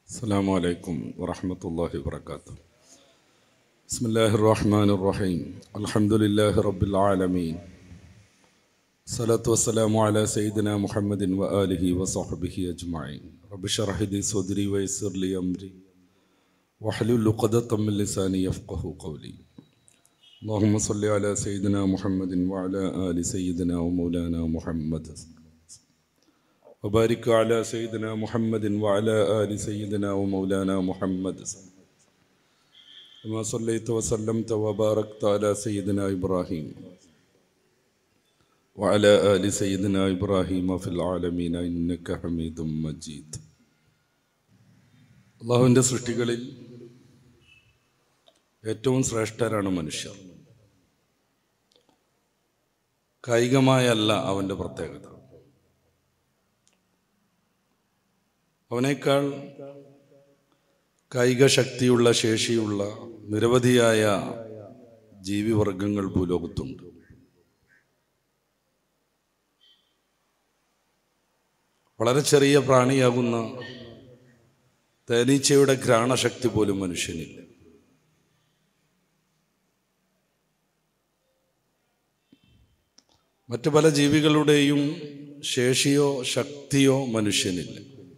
السلام عليكم ورحمة الله وبركاته بسم الله الرحمن الرحيم الحمد لله رب العالمين الصلاة والسلام على سيدنا محمد وآله وصحبه أجمعين رب اشرح لي صدري ويسر لي أمري واحلل عقدة من لساني يفقه قولي اللهم صل على سيدنا محمد وعلى آل سيدنا ومولانا محمد وبارك على سيدنا محمد وعلى آل سيدنا ومولانا محمد كما صليت وسلمت وباركت على سيدنا إبراهيم وعلى آل سيدنا إبراهيم في العالمين إنك حميد مجيد അള്ളാഹുവിൻ്റെ സൃഷ്ടികളിൽ ഏറ്റവും ശ്രേഷ്ഠരാണ് മനുഷ്യർ കായികമായല്ല അവൻ്റെ പ്രത്യേകത അവനേക്കാൾ കായിക ശക്തിയുള്ള ശേഷിയുള്ള നിരവധിയായ ജീവിവർഗങ്ങൾ ഭൂലോകത്തുണ്ട് വളരെ ചെറിയ പ്രാണിയാകുന്ന തേനീച്ചയുടെ ഘ്രാണശക്തി പോലും മനുഷ്യനില്ല മറ്റു പല ജീവികളുടെയും ശേഷിയോ ശക്തിയോ മനുഷ്യനില്ല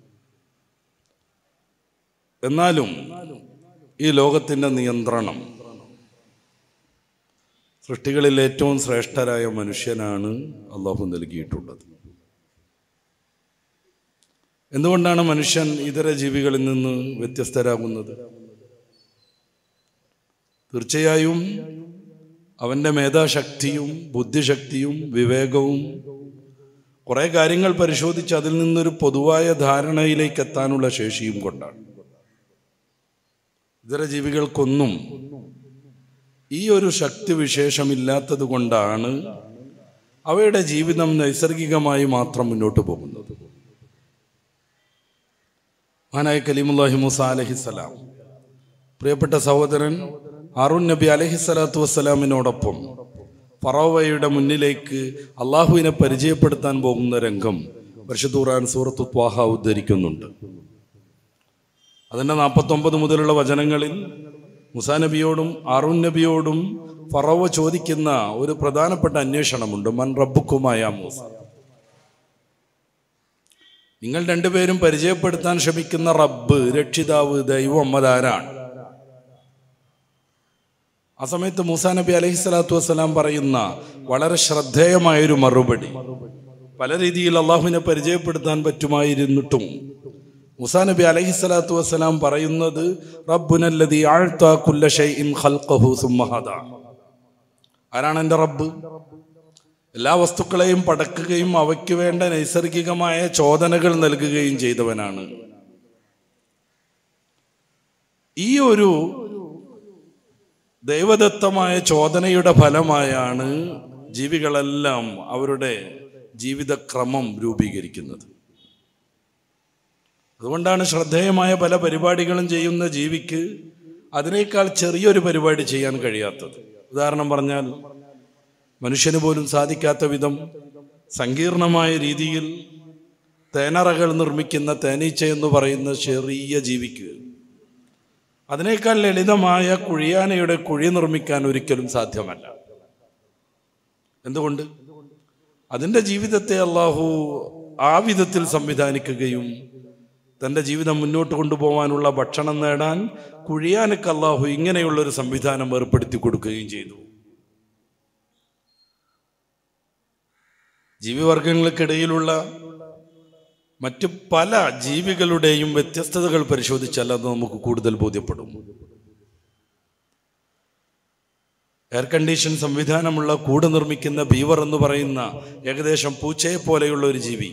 എന്നാലും ഈ ലോകത്തിൻ്റെ നിയന്ത്രണം സൃഷ്ടികളിൽ ഏറ്റവും ശ്രേഷ്ഠരായ മനുഷ്യനാണ് അള്ളാഹു നൽകിയിട്ടുള്ളത് എന്തുകൊണ്ടാണ് മനുഷ്യൻ ഇതര ജീവികളിൽ നിന്ന് വ്യത്യസ്തരാകുന്നത് തീർച്ചയായും അവൻ്റെ മേധാശക്തിയും ബുദ്ധിശക്തിയും വിവേകവും കുറേ കാര്യങ്ങൾ പരിശോധിച്ച് അതിൽ നിന്നൊരു പൊതുവായ ധാരണയിലേക്ക് എത്താനുള്ള ശേഷിയും കൊണ്ടാണ് ഇതര ജീവികൾക്കൊന്നും ഈ ഒരു ശക്തി വിശേഷമില്ലാത്തത് കൊണ്ടാണ് അവയുടെ ജീവിതം നൈസർഗികമായി മാത്രം മുന്നോട്ട് പോകുന്നത് മഹാനായ കലീമുല്ലാഹി മൂസ അലഹിസലാം പ്രിയപ്പെട്ട സഹോദരൻ അറുൺ നബി അലഹിസ്സലാത്തു വസ്സലാമിനോടൊപ്പം ഫറോവയുടെ മുന്നിലേക്ക് അള്ളാഹുവിനെ പരിചയപ്പെടുത്താൻ പോകുന്ന രംഗം പരിശുദ്ധൂറാൻ സൂറത്തു ത്വാഹ ഉദ്ധരിക്കുന്നുണ്ട് അതിൻ്റെ നാൽപ്പത്തൊമ്പത് മുതലുള്ള വചനങ്ങളിൽ മുസാ നബിയോടും അറുൺ നബിയോടും ഫറോവ ചോദിക്കുന്ന ഒരു പ്രധാനപ്പെട്ട അന്വേഷണമുണ്ട് മൻ റബ്ബുക്കുമായ മൂസ നിങ്ങൾ രണ്ടുപേരും പരിചയപ്പെടുത്താൻ ശ്രമിക്കുന്ന റബ്ബ് രക്ഷിതാവ് ദൈവം അതാരാണ് ആ സമയത്ത് മൂസാ നബി അലഹി സ്വലാത്തു വസ്സലാം പറയുന്ന വളരെ ശ്രദ്ധേയമായൊരു മറുപടി പല രീതിയിൽ അള്ളാഹുവിനെ പരിചയപ്പെടുത്താൻ പറ്റുമായിരുന്നിട്ടും മുസാ നബി അലഹി സ്വലാത്തു വസ്സലാം പറയുന്നത് റബ്ബുനല്ലതി ആഴ്ത്ത കുല്ല ഷൈഇൻ ഖൽഖഹു സുമ്മഹദ ആരാണ് എൻ്റെ റബ്ബ് എല്ലാ വസ്തുക്കളെയും പടക്കുകയും അവയ്ക്ക് വേണ്ട നൈസർഗികമായ ചോദനകൾ നൽകുകയും ചെയ്തവനാണ് ഈ ഒരു ദൈവദത്തമായ ചോദനയുടെ ഫലമായാണ് ജീവികളെല്ലാം അവരുടെ ജീവിതക്രമം രൂപീകരിക്കുന്നത് അതുകൊണ്ടാണ് ശ്രദ്ധേയമായ പല പരിപാടികളും ചെയ്യുന്ന ജീവിക്ക് അതിനേക്കാൾ ചെറിയൊരു പരിപാടി ചെയ്യാൻ കഴിയാത്തത് ഉദാഹരണം പറഞ്ഞാൽ മനുഷ്യന് പോലും സാധിക്കാത്ത വിധം സങ്കീർണമായ രീതിയിൽ തേനറകൾ നിർമ്മിക്കുന്ന തേനീച്ച എന്ന് പറയുന്ന ചെറിയ ജീവിക്ക് അതിനേക്കാൾ ലളിതമായ കുഴിയാനയുടെ കുഴി നിർമ്മിക്കാൻ ഒരിക്കലും സാധ്യമല്ല എന്തുകൊണ്ട് അതിൻ്റെ ജീവിതത്തെ അള്ളാഹു ആ വിധത്തിൽ സംവിധാനിക്കുകയും തൻ്റെ ജീവിതം മുന്നോട്ട് കൊണ്ടുപോകാനുള്ള ഭക്ഷണം നേടാൻ കുഴിയാനക്ക് അള്ളാഹു ഇങ്ങനെയുള്ളൊരു സംവിധാനം ഏർപ്പെടുത്തി കൊടുക്കുകയും ചെയ്തു ജീവിവർഗങ്ങൾക്കിടയിലുള്ള മറ്റു പല ജീവികളുടെയും വ്യത്യസ്തതകൾ പരിശോധിച്ചാൽ അത് നമുക്ക് കൂടുതൽ ബോധ്യപ്പെടും എയർ കണ്ടീഷൻ സംവിധാനമുള്ള കൂട് നിർമ്മിക്കുന്ന ബീവർ എന്ന് പറയുന്ന ഏകദേശം പൂച്ചയെ പോലെയുള്ള ഒരു ജീവി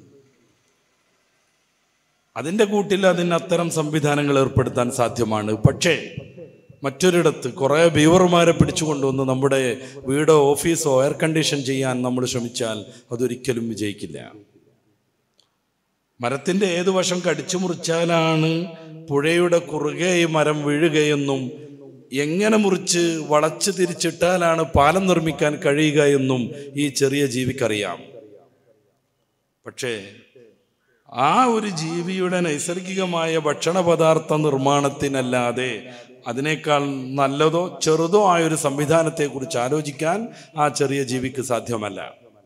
അതിൻ്റെ കൂട്ടിൽ അതിന് അത്തരം സംവിധാനങ്ങൾ ഏർപ്പെടുത്താൻ സാധ്യമാണ് പക്ഷേ മറ്റൊരിടത്ത് കുറേ ബീവർമാരെ പിടിച്ചുകൊണ്ടുവന്ന് നമ്മുടെ വീടോ ഓഫീസോ എയർ കണ്ടീഷൻ ചെയ്യാൻ നമ്മൾ ശ്രമിച്ചാൽ അതൊരിക്കലും വിജയിക്കില്ല മരത്തിൻ്റെ ഏതു വശം കടിച്ചു മുറിച്ചാലാണ് പുഴയുടെ കുറുകെ ഈ മരം വീഴുകയെന്നും എങ്ങനെ മുറിച്ച് വളച്ച് തിരിച്ചിട്ടാലാണ് പാലം നിർമ്മിക്കാൻ കഴിയുക എന്നും ഈ ചെറിയ ജീവിക്കറിയാം പക്ഷേ ആ ഒരു ജീവിയുടെ നൈസർഗികമായ ഭക്ഷണ പദാർത്ഥ നിർമ്മാണത്തിനല്ലാതെ അതിനേക്കാൾ നല്ലതോ ചെറുതോ ആയ ഒരു സംവിധാനത്തെക്കുറിച്ച് ആലോചിക്കാൻ ആ ചെറിയ ജീവിക്ക് സാധ്യമല്ല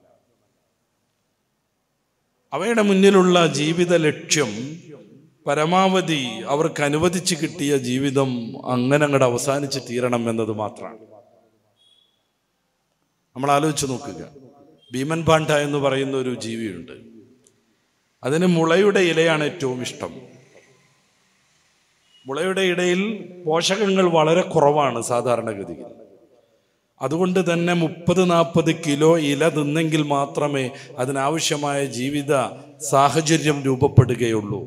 അവയുടെ മുന്നിലുള്ള ജീവിത ലക്ഷ്യം പരമാവധി അവർക്ക് അനുവദിച്ച് കിട്ടിയ ജീവിതം അങ്ങനെ അങ്ങോട്ട് അവസാനിച്ച് തീരണം എന്നത് മാത്രമാണ് നമ്മൾ ആലോചിച്ച് നോക്കുക ഭീമൻ പാണ്ഡ എന്ന് പറയുന്ന ഒരു ജീവിയുണ്ട് അതിന് മുളയുടെ ഇലയാണ് ഏറ്റവും ഇഷ്ടം മുളയുടെ ഇടയിൽ പോഷകങ്ങൾ വളരെ കുറവാണ് സാധാരണഗതിയിൽ അതുകൊണ്ട് തന്നെ മുപ്പത് നാൽപ്പത് കിലോ ഇല തിന്നെങ്കിൽ മാത്രമേ അതിനാവശ്യമായ ജീവിത സാഹചര്യം രൂപപ്പെടുകയുള്ളൂ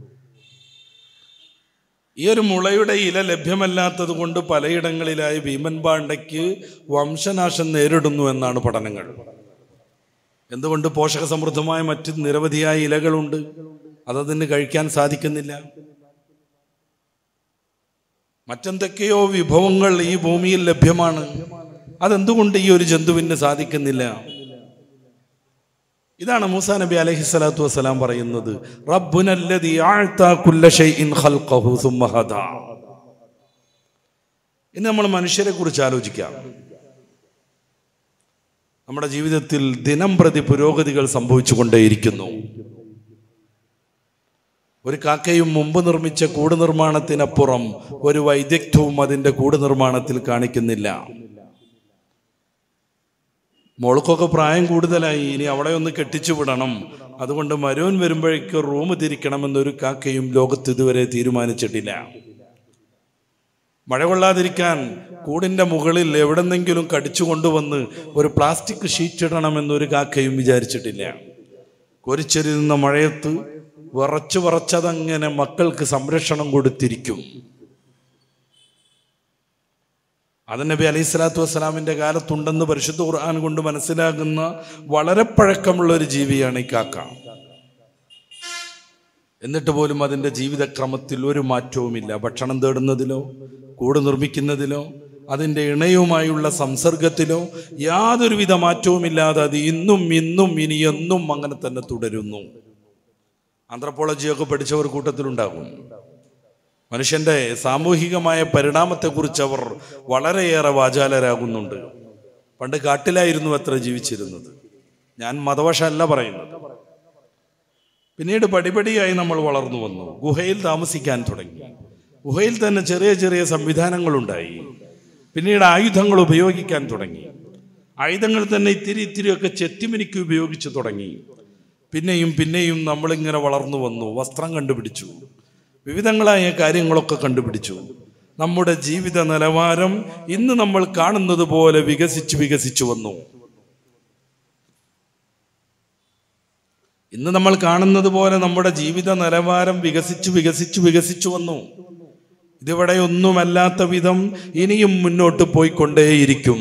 ഈ ഒരു മുളയുടെ ഇല ലഭ്യമല്ലാത്തത് കൊണ്ട് പലയിടങ്ങളിലായി ഭീമൻ പാണ്ഡയ്ക്ക് വംശനാശം നേരിടുന്നു എന്നാണ് പഠനങ്ങൾ എന്തുകൊണ്ട് പോഷക സമൃദ്ധമായ മറ്റ് നിരവധിയായ ഇലകളുണ്ട് അതതിന് കഴിക്കാൻ സാധിക്കുന്നില്ല മറ്റെന്തൊക്കെയോ വിഭവങ്ങൾ ഈ ഭൂമിയിൽ ലഭ്യമാണ് അതെന്തുകൊണ്ട് ഈ ഒരു ജന്തുവിന് സാധിക്കുന്നില്ല ഇതാണ് മൂസാ നബി അലൈഹി സ്വലാത്തു വസ്സലാം പറയുന്നത് റബ്ബുനല്ലദീ അഅ്താ കുല്ല ഷൈഇൻ ഖൽഖഹു സുമ്മ ഹദാ ഇന്ന് നമ്മൾ മനുഷ്യരെ കുറിച്ച് ആലോചിക്കാം നമ്മുടെ ജീവിതത്തിൽ ദിനം പ്രതി പുരോഗതികൾ സംഭവിച്ചുകൊണ്ടേയിരിക്കുന്നു ഒരു കാക്കയും മുമ്പ് നിർമ്മിച്ച കൂട് നിർമ്മാണത്തിനപ്പുറം ഒരു വൈദഗ്ധ്യവും അതിൻ്റെ കൂട് നിർമ്മാണത്തിൽ കാണിക്കുന്നില്ല മോൾക്കൊക്കെ പ്രായം കൂടുതലായി ഇനി അവളെ ഒന്ന് കെട്ടിച്ചു വിടണം അതുകൊണ്ട് മരുവൻ വരുമ്പോഴേക്ക് റൂം തിരിക്കണമെന്നൊരു കാക്കയും ലോകത്ത് ഇതുവരെ തീരുമാനിച്ചിട്ടില്ല മഴ കൊള്ളാതിരിക്കാൻ കൂടിൻ്റെ മുകളിൽ എവിടെന്നെങ്കിലും കടിച്ചു കൊണ്ടുവന്ന് ഒരു പ്ലാസ്റ്റിക് ഷീറ്റ് ഇടണമെന്നൊരു കാക്കയും വിചാരിച്ചിട്ടില്ല കൊരിച്ചെരിയുന്ന മഴയത്ത് വിറച്ചു വിറച്ചതങ്ങനെ മക്കൾക്ക് സംരക്ഷണം കൊടുത്തിരിക്കും അത് നബി അലൈഹി സ്വലാത്തു വസ്സലാമിൻ്റെ കാലത്തുണ്ടെന്ന് പരിശുദ്ധ ഖുർആൻ കൊണ്ട് മനസ്സിലാകുന്ന വളരെ പഴക്കമുള്ള ഒരു ജീവിയാണ് ഈ കാക്ക എന്നിട്ട് പോലും അതിൻ്റെ ജീവിതക്രമത്തിൽ ഒരു മാറ്റവുമില്ല ഭക്ഷണം തേടുന്നതിലോ കൂട് നിർമ്മിക്കുന്നതിലോ അതിൻ്റെ ഇണയുമായുള്ള സംസർഗത്തിലോ യാതൊരുവിധ മാറ്റവുമില്ലാതെ അത് ഇന്നും ഇന്നും ഇനി എന്നും അങ്ങനെ തന്നെ തുടരുന്നു ആന്ത്രപ്പോളജിയൊക്കെ പഠിച്ചവർ കൂട്ടത്തിലുണ്ടാകും മനുഷ്യന്റെ സാമൂഹികമായ പരിണാമത്തെക്കുറിച്ച് അവർ വളരെയേറെ വാചാലരാകുന്നുണ്ട് പണ്ട് കാട്ടിലായിരുന്നു അത്ര ജീവിച്ചിരുന്നത് ഞാൻ മതവശമല്ല പറയുന്നത് പിന്നീട് പടിപടിയായി നമ്മൾ വളർന്നു വന്നു ഗുഹയിൽ താമസിക്കാൻ തുടങ്ങി ഗുഹയിൽ തന്നെ ചെറിയ ചെറിയ സംവിധാനങ്ങളുണ്ടായി പിന്നീട് ആയുധങ്ങൾ ഉപയോഗിക്കാൻ തുടങ്ങി ആയുധങ്ങൾ തന്നെ ഇത്തിരി ഇത്തിരിയൊക്കെ ചെത്തിമിനിക്ക് ഉപയോഗിച്ച് തുടങ്ങി പിന്നെയും പിന്നെയും നമ്മളിങ്ങനെ വളർന്നു വന്നു വസ്ത്രം കണ്ടുപിടിച്ചു വിവിധങ്ങളായ കാര്യങ്ങളൊക്കെ കണ്ടുപിടിച്ചു നമ്മുടെ ജീവിത നിലവാരം ഇന്ന് നമ്മൾ കാണുന്നത് പോലെ വികസിച്ചു വികസിച്ചു വന്നു ഇന്ന് നമ്മൾ കാണുന്നത് പോലെ നമ്മുടെ ജീവിത നിലവാരം വികസിച്ചു വികസിച്ചു വികസിച്ചു വന്നു ഇതിവിടെ ഒന്നുമല്ലാത്ത വിധം ഇനിയും മുന്നോട്ട് പോയിക്കൊണ്ടേയിരിക്കും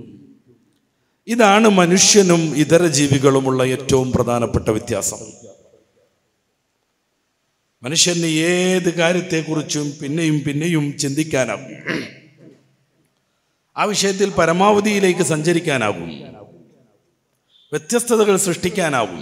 ഇതാണ് മനുഷ്യനും ഇതര ജീവികളുമുള്ള ഏറ്റവും പ്രധാനപ്പെട്ട വ്യത്യാസം മനുഷ്യന് ഏത് കാര്യത്തെക്കുറിച്ചും പിന്നെയും പിന്നെയും ചിന്തിക്കാനാകും ആ വിഷയത്തിൽ പരമാവധിയിലേക്ക് സഞ്ചരിക്കാനാകും വ്യത്യസ്തതകൾ സൃഷ്ടിക്കാനാകും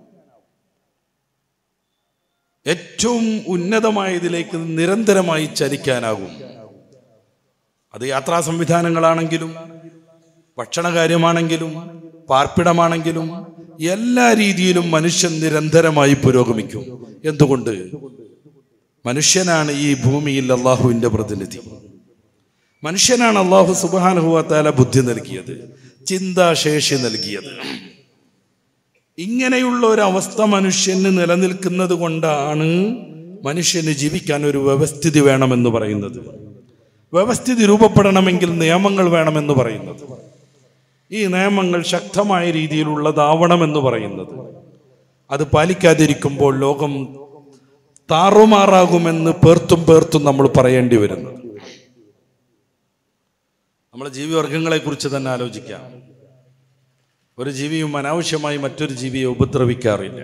ഏറ്റവും ഉന്നതമായതിലേക്ക് നിരന്തരമായി ചലിക്കാനാകും അത് യാത്രാ സംവിധാനങ്ങളാണെങ്കിലും ഭക്ഷണകാര്യമാണെങ്കിലും പാർപ്പിടമാണെങ്കിലും എല്ലാ രീതിയിലും മനുഷ്യൻ നിരന്തരമായി പുരോഗമിക്കും എന്തുകൊണ്ട് മനുഷ്യനാണ് ഈ ഭൂമിയിൽ അള്ളാഹുവിൻ്റെ പ്രതിനിധി മനുഷ്യനാണ് അള്ളാഹു സുബാനുഭവത്താല ബുദ്ധി നൽകിയത് ചിന്താശേഷി നൽകിയത് ഇങ്ങനെയുള്ള ഒരു അവസ്ഥ മനുഷ്യന് നിലനിൽക്കുന്നത് കൊണ്ടാണ് മനുഷ്യന് ജീവിക്കാൻ ഒരു വ്യവസ്ഥിതി വേണമെന്ന് പറയുന്നത് വ്യവസ്ഥിതി രൂപപ്പെടണമെങ്കിൽ നിയമങ്ങൾ വേണമെന്ന് പറയുന്നത് ഈ നിയമങ്ങൾ ശക്തമായ രീതിയിലുള്ളതാവണമെന്ന് പറയുന്നത് അത് പാലിക്കാതിരിക്കുമ്പോൾ ലോകം താറുമാറാകുമെന്ന് പേർത്തും പേർത്തും നമ്മൾ പറയേണ്ടി വരുന്നത് നമ്മളെ ജീവിവർഗങ്ങളെ കുറിച്ച് തന്നെ ആലോചിക്കാം ഒരു ജീവിയും അനാവശ്യമായി മറ്റൊരു ജീവിയെ ഉപദ്രവിക്കാറില്ല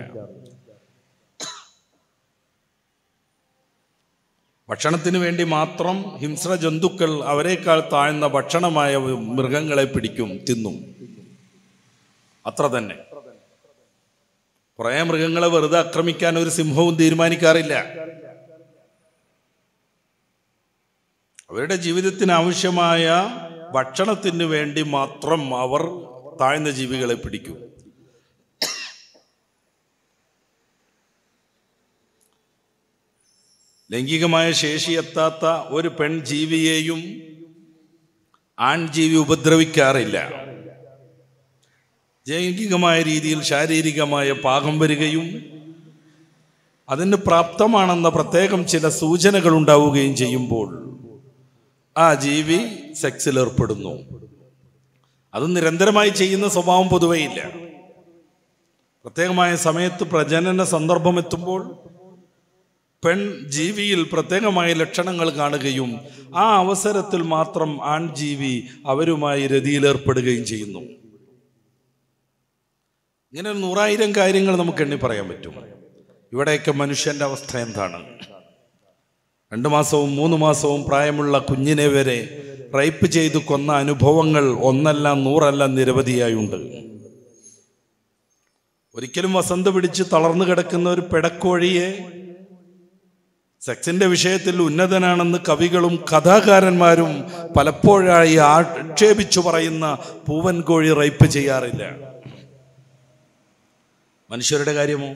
ഭക്ഷണത്തിന് വേണ്ടി മാത്രം ഹിംസ്ര ജന്തുക്കൾ അവരെക്കാൾ താഴ്ന്ന ഭക്ഷണമായ മൃഗങ്ങളെ പിടിക്കും തിന്നും അത്ര തന്നെ കുറേ മൃഗങ്ങളെ വെറുതെ ആക്രമിക്കാൻ ഒരു സിംഹവും തീരുമാനിക്കാറില്ല അവരുടെ ജീവിതത്തിന് ആവശ്യമായ ഭക്ഷണത്തിന് വേണ്ടി മാത്രം അവർ താഴ്ന്ന ജീവികളെ പിടിക്കും ലൈംഗികമായ ശേഷി എത്താത്ത ഒരു പെൺജീവിയെയും ആൺജീവി ഉപദ്രവിക്കാറില്ല ലൈംഗികമായ രീതിയിൽ ശാരീരികമായ പാകം വരികയും അതിന് പ്രാപ്തമാണെന്ന പ്രത്യേകം ചില സൂചനകൾ ഉണ്ടാവുകയും ചെയ്യുമ്പോൾ ആ ജീവി സെക്സിൽ ഏർപ്പെടുന്നു അത് നിരന്തരമായി ചെയ്യുന്ന സ്വഭാവം പൊതുവേ ഇല്ല പ്രത്യേകമായ സമയത്ത് പ്രജനന സന്ദർഭം എത്തുമ്പോൾ പെൺ ജീവിയിൽ പ്രത്യേകമായ ലക്ഷണങ്ങൾ കാണുകയും ആ അവസരത്തിൽ മാത്രം ആൺജീവി അവരുമായി രതിയിലേർപ്പെടുകയും ചെയ്യുന്നു ഇങ്ങനെ ഒരു നൂറായിരം കാര്യങ്ങൾ നമുക്ക് എണ്ണി പറയാൻ പറ്റും ഇവിടെയൊക്കെ മനുഷ്യന്റെ അവസ്ഥ എന്താണ് രണ്ടു മാസവും മൂന്ന് മാസവും പ്രായമുള്ള കുഞ്ഞിനെ വരെ റൈപ്പ് ചെയ്ത് കൊന്ന അനുഭവങ്ങൾ ഒന്നല്ല നൂറല്ല നിരവധിയായുണ്ട് ഒരിക്കലും വസന്ത പിടിച്ച് തളർന്നു കിടക്കുന്ന ഒരു പെടക്കോഴിയെ സെക്സിന്റെ വിഷയത്തിൽ ഉന്നതനാണെന്ന് കവികളും കഥാകാരന്മാരും പലപ്പോഴായി ആക്ഷേപിച്ചു പറയുന്ന പൂവൻ കോഴി റൈപ്പ് ചെയ്യാറില്ല മനുഷ്യരുടെ കാര്യമോ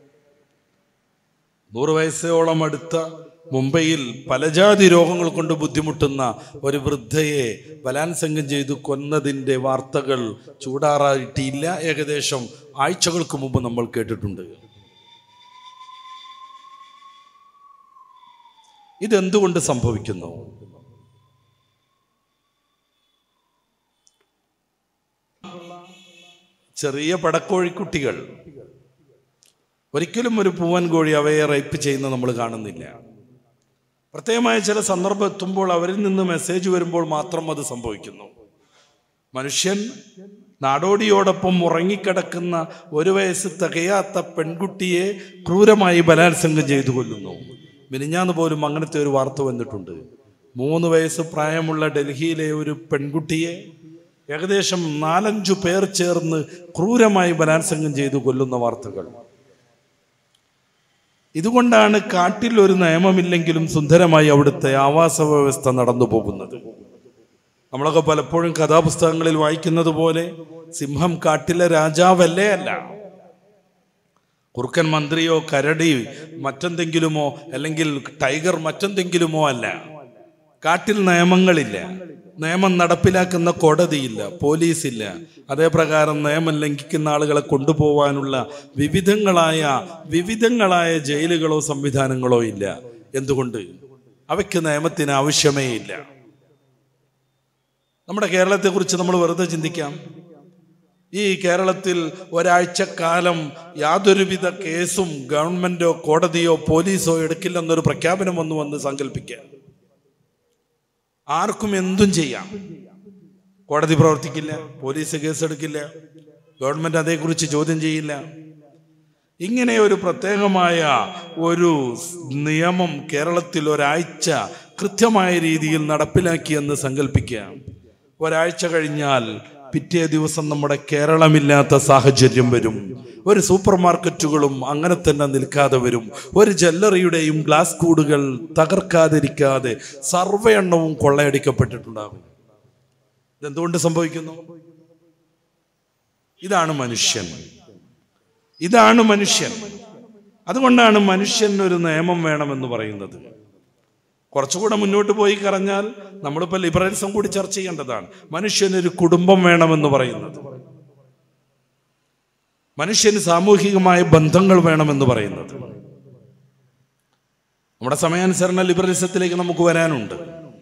നൂറ് വയസ്സോളം അടുത്ത മുംബൈയിൽ പലജാതി രോഗങ്ങൾ കൊണ്ട് ബുദ്ധിമുട്ടുന്ന ഒരു വൃദ്ധയെ ബലാത്സംഗം ചെയ്തു കൊന്നതിൻ്റെ വാർത്തകൾ ചൂടാറായിട്ടില്ല ഏകദേശം ആഴ്ചകൾക്ക് മുമ്പ് നമ്മൾ കേട്ടിട്ടുണ്ട് ഇതെന്തുകൊണ്ട് സംഭവിക്കുന്നു ചെറിയ പടക്കോഴിക്കുട്ടികൾ ഒരിക്കലും ഒരു പൂവൻ കോഴി അവയെ റേപ്പ് ചെയ്യുന്ന നമ്മൾ കാണുന്നില്ല പ്രത്യേകമായ ചില സന്ദർഭം എത്തുമ്പോൾ അവരിൽ നിന്ന് മെസ്സേജ് വരുമ്പോൾ മാത്രം അത് സംഭവിക്കുന്നു മനുഷ്യൻ നാടോടിയോടൊപ്പം ഉറങ്ങിക്കിടക്കുന്ന ഒരു വയസ്സ് തികയാത്ത പെൺകുട്ടിയെ ക്രൂരമായി ബലാത്സംഗം ചെയ്തു കൊല്ലുന്നു മിനിഞ്ഞാന്ന് പോലും അങ്ങനത്തെ ഒരു വാർത്ത വന്നിട്ടുണ്ട് മൂന്ന് വയസ്സ് പ്രായമുള്ള ഡൽഹിയിലെ ഒരു പെൺകുട്ടിയെ ഏകദേശം നാലഞ്ചു പേർ ചേർന്ന് ക്രൂരമായി ബലാത്സംഗം ചെയ്തു കൊല്ലുന്ന വാർത്തകൾ ഇതുകൊണ്ടാണ് കാട്ടിൽ ഒരു നിയമമില്ലെങ്കിലും സുന്ദരമായി അവിടുത്തെ ആവാസ വ്യവസ്ഥ നടന്നു പോകുന്നത് നമ്മളൊക്കെ പലപ്പോഴും കഥാപുസ്തകങ്ങളിൽ വായിക്കുന്നത് പോലെ സിംഹം കാട്ടിലെ രാജാവല്ലേ അല്ല കുറുക്കൻ മന്ത്രിയോ കരടി മറ്റെന്തെങ്കിലുമോ അല്ലെങ്കിൽ ടൈഗർ മറ്റെന്തെങ്കിലുമോ അല്ല കാട്ടിൽ നിയമങ്ങളില്ല നിയമം നടപ്പിലാക്കുന്ന കോടതിയില്ല പോലീസില്ല അതേപ്രകാരം നിയമം ലംഘിക്കുന്ന ആളുകളെ കൊണ്ടുപോകാനുള്ള വിവിധങ്ങളായ വിവിധങ്ങളായ ജയിലുകളോ സംവിധാനങ്ങളോ ഇല്ല എന്തുകൊണ്ട് അവയ്ക്ക് നിയമത്തിന് ആവശ്യമേ ഇല്ല നമ്മുടെ കേരളത്തെക്കുറിച്ച് നമ്മൾ വെറുതെ ചിന്തിക്കാം ഈ കേരളത്തിൽ ഒരാഴ്ചക്കാലം യാതൊരുവിധ കേസും ഗവൺമെന്റോ കോടതിയോ പോലീസോ എടുക്കില്ലെന്നൊരു പ്രഖ്യാപനം വന്നു വന്ന് സങ്കല്പിക്കുക ആർക്കും എന്തും ചെയ്യാം കോടതി പ്രവർത്തിക്കില്ല പോലീസ് കേസെടുക്കില്ല ഗവൺമെന്റ് അതേക്കുറിച്ച് ചോദ്യം ചെയ്യില്ല ഇങ്ങനെ ഒരു പ്രത്യേകമായ ഒരു നിയമം കേരളത്തിൽ ഒരാഴ്ച കൃത്യമായ രീതിയിൽ നടപ്പിലാക്കിയെന്ന് സങ്കല്പിക്കുക ഒരാഴ്ച കഴിഞ്ഞാൽ പിറ്റേ ദിവസം നമ്മുടെ കേരളമില്ലാത്ത സാഹചര്യം വരും ഒരു സൂപ്പർ മാർക്കറ്റുകളും അങ്ങനെ തന്നെ നിൽക്കാതെ വരും ഒരു ജ്വല്ലറിയുടെയും ഗ്ലാസ് കൂടുകൾ തകർക്കാതിരിക്കാതെ സർവ്വ എണ്ണവും കൊള്ളയടിക്കപ്പെട്ടിട്ടുണ്ടാകും ഇതെന്തുകൊണ്ട് സംഭവിക്കുന്നു ഇതാണ് മനുഷ്യൻ ഇതാണ് മനുഷ്യൻ അതുകൊണ്ടാണ് മനുഷ്യൻ ഒരു നിയമം വേണമെന്ന് പറയുന്നത് കുറച്ചുകൂടെ മുന്നോട്ട് പോയി കറഞ്ഞാൽ നമ്മളിപ്പോൾ ലിബറലിസം കൂടി ചർച്ച ചെയ്യേണ്ടതാണ് മനുഷ്യനൊരു കുടുംബം വേണമെന്ന് പറയുന്നത് മനുഷ്യന് സാമൂഹികമായ ബന്ധങ്ങൾ വേണമെന്ന് പറയുന്നത് നമ്മുടെ സമയാനുസരണ ലിബറലിസത്തിലേക്ക് നമുക്ക് വരാനുണ്ട്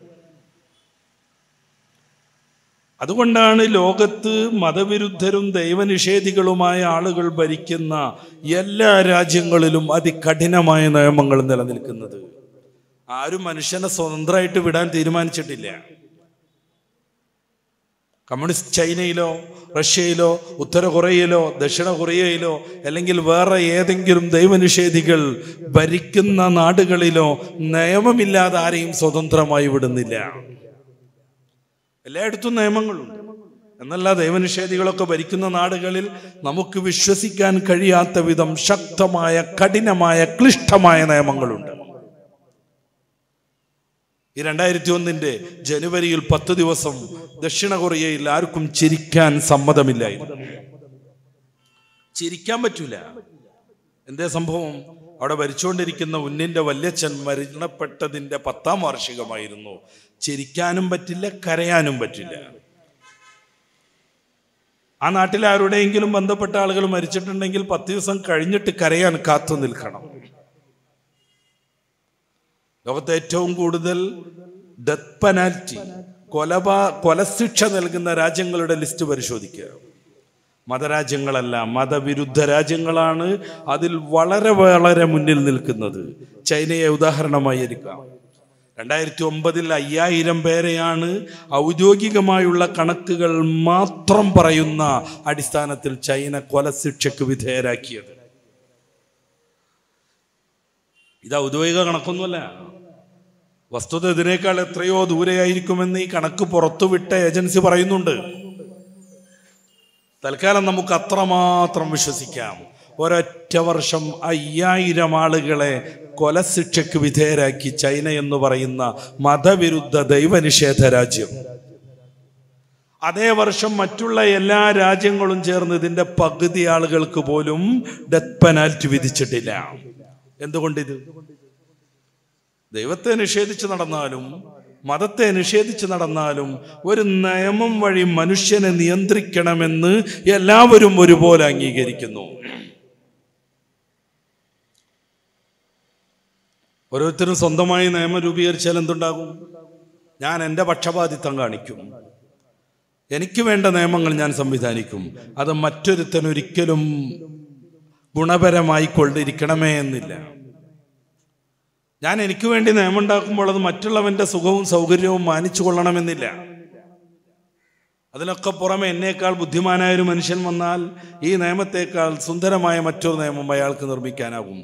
അതുകൊണ്ടാണ് ലോകത്ത് മതവിരുദ്ധരും ദൈവനിഷേധികളുമായ ആളുകൾ ഭരിക്കുന്ന എല്ലാ രാജ്യങ്ങളിലും അതികഠിനമായ നിയമങ്ങൾ നിലനിൽക്കുന്നത് ആരും മനുഷ്യനെ സ്വതന്ത്രമായിട്ട് വിടാൻ തീരുമാനിച്ചിട്ടില്ല കമ്മ്യൂണിസ്റ്റ് ചൈനയിലോ റഷ്യയിലോ ഉത്തര കൊറിയയിലോ ദക്ഷിണ കൊറിയയിലോ അല്ലെങ്കിൽ വേറെ ഏതെങ്കിലും ദൈവനിഷേധികൾ ഭരിക്കുന്ന നാടുകളിലോ നിയമമില്ലാതെ ആരെയും സ്വതന്ത്രമായി വിടുന്നില്ല എല്ലായിടത്തും നിയമങ്ങളുണ്ട് എന്നല്ല ദൈവനിഷേധികളൊക്കെ ഭരിക്കുന്ന നാടുകളിൽ നമുക്ക് വിശ്വസിക്കാൻ കഴിയാത്ത വിധം ശക്തമായ കഠിനമായ ക്ലിഷ്ടമായ നിയമങ്ങളുണ്ട് ഈ രണ്ടായിരത്തി ഒന്നിന്റെ ജനുവരിയിൽ പത്ത് ദിവസം ദക്ഷിണ കൊറിയയിൽ ആർക്കും ചിരിക്കാൻ സമ്മതമില്ലായിരുന്നു ചിരിക്കാൻ പറ്റൂല എന്തേ സംഭവം അവിടെ ഭരിച്ചുകൊണ്ടിരിക്കുന്ന ഉന്നിന്റെ വല്യച്ഛൻ മരണപ്പെട്ടതിന്റെ പത്താം വാർഷികമായിരുന്നു ചിരിക്കാനും പറ്റില്ല കരയാനും പറ്റില്ല ആ നാട്ടിൽ ആരുടെയെങ്കിലും ബന്ധപ്പെട്ട ആളുകൾ മരിച്ചിട്ടുണ്ടെങ്കിൽ പത്ത് ദിവസം കഴിഞ്ഞിട്ട് കരയാൻ കാത്തു നിൽക്കണം ലോകത്തെ ഏറ്റവും കൂടുതൽ ഡെത്ത് പെനാൽറ്റി കൊലപാ കൊലശിക്ഷ നൽകുന്ന രാജ്യങ്ങളുടെ ലിസ്റ്റ് പരിശോധിക്കുക മതരാജ്യങ്ങളല്ല മതവിരുദ്ധ രാജ്യങ്ങളാണ് അതിൽ വളരെ വളരെ മുന്നിൽ നിൽക്കുന്നത് ചൈനയെ ഉദാഹരണമായി എടുക്കാം രണ്ടായിരത്തി ഒമ്പതിൽ അയ്യായിരം പേരെയാണ് ഔദ്യോഗികമായുള്ള കണക്കുകൾ മാത്രം പറയുന്ന അടിസ്ഥാനത്തിൽ ചൈന കൊലശിക്ഷയ്ക്ക് വിധേയരാക്കിയത് ഇത് ഔദ്യോഗിക കണക്കൊന്നുമല്ല വസ്തുത ഇതിനേക്കാൾ എത്രയോ ദൂരെയായിരിക്കുമെന്ന് ഈ കണക്ക് പുറത്തുവിട്ട ഏജൻസി പറയുന്നുണ്ട് തൽക്കാലം നമുക്ക് അത്രമാത്രം വിശ്വസിക്കാം ഒരൊറ്റ വർഷം അയ്യായിരം ആളുകളെ കൊലശിക്ഷയ്ക്ക് വിധേയരാക്കി ചൈന എന്ന് പറയുന്ന മതവിരുദ്ധ ദൈവനിഷേധ രാജ്യം അതേ വർഷം മറ്റുള്ള എല്ലാ രാജ്യങ്ങളും ചേർന്ന് ഇതിന്റെ പകുതി ആളുകൾക്ക് പോലും ഡെത്ത് പെനാൽറ്റി വിധിച്ചിട്ടില്ല എന്തുകൊണ്ടിത് ദൈവത്തെ നിഷേധിച്ച് നടന്നാലും മതത്തെ നിഷേധിച്ച് നടന്നാലും ഒരു നിയമം വഴി മനുഷ്യനെ നിയന്ത്രിക്കണമെന്ന് എല്ലാവരും ഒരുപോലെ അംഗീകരിക്കുന്നു ഓരോരുത്തരും സ്വന്തമായി നിയമം രൂപീകരിച്ചാൽ എന്തുണ്ടാകും ഞാൻ എൻ്റെ പക്ഷപാതിത്വം കാണിക്കും എനിക്ക് വേണ്ട നിയമങ്ങൾ ഞാൻ സംവിധാനിക്കും അത് മറ്റൊരുത്തനൊരിക്കലും ഗുണപരമായി കൊണ്ടിരിക്കണമേ എന്നില്ല ഞാൻ എനിക്ക് വേണ്ടി നിയമം ഉണ്ടാക്കുമ്പോൾ അത് മറ്റുള്ളവന്റെ സുഖവും സൗകര്യവും മാനിച്ചു കൊള്ളണമെന്നില്ല അതിനൊക്കെ പുറമെ എന്നേക്കാൾ ബുദ്ധിമാനായ ഒരു മനുഷ്യൻ വന്നാൽ ഈ നിയമത്തേക്കാൾ സുന്ദരമായ മറ്റൊരു നിയമം അയാൾക്ക് നിർമ്മിക്കാനാകും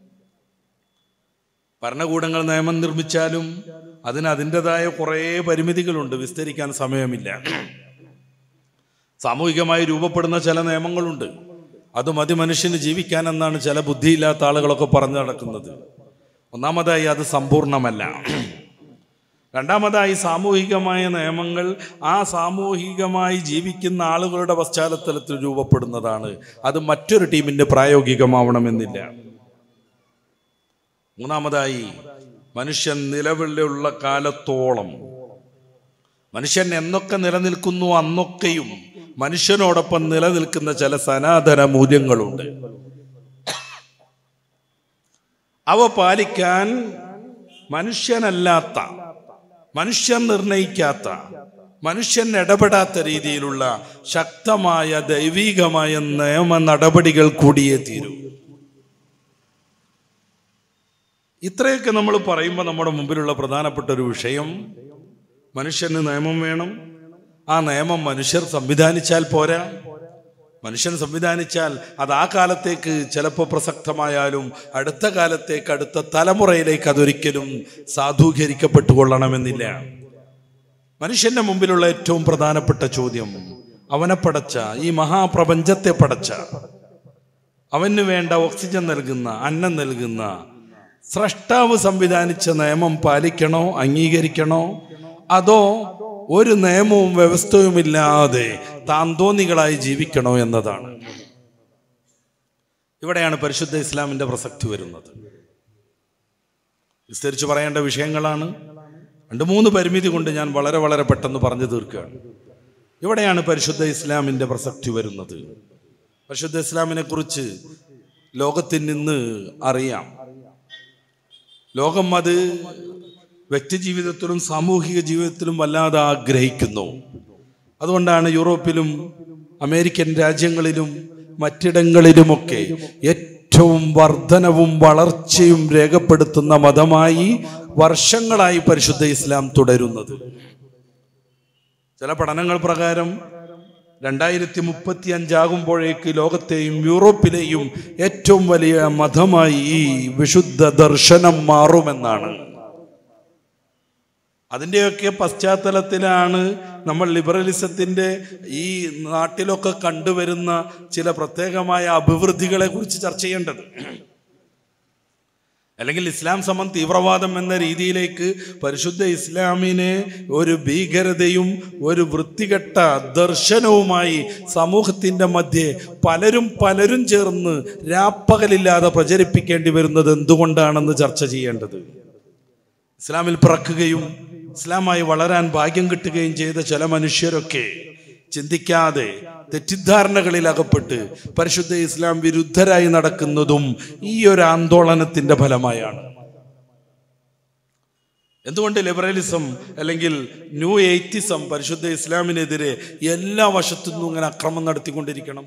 ഭരണകൂടങ്ങൾ നിയമം നിർമ്മിച്ചാലും അതിന് അതിൻ്റെതായ കുറേ പരിമിതികളുണ്ട് വിസ്തരിക്കാൻ സമയമില്ല സാമൂഹികമായി രൂപപ്പെടുന്ന ചില നിയമങ്ങളുണ്ട് അത് മതി മനുഷ്യന് ജീവിക്കാൻ എന്നാണ് ചില ബുദ്ധിയില്ലാത്ത ആളുകളൊക്കെ പറഞ്ഞു നടക്കുന്നത് ഒന്നാമതായി അത് സമ്പൂർണ്ണമല്ല രണ്ടാമതായി സാമൂഹികമായ നിയമങ്ങൾ ആ സാമൂഹികമായി ജീവിക്കുന്ന ആളുകളുടെ പശ്ചാത്തലത്തിൽ രൂപപ്പെടുന്നതാണ് അത് മറ്റൊരു ടീമിന്റെ പ്രായോഗികമാവണമെന്നില്ല മൂന്നാമതായി മനുഷ്യൻ നിലവിലുള്ള കാലത്തോളം മനുഷ്യൻ എന്നൊക്കെ നിലനിൽക്കുന്നു അന്നൊക്കെയും മനുഷ്യനോടൊപ്പം നിലനിൽക്കുന്ന ചില സനാതന മൂല്യങ്ങളുണ്ട് അവ പാലിക്കാൻ മനുഷ്യനല്ലാത്ത മനുഷ്യൻ നിർണയിക്കാത്ത മനുഷ്യൻ ഇടപെടാത്ത രീതിയിലുള്ള ശക്തമായ ദൈവികമായ നിയമ നടപടികൾ കൂടിയേ തീരൂ ഇത്രയൊക്കെ നമ്മൾ പറയുമ്പോൾ നമ്മുടെ മുമ്പിലുള്ള പ്രധാനപ്പെട്ട ഒരു വിഷയം മനുഷ്യന് നിയമം വേണം ആ നിയമം മനുഷ്യർ സംവിധാനിച്ചാൽ പോരാ മനുഷ്യൻ സംവിധാനിച്ചാൽ അത് ആ കാലത്തേക്ക് ചിലപ്പോൾ പ്രസക്തമായാലും അടുത്ത കാലത്തേക്ക് അടുത്ത തലമുറയിലേക്ക് അതൊരിക്കലും സാധൂകരിക്കപ്പെട്ടു കൊള്ളണമെന്നില്ല മനുഷ്യന്റെ മുമ്പിലുള്ള ഏറ്റവും പ്രധാനപ്പെട്ട ചോദ്യം അവനെ പടച്ച ഈ മഹാപ്രപഞ്ചത്തെ പടച്ച അവന് വേണ്ട ഓക്സിജൻ നൽകുന്ന അന്നം നൽകുന്ന സ്രഷ്ടാവ് സംവിധാനിച്ച നിയമം പാലിക്കണോ അംഗീകരിക്കണോ അതോ ഒരു നിയമവും വ്യവസ്ഥയുമില്ലാതെ താന്തോന്നികളായി ജീവിക്കണോ എന്നതാണ് ഇവിടെയാണ് പരിശുദ്ധ ഇസ്ലാമിന്റെ പ്രസക്തി വരുന്നത് വിസ്തരിച്ച് പറയേണ്ട വിഷയങ്ങളാണ് രണ്ട് മൂന്ന് പരിമിതി കൊണ്ട് ഞാൻ വളരെ വളരെ പെട്ടെന്ന് പറഞ്ഞു തീർക്കുകയാണ് ഇവിടെയാണ് പരിശുദ്ധ ഇസ്ലാമിന്റെ പ്രസക്തി വരുന്നത് പരിശുദ്ധ ഇസ്ലാമിനെ കുറിച്ച് ലോകത്തിൽ നിന്ന് അറിയാം ലോകം അത് വ്യക്തി ജീവിതത്തിലും സാമൂഹിക ജീവിതത്തിലും വല്ലാതെ ആഗ്രഹിക്കുന്നു അതുകൊണ്ടാണ് യൂറോപ്പിലും അമേരിക്കൻ രാജ്യങ്ങളിലും മറ്റിടങ്ങളിലുമൊക്കെ ഏറ്റവും വർധനവും വളർച്ചയും രേഖപ്പെടുത്തുന്ന മതമായി വർഷങ്ങളായി പരിശുദ്ധ ഇസ്ലാം തുടരുന്നത് ചില പഠനങ്ങൾ പ്രകാരം രണ്ടായിരത്തി മുപ്പത്തി അഞ്ചാകുമ്പോഴേക്ക് ലോകത്തെയും യൂറോപ്പിലെയും ഏറ്റവും വലിയ മതമായി ഈ വിശുദ്ധ ദർശനം മാറുമെന്നാണ് അതിൻ്റെയൊക്കെ പശ്ചാത്തലത്തിലാണ് നമ്മൾ ലിബറലിസത്തിൻ്റെ ഈ നാട്ടിലൊക്കെ കണ്ടുവരുന്ന ചില പ്രത്യേകമായ അഭിവൃദ്ധികളെ കുറിച്ച് ചർച്ച ചെയ്യേണ്ടത് അല്ലെങ്കിൽ ഇസ്ലാം സമം തീവ്രവാദം എന്ന രീതിയിലേക്ക് പരിശുദ്ധ ഇസ്ലാമിനെ ഒരു ഭീകരതയും ഒരു വൃത്തികെട്ട ദർശനവുമായി സമൂഹത്തിൻ്റെ മധ്യേ പലരും പലരും ചേർന്ന് രാപ്പകലില്ലാതെ പ്രചരിപ്പിക്കേണ്ടി വരുന്നത് എന്തുകൊണ്ടാണെന്ന് ചർച്ച ചെയ്യേണ്ടത് ഇസ്ലാമിൽ പിറക്കുകയും ഇസ്ലാമായി വളരാൻ ഭാഗ്യം കിട്ടുകയും ചെയ്ത ചില മനുഷ്യരൊക്കെ ചിന്തിക്കാതെ തെറ്റിദ്ധാരണകളിൽ അകപ്പെട്ട് പരിശുദ്ധ ഇസ്ലാം വിരുദ്ധരായി നടക്കുന്നതും ഈ ഒരു ആന്തോളനത്തിന്റെ ഫലമായാണ് എന്തുകൊണ്ട് ലിബറലിസം അല്ലെങ്കിൽ ന്യൂ എയ്റ്റിസം പരിശുദ്ധ ഇസ്ലാമിനെതിരെ എല്ലാ വശത്തു നിന്നും ഇങ്ങനെ അക്രമം നടത്തിക്കൊണ്ടിരിക്കണം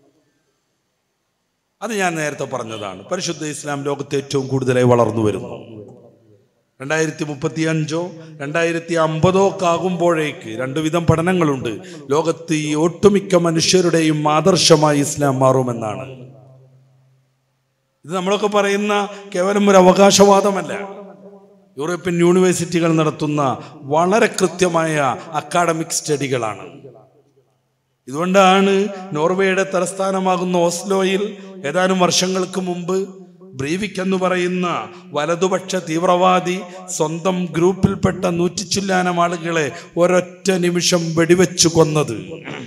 അത് ഞാൻ നേരത്തെ പറഞ്ഞതാണ് പരിശുദ്ധ ഇസ്ലാം ലോകത്ത് ഏറ്റവും കൂടുതലായി വളർന്നു വരുന്നു രണ്ടായിരത്തി മുപ്പത്തി അഞ്ചോ രണ്ടായിരത്തി അമ്പതോ ഒക്കെ ആകുമ്പോഴേക്ക് രണ്ടുവിധം പഠനങ്ങളുണ്ട് ലോകത്ത് ഈ ഒട്ടുമിക്ക മനുഷ്യരുടെയും ആദർശമായി ഇസ്ലാം മാറുമെന്നാണ് ഇത് നമ്മളൊക്കെ പറയുന്ന കേവലം ഒരു അവകാശവാദമല്ല യൂറോപ്യൻ യൂണിവേഴ്സിറ്റികൾ നടത്തുന്ന വളരെ കൃത്യമായ അക്കാഡമിക് സ്റ്റഡികളാണ് ഇതുകൊണ്ടാണ് നോർവേയുടെ തലസ്ഥാനമാകുന്ന ഓസ്ലോയിൽ ഏതാനും വർഷങ്ങൾക്ക് മുമ്പ് ബ്രീവിക് എന്ന് പറയുന്ന വലതുപക്ഷ തീവ്രവാദി സ്വന്തം ഗ്രൂപ്പിൽപ്പെട്ട നൂറ്റിച്ചില്ലാനം ആളുകളെ ഒരൊറ്റ നിമിഷം വെടിവെച്ചു കൊന്നത്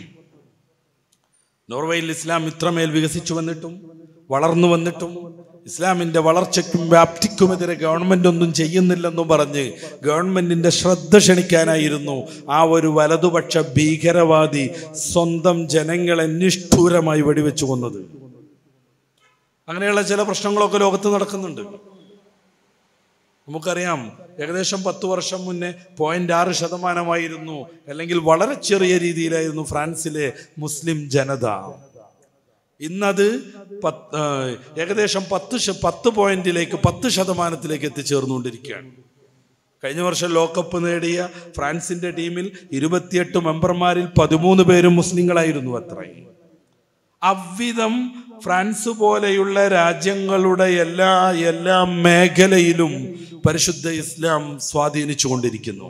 നോർവേയിൽ ഇസ്ലാം ഇത്രമേൽ വികസിച്ചു വന്നിട്ടും വളർന്നു വന്നിട്ടും ഇസ്ലാമിന്റെ വളർച്ചയ്ക്കും വ്യാപ്തിക്കുമെതിരെ ഗവൺമെന്റ് ഒന്നും ചെയ്യുന്നില്ലെന്നും പറഞ്ഞ് ഗവൺമെന്റിന്റെ ശ്രദ്ധ ക്ഷണിക്കാനായിരുന്നു ആ ഒരു വലതുപക്ഷ ഭീകരവാദി സ്വന്തം ജനങ്ങളെ നിഷ്ഠൂരമായി വെടിവെച്ചു കൊന്നത് അങ്ങനെയുള്ള ചില പ്രശ്നങ്ങളൊക്കെ ലോകത്ത് നടക്കുന്നുണ്ട് നമുക്കറിയാം ഏകദേശം പത്ത് വർഷം മുന്നേ പോയിന്റ് ആറ് ശതമാനമായിരുന്നു അല്ലെങ്കിൽ വളരെ ചെറിയ രീതിയിലായിരുന്നു ഫ്രാൻസിലെ മുസ്ലിം ജനത ഇന്നത് പത്ത് ഏകദേശം പത്ത് ശ- പത്ത് പോയിന്റിലേക്ക് പത്ത് ശതമാനത്തിലേക്ക് എത്തിച്ചേർന്നുകൊണ്ടിരിക്കുകയാണ് കഴിഞ്ഞ വർഷം ലോകകപ്പ് നേടിയ ഫ്രാൻസിന്റെ ടീമിൽ ഇരുപത്തിയെട്ട് മെമ്പർമാരിൽ പതിമൂന്ന് പേരും മുസ്ലിങ്ങളായിരുന്നു അത്രയും അவ்விധം ഫ്രാൻസ് പോലെയുള്ള രാജ്യങ്ങളുടെ എല്ലാ എല്ലാ മേഖലയിലും പരിശുദ്ധ ഇസ്ലാം സ്വാധീനിച്ചു കൊണ്ടിരിക്കുന്നു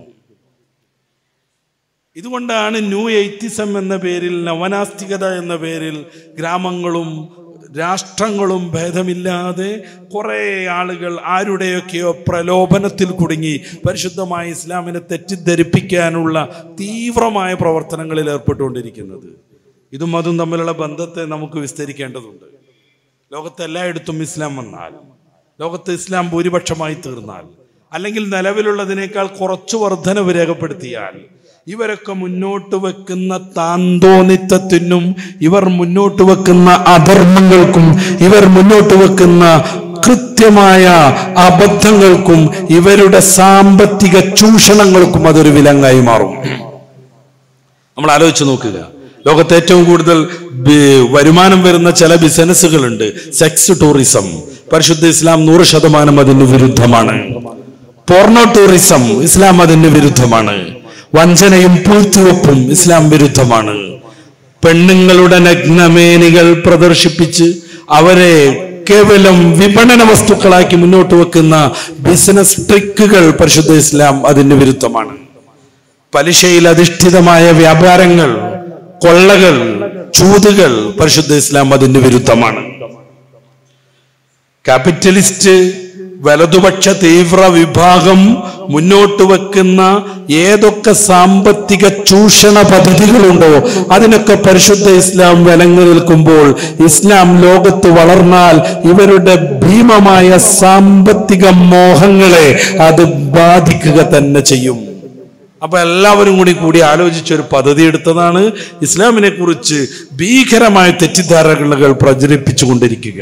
ഇതുകൊണ്ടാണ് ന്യൂ എയ്റ്റിസം എന്ന പേരിൽ നവനാസ്തികത എന്ന പേരിൽ ഗ്രാമങ്ങളും രാഷ്ട്രങ്ങളും ഭേദമില്ലാതെ കുറേ ആളുകൾ ആരുടെയൊക്കെയോ പ്രലോഭനത്തിൽ കുടുങ്ങി പരിശുദ്ധമായ ഇസ്ലാമിനെ തെറ്റിദ്ധരിപ്പിക്കാനുള്ള തീവ്രമായ പ്രവർത്തനങ്ങളിൽ ഏർപ്പെട്ടുകൊണ്ടിരിക്കുന്നത് ഇതും അതും തമ്മിലുള്ള ബന്ധത്തെ നമുക്ക് വിസ്തരിക്കേണ്ടതുണ്ട് ലോകത്ത് എല്ലായിടത്തും ഇസ്ലാം വന്നാൽ ലോകത്ത് ഇസ്ലാം ഭൂരിപക്ഷമായി തീർന്നാൽ അല്ലെങ്കിൽ നിലവിലുള്ളതിനേക്കാൾ കുറച്ച് വർധനവ് രേഖപ്പെടുത്തിയാൽ ഇവരൊക്കെ മുന്നോട്ട് വെക്കുന്ന താന്തോന്നിത്തത്തിനും ഇവർ മുന്നോട്ട് വെക്കുന്ന അധർമ്മങ്ങൾക്കും ഇവർ മുന്നോട്ട് വെക്കുന്ന കൃത്യമായ അബദ്ധങ്ങൾക്കും ഇവരുടെ സാമ്പത്തിക ചൂഷണങ്ങൾക്കും അതൊരു വിലങ്ങായി മാറും നമ്മൾ ആലോചിച്ച് നോക്കുക ലോകത്ത് ഏറ്റവും കൂടുതൽ ബി- വരുമാനം വരുന്ന ചില ബിസിനസ്സുകളുണ്ട് സെക്സ് ടൂറിസം പരിശുദ്ധ ഇസ്ലാം നൂറ് ശതമാനം അതിന് വിരുദ്ധമാണ് പോർണോ ടൂറിസം ഇസ്ലാം അതിന് വിരുദ്ധമാണ് വഞ്ചനയും പൂഴ്ത്തിവെപ്പും ഇസ്ലാം വിരുദ്ധമാണ് പെണ്ണുങ്ങളുടെ നഗ്നമേനികൾ പ്രദർശിപ്പിച്ച് അവരെ കേവലം വിപണന വസ്തുക്കളാക്കി മുന്നോട്ട് വെക്കുന്ന ബിസിനസ് ട്രിക്കുകൾ പരിശുദ്ധ ഇസ്ലാം അതിന് വിരുദ്ധമാണ് പലിശയിൽ അധിഷ്ഠിതമായ വ്യാപാരങ്ങൾ കൊള്ളകൾ ചൂതുകൾ പരിശുദ്ധ ഇസ്ലാം അതിന് വിരുദ്ധമാണ് ക്യാപിറ്റലിസ്റ്റ് വലതുപക്ഷ തീവ്ര വിഭാഗം മുന്നോട്ട് വെക്കുന്ന ഏതൊക്കെ സാമ്പത്തിക ചൂഷണ പദ്ധതികളുണ്ടോ അതിനൊക്കെ പരിശുദ്ധ ഇസ്ലാം വിലങ്ങു നിൽക്കുമ്പോൾ ഇസ്ലാം ലോകത്ത് വളർന്നാൽ ഇവരുടെ ഭീമമായ സാമ്പത്തിക മോഹങ്ങളെ അത് ബാധിക്കുക തന്നെ ചെയ്യും അപ്പൊ എല്ലാവരും കൂടി കൂടി ആലോചിച്ച ഒരു പദ്ധതി എടുത്തതാണ് ഇസ്ലാമിനെ കുറിച്ച് ഭീകരമായ തെറ്റിദ്ധാരണകൾ പ്രചരിപ്പിച്ചുകൊണ്ടിരിക്കുക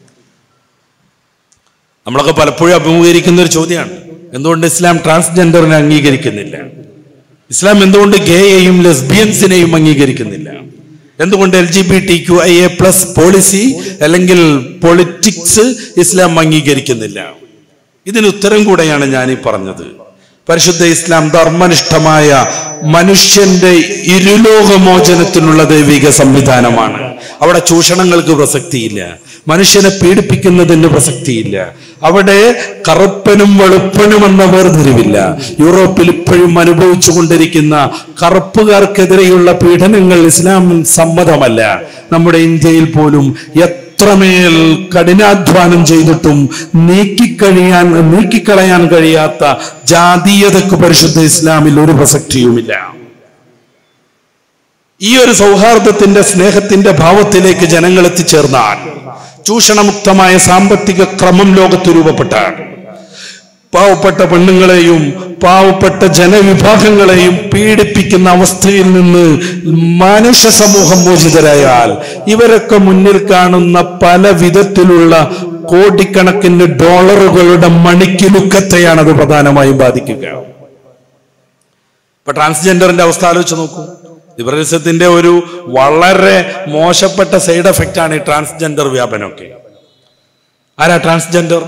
നമ്മളൊക്കെ പലപ്പോഴും അഭിമുഖീകരിക്കുന്ന ഒരു ചോദ്യമാണ് എന്തുകൊണ്ട് ഇസ്ലാം ട്രാൻസ്ജെൻഡറിനെ അംഗീകരിക്കുന്നില്ല ഇസ്ലാം എന്തുകൊണ്ട് ഗേയെയും ലെസ്ബിയൻസിനെയും അംഗീകരിക്കുന്നില്ല എന്തുകൊണ്ട് L G B T Q I A plus policy അല്ലെങ്കിൽ പൊളിറ്റിക്സ് ഇസ്ലാം അംഗീകരിക്കുന്നില്ല ഇതിന് ഉത്തരം കൂടെയാണ് ഞാൻ ഈ പറഞ്ഞത് പരിശുദ്ധ ഇസ്ലാം ധർമ്മനിഷ്ഠമായ മനുഷ്യന്റെ ഇരുലോകമോചനത്തിനുള്ള ദൈവിക സംവിധാനമാണ് അവിടെ ചൂഷണങ്ങൾക്ക് പ്രസക്തിയില്ല മനുഷ്യനെ പീഡിപ്പിക്കുന്നതിന് പ്രസക്തിയില്ല അവിടെ കറുപ്പനും വെളുപ്പനും എന്ന വേർതിരിവില്ല യൂറോപ്പിൽ ഇപ്പോഴും അനുഭവിച്ചു കൊണ്ടിരിക്കുന്ന കറുപ്പുകാർക്കെതിരെയുള്ള പീഡനങ്ങൾ ഇസ്ലാം സമ്മതമല്ല നമ്മുടെ ഇന്ത്യയിൽ പോലും എത്രമേൽ കഠിനാധ്വാനം ചെയ്തിട്ടും നീക്കിക്കഴിയാൻ നീക്കിക്കളയാൻ കഴിയാത്ത ജാതീയതക്ക് പരിശുദ്ധ ഇസ്ലാമിൽ ഒരു പ്രസക്തിയുമില്ല ഈ ഒരു സൗഹാർദ്ദത്തിന്റെ സ്നേഹത്തിന്റെ ഭാവത്തിലേക്ക് ജനങ്ങൾ എത്തിച്ചേർന്നാൽ ചൂഷണമുക്തമായ സാമ്പത്തിക ക്രമം ലോകത്ത് രൂപപ്പെട്ടാൽ പാവപ്പെട്ട പെണ്ണുങ്ങളെയും പാവപ്പെട്ട ജനവിഭാഗങ്ങളെയും പീഡിപ്പിക്കുന്ന അവസ്ഥയിൽ നിന്ന് മനുഷ്യ സമൂഹം മോചിതരായാൽ ഇവരൊക്കെ മുന്നിൽ കാണുന്ന പല വിധത്തിലുള്ള കോടിക്കണക്കിന് ഡോളറുകളുടെ മണിക്കിലുക്കത്തെയാണ് അത് പ്രധാനമായും ബാധിക്കുക ഇപ്പൊ ട്രാൻസ്ജെൻഡറിന്റെ അവസ്ഥ ആലോചിച്ച് നോക്കൂ ലിബറലിസത്തിന്റെ ഒരു വളരെ മോശപ്പെട്ട സൈഡ് എഫക്റ്റ് ആണ് ഈ ട്രാൻസ്ജെൻഡർ വ്യാപനമൊക്കെ ആരാ ട്രാൻസ്ജെൻഡർ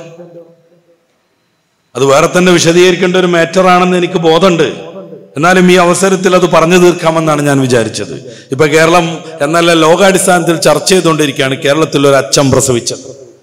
അത് വേറെ തന്നെ വിശദീകരിക്കേണ്ട ഒരു മാറ്റർ ആണെന്ന് എനിക്ക് ബോധമുണ്ട് എന്നാലും ഈ അവസരത്തിൽ അത് പറഞ്ഞു തീർക്കാമെന്നാണ് ഞാൻ വിചാരിച്ചത് ഇപ്പൊ കേരളം എന്നല്ല ലോകാടിസ്ഥാനത്തിൽ ചർച്ച ചെയ്തുകൊണ്ടിരിക്കുകയാണ് കേരളത്തിൽ ഒരു അച്ഛൻ പ്രസവിച്ചത്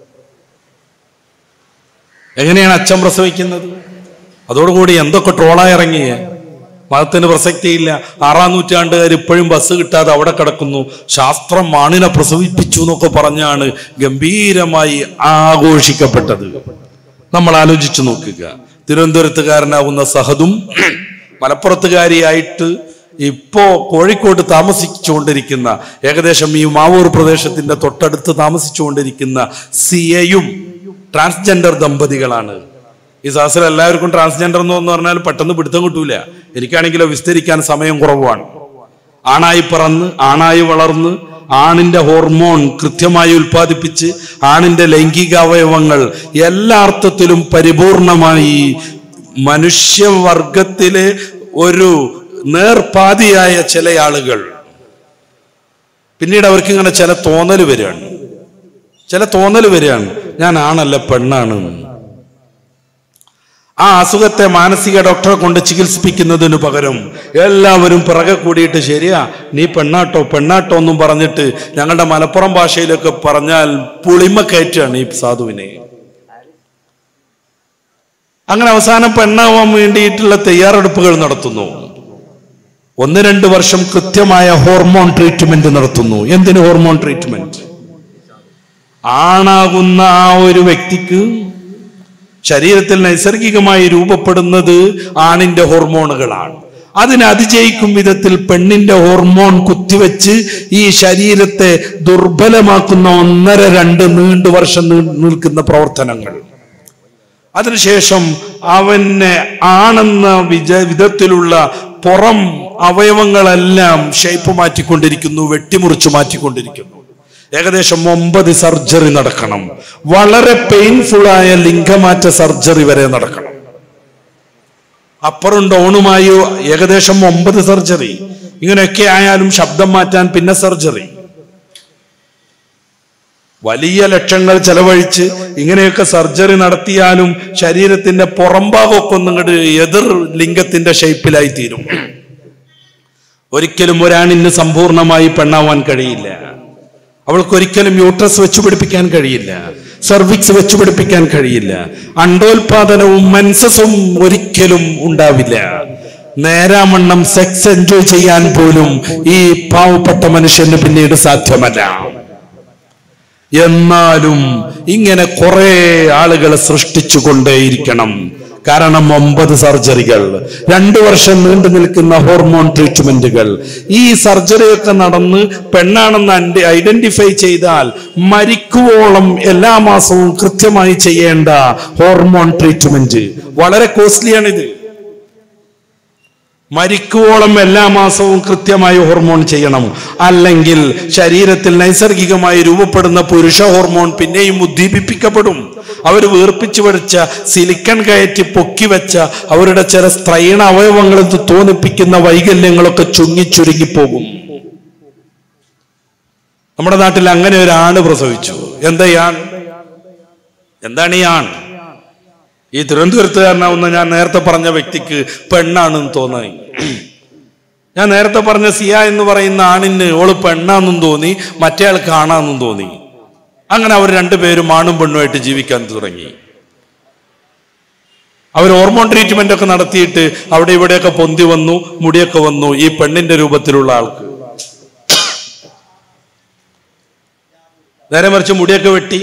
എങ്ങനെയാണ് അച്ഛൻ പ്രസവിക്കുന്നത് അതോടുകൂടി എന്തൊക്കെ ട്രോളായി ഇറങ്ങിയ മതത്തിന് പ്രസക്തിയില്ല ആറാം നൂറ്റാണ്ടുകാർ ഇപ്പോഴും ബസ് കിട്ടാതെ അവിടെ കിടക്കുന്നു ശാസ്ത്രം മാണിനെ പ്രസവിപ്പിച്ചു എന്നൊക്കെ പറഞ്ഞാണ് ഗംഭീരമായി ആഘോഷിക്കപ്പെട്ടത് നമ്മൾ ആലോചിച്ചു നോക്കുക തിരുവനന്തപുരത്തുകാരനാവുന്ന സഹദും മലപ്പുറത്തുകാരിയായിട്ട് ഇപ്പോ കോഴിക്കോട് താമസിച്ചുകൊണ്ടിരിക്കുന്ന ഏകദേശം ഈ മാവൂർ പ്രദേശത്തിന്റെ തൊട്ടടുത്ത് താമസിച്ചുകൊണ്ടിരിക്കുന്ന സിയയും ട്രാൻസ്ജെൻഡർ ദമ്പതികളാണ് ഈ സഹസിൽ എല്ലാവർക്കും ട്രാൻസ്ജെൻഡർ എന്ന് പറഞ്ഞാൽ പെട്ടെന്ന് പിടുത്തം കിട്ടൂല എനിക്കാണെങ്കിലോ വിസ്തരിക്കാൻ സമയം കുറവാണ് ആണായി പറന്ന് ആണായി വളർന്ന് ആണിന്റെ ഹോർമോൺ കൃത്യമായി ഉൽപ്പാദിപ്പിച്ച് ആണിന്റെ ലൈംഗികാവയവങ്ങൾ എല്ലാ അർത്ഥത്തിലും പരിപൂർണമായി മനുഷ്യവർഗത്തിലെ ഒരു നേർപാതിയായ ചില ആളുകൾ പിന്നീട് അവർക്ക് ഇങ്ങനെ ചില തോന്നൽ വരികയാണ് ചില തോന്നൽ വരികയാണ് ഞാൻ ആണല്ല പെണ്ണാണ് ആ അസുഖത്തെ മാനസിക ഡോക്ടറെ കൊണ്ട് ചികിത്സിപ്പിക്കുന്നതിന് പകരം എല്ലാവരും പിറകെ കൂടിയിട്ട് ശരിയാ നീ പെണ്ണാട്ടോ പെണ്ണാട്ടോ എന്നും പറഞ്ഞിട്ട് ഞങ്ങളുടെ മലപ്പുറം ഭാഷയിലൊക്കെ പറഞ്ഞാൽ പുളിമ കയറ്റാണ് ഈ സാധുവിനെ അങ്ങനെ അവസാനം പെണ്ണാവാൻ വേണ്ടിയിട്ടുള്ള തയ്യാറെടുപ്പുകൾ നടത്തുന്നു ഒന്ന് രണ്ട് വർഷം കൃത്യമായ ഹോർമോൺ ട്രീറ്റ്മെന്റ് നടത്തുന്നു എന്തിന് ഹോർമോൺ ട്രീറ്റ്മെന്റ് ആണാകുന്ന ആ ഒരു വ്യക്തിക്ക് ശരീരത്തിൽ നൈസർഗികമായി രൂപപ്പെടുന്നത് ആണിന്റെ ഹോർമോണുകളാണ് അതിനെ അതിജയിക്കും വിധത്തിൽ പെണ്ണിന്റെ ഹോർമോൺ കുത്തിവെച്ച് ഈ ശരീരത്തെ ദുർബലമാക്കുന്ന ഒന്നര രണ്ട് നീണ്ടു വർഷം നീ- നിൽക്കുന്ന പ്രവർത്തനങ്ങൾ അതിനുശേഷം അവനെ ആണെന്ന വിജ വിധത്തിലുള്ള പുറം അവയവങ്ങളെല്ലാം ഷേപ്പ് മാറ്റിക്കൊണ്ടിരിക്കുന്നു വെട്ടിമുറിച്ച് മാറ്റിക്കൊണ്ടിരിക്കുന്നു ഏകദേശം ഒമ്പത് സർജറി നടക്കണം വളരെ പെയിൻഫുൾ ആയ ലിംഗമാറ്റ സർജറി വരെ നടക്കണം അപ്പറും ഡൗണുമായോ ഏകദേശം ഒമ്പത് സർജറി ഇങ്ങനെയൊക്കെ ആയാലും ശബ്ദം മാറ്റാൻ പിന്നെ സർജറി വലിയ ലക്ഷങ്ങൾ ചെലവഴിച്ച് ഇങ്ങനെയൊക്കെ സർജറി നടത്തിയാലും ശരീരത്തിന്റെ പുറംഭാഗമൊക്കെ ഒന്നും ഇങ്ങോട്ട് എതിർ ലിംഗത്തിന്റെ ഷേപ്പിലായി തീരും ഒരിക്കലും ഒരാണിന് സമ്പൂർണമായി പെണ്ണാവാൻ കഴിയില്ല അവൾക്ക് ഒരിക്കലും യൂട്രസ് വെച്ചു പിടിപ്പിക്കാൻ കഴിയില്ല സർവിക്സ് വെച്ചു പിടിപ്പിക്കാൻ കഴിയില്ല അണ്ടോൽപാദനവും മെൻസസും ഒരിക്കലും ഉണ്ടാവില്ല നേരാമണ്ണം സെക്സ് എൻജോയ് ചെയ്യാൻ പോലും ഈ പാവപ്പെട്ട മനുഷ്യന് പിന്നീട് സാധ്യമല്ല എന്നാലും ഇങ്ങനെ കുറെ ആളുകളെ സൃഷ്ടിച്ചു കൊണ്ടേയിരിക്കണം കാരണം ഒമ്പത് സർജറികൾ രണ്ടു വർഷം നീണ്ടു നിൽക്കുന്ന ഹോർമോൺ ട്രീറ്റ്മെന്റുകൾ ഈ സർജറിയൊക്കെ നടന്ന് പെണ്ണാണെന്ന് ഐഡന്റിഫൈ ചെയ്താൽ മരിക്കുവോളം എല്ലാ മാസവും കൃത്യമായി ചെയ്യേണ്ട ഹോർമോൺ ട്രീറ്റ്മെന്റ് വളരെ കോസ്റ്റ്ലിയാണിത് മരിക്കുവോളം എല്ലാ മാസവും കൃത്യമായി ഹോർമോൺ ചെയ്യണം അല്ലെങ്കിൽ ശരീരത്തിൽ നൈസർഗികമായി രൂപപ്പെടുന്ന പുരുഷ ഹോർമോൺ പിന്നെയും ഉദ്ദീപിപ്പിക്കപ്പെടും അവർ വീർപ്പിച്ചു പഠിച്ച സിലിക്കൺ കയറ്റി പൊക്കി വെച്ച അവരുടെ ചില സ്ത്രൈണ അവയവങ്ങളിൽ നിന്ന് തോന്നിപ്പിക്കുന്ന വൈകല്യങ്ങളൊക്കെ ചുങ്ങിച്ചുരുങ്ങിപ്പോകും നമ്മുടെ നാട്ടിൽ അങ്ങനെ ഒരു ആണ് പ്രസവിച്ചു എന്താ ഈ ആൺ എന്താണ് ഈ ആൺ ഈ തിരുവനന്തപുരത്തുകാരനാവുന്ന ഞാൻ നേരത്തെ പറഞ്ഞ വ്യക്തിക്ക് പെണ്ണാണെന്ന് തോന്നി ഞാൻ നേരത്തെ പറഞ്ഞ സിയ എന്ന് പറയുന്ന ആണിന് ഓള് പെണ്ണാന്നും തോന്നി മറ്റേ ആൾക്ക് ആണാന്നും തോന്നി അങ്ങനെ അവർ രണ്ടുപേരും ആണും പെണ്ണുമായിട്ട് ജീവിക്കാൻ തുടങ്ങി അവർ ഹോർമോൺ ട്രീറ്റ്മെന്റ് ഒക്കെ നടത്തിയിട്ട് അവിടെ ഇവിടെയൊക്കെ പൊന്തി വന്നു മുടിയൊക്കെ വന്നു ഈ പെണ്ണിന്റെ രൂപത്തിലുള്ള ആൾക്ക് നേരെ മറിച്ച് മുടിയൊക്കെ വെട്ടി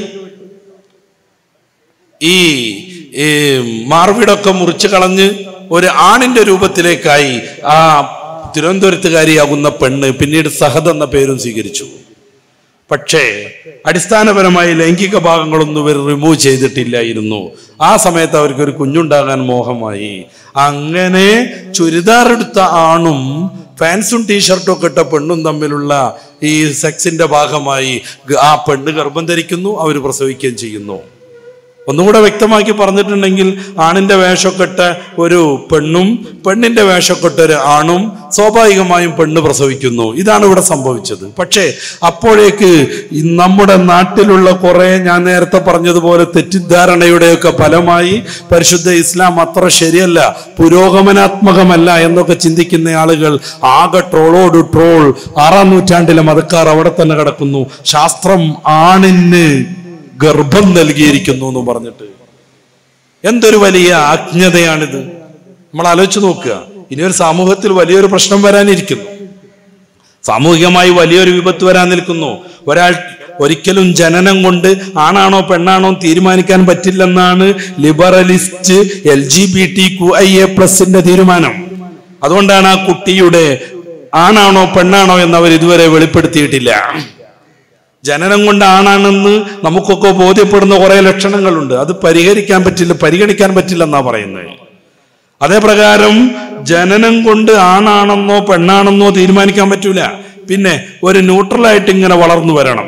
ഈ ഈ മാർവിടൊക്കെ മുറിച്ച് കളഞ്ഞ് ഒരു ആണിന്റെ രൂപത്തിലേക്കായി ആ തിരുവനന്തപുരത്തുകാരിയാകുന്ന പെണ്ണ് പിന്നീട് സഹദ് എന്ന പേരും സ്വീകരിച്ചു പക്ഷേ അടിസ്ഥാനപരമായി ലൈംഗിക ഭാഗങ്ങളൊന്നും ഇവർ റിമൂവ് ചെയ്തിട്ടില്ലായിരുന്നു ആ സമയത്ത് അവർക്ക് ഒരു കുഞ്ഞുണ്ടാകാൻ മോഹമായി അങ്ങനെ ചുരിദാർ എടുത്ത ആണും പാൻസും ടീഷർട്ടും ഒക്കെ ഇട്ട പെണ്ണും തമ്മിലുള്ള ഈ സെക്സിന്റെ ഭാഗമായി ഗ- ആ പെണ്ണ് ഗർഭം ധരിക്കുന്നു അവർ പ്രസവിക്കുകയും ചെയ്യുന്നു ഒന്നുകൂടെ വ്യക്തമാക്കി പറഞ്ഞിട്ടുണ്ടെങ്കിൽ ആണിന്റെ വേഷമൊക്കെ ഇട്ട ഒരു പെണ്ണും പെണ്ണിന്റെ വേഷമൊക്കെ ഇട്ട ഒരു ആണും സ്വാഭാവികമായും പെണ്ണ് പ്രസവിക്കുന്നു ഇതാണ് ഇവിടെ സംഭവിച്ചത് പക്ഷേ അപ്പോഴേക്ക് ഈ നമ്മുടെ നാട്ടിലുള്ള കുറെ ഞാൻ നേരത്തെ പറഞ്ഞതുപോലെ തെറ്റിദ്ധാരണയുടെയൊക്കെ ഫലമായി പരിശുദ്ധ ഇസ്ലാം അത്ര ശരിയല്ല പുരോഗമനാത്മകമല്ല എന്നൊക്കെ ചിന്തിക്കുന്ന ആളുകൾ ആകെ ട്രോളോട് ട്രോൾ ആറാം നൂറ്റാണ്ടിലെ മതക്കാർ അവിടെ തന്നെ കിടക്കുന്നു ശാസ്ത്രം ആണിന് ഗർഭം നൽകിയിരിക്കുന്നു എന്ന് പറഞ്ഞിട്ട് എന്തൊരു വലിയ അജ്ഞതയാണിത് നമ്മൾ ആലോചിച്ച് നോക്കുക ഇനിയൊരു സമൂഹത്തിൽ വലിയൊരു പ്രശ്നം വരാനിരിക്കുന്നു സാമൂഹികമായി വലിയൊരു വിപത്ത് വരാൻ നിൽക്കുന്നു ഒരാൾ ഒരിക്കലും ജനനം കൊണ്ട് ആണാണോ പെണ്ണാണോ എന്ന് തീരുമാനിക്കാൻ പറ്റില്ലെന്നാണ് liberalist L G B T Q I A പ്ലസിന്റെ തീരുമാനം അതുകൊണ്ടാണ് ആ കുട്ടിയുടെ ആണാണോ പെണ്ണാണോ എന്ന് അവർ ഇതുവരെ വെളിപ്പെടുത്തിയിട്ടില്ല ജനനം കൊണ്ട് ആണാണെന്ന് നമുക്കൊക്കെ ബോധ്യപ്പെടുന്ന കുറെ ലക്ഷണങ്ങളുണ്ട് അത് പരിഹരിക്കാൻ പറ്റില്ല പരിഗണിക്കാൻ പറ്റില്ലെന്നാ പറയുന്നത് അതേ പ്രകാരം ജനനം കൊണ്ട് ആണാണെന്നോ പെണ്ണാണെന്നോ തീരുമാനിക്കാൻ പറ്റൂല പിന്നെ ഒരു ന്യൂട്രലായിട്ട് ഇങ്ങനെ വളർന്നു വരണം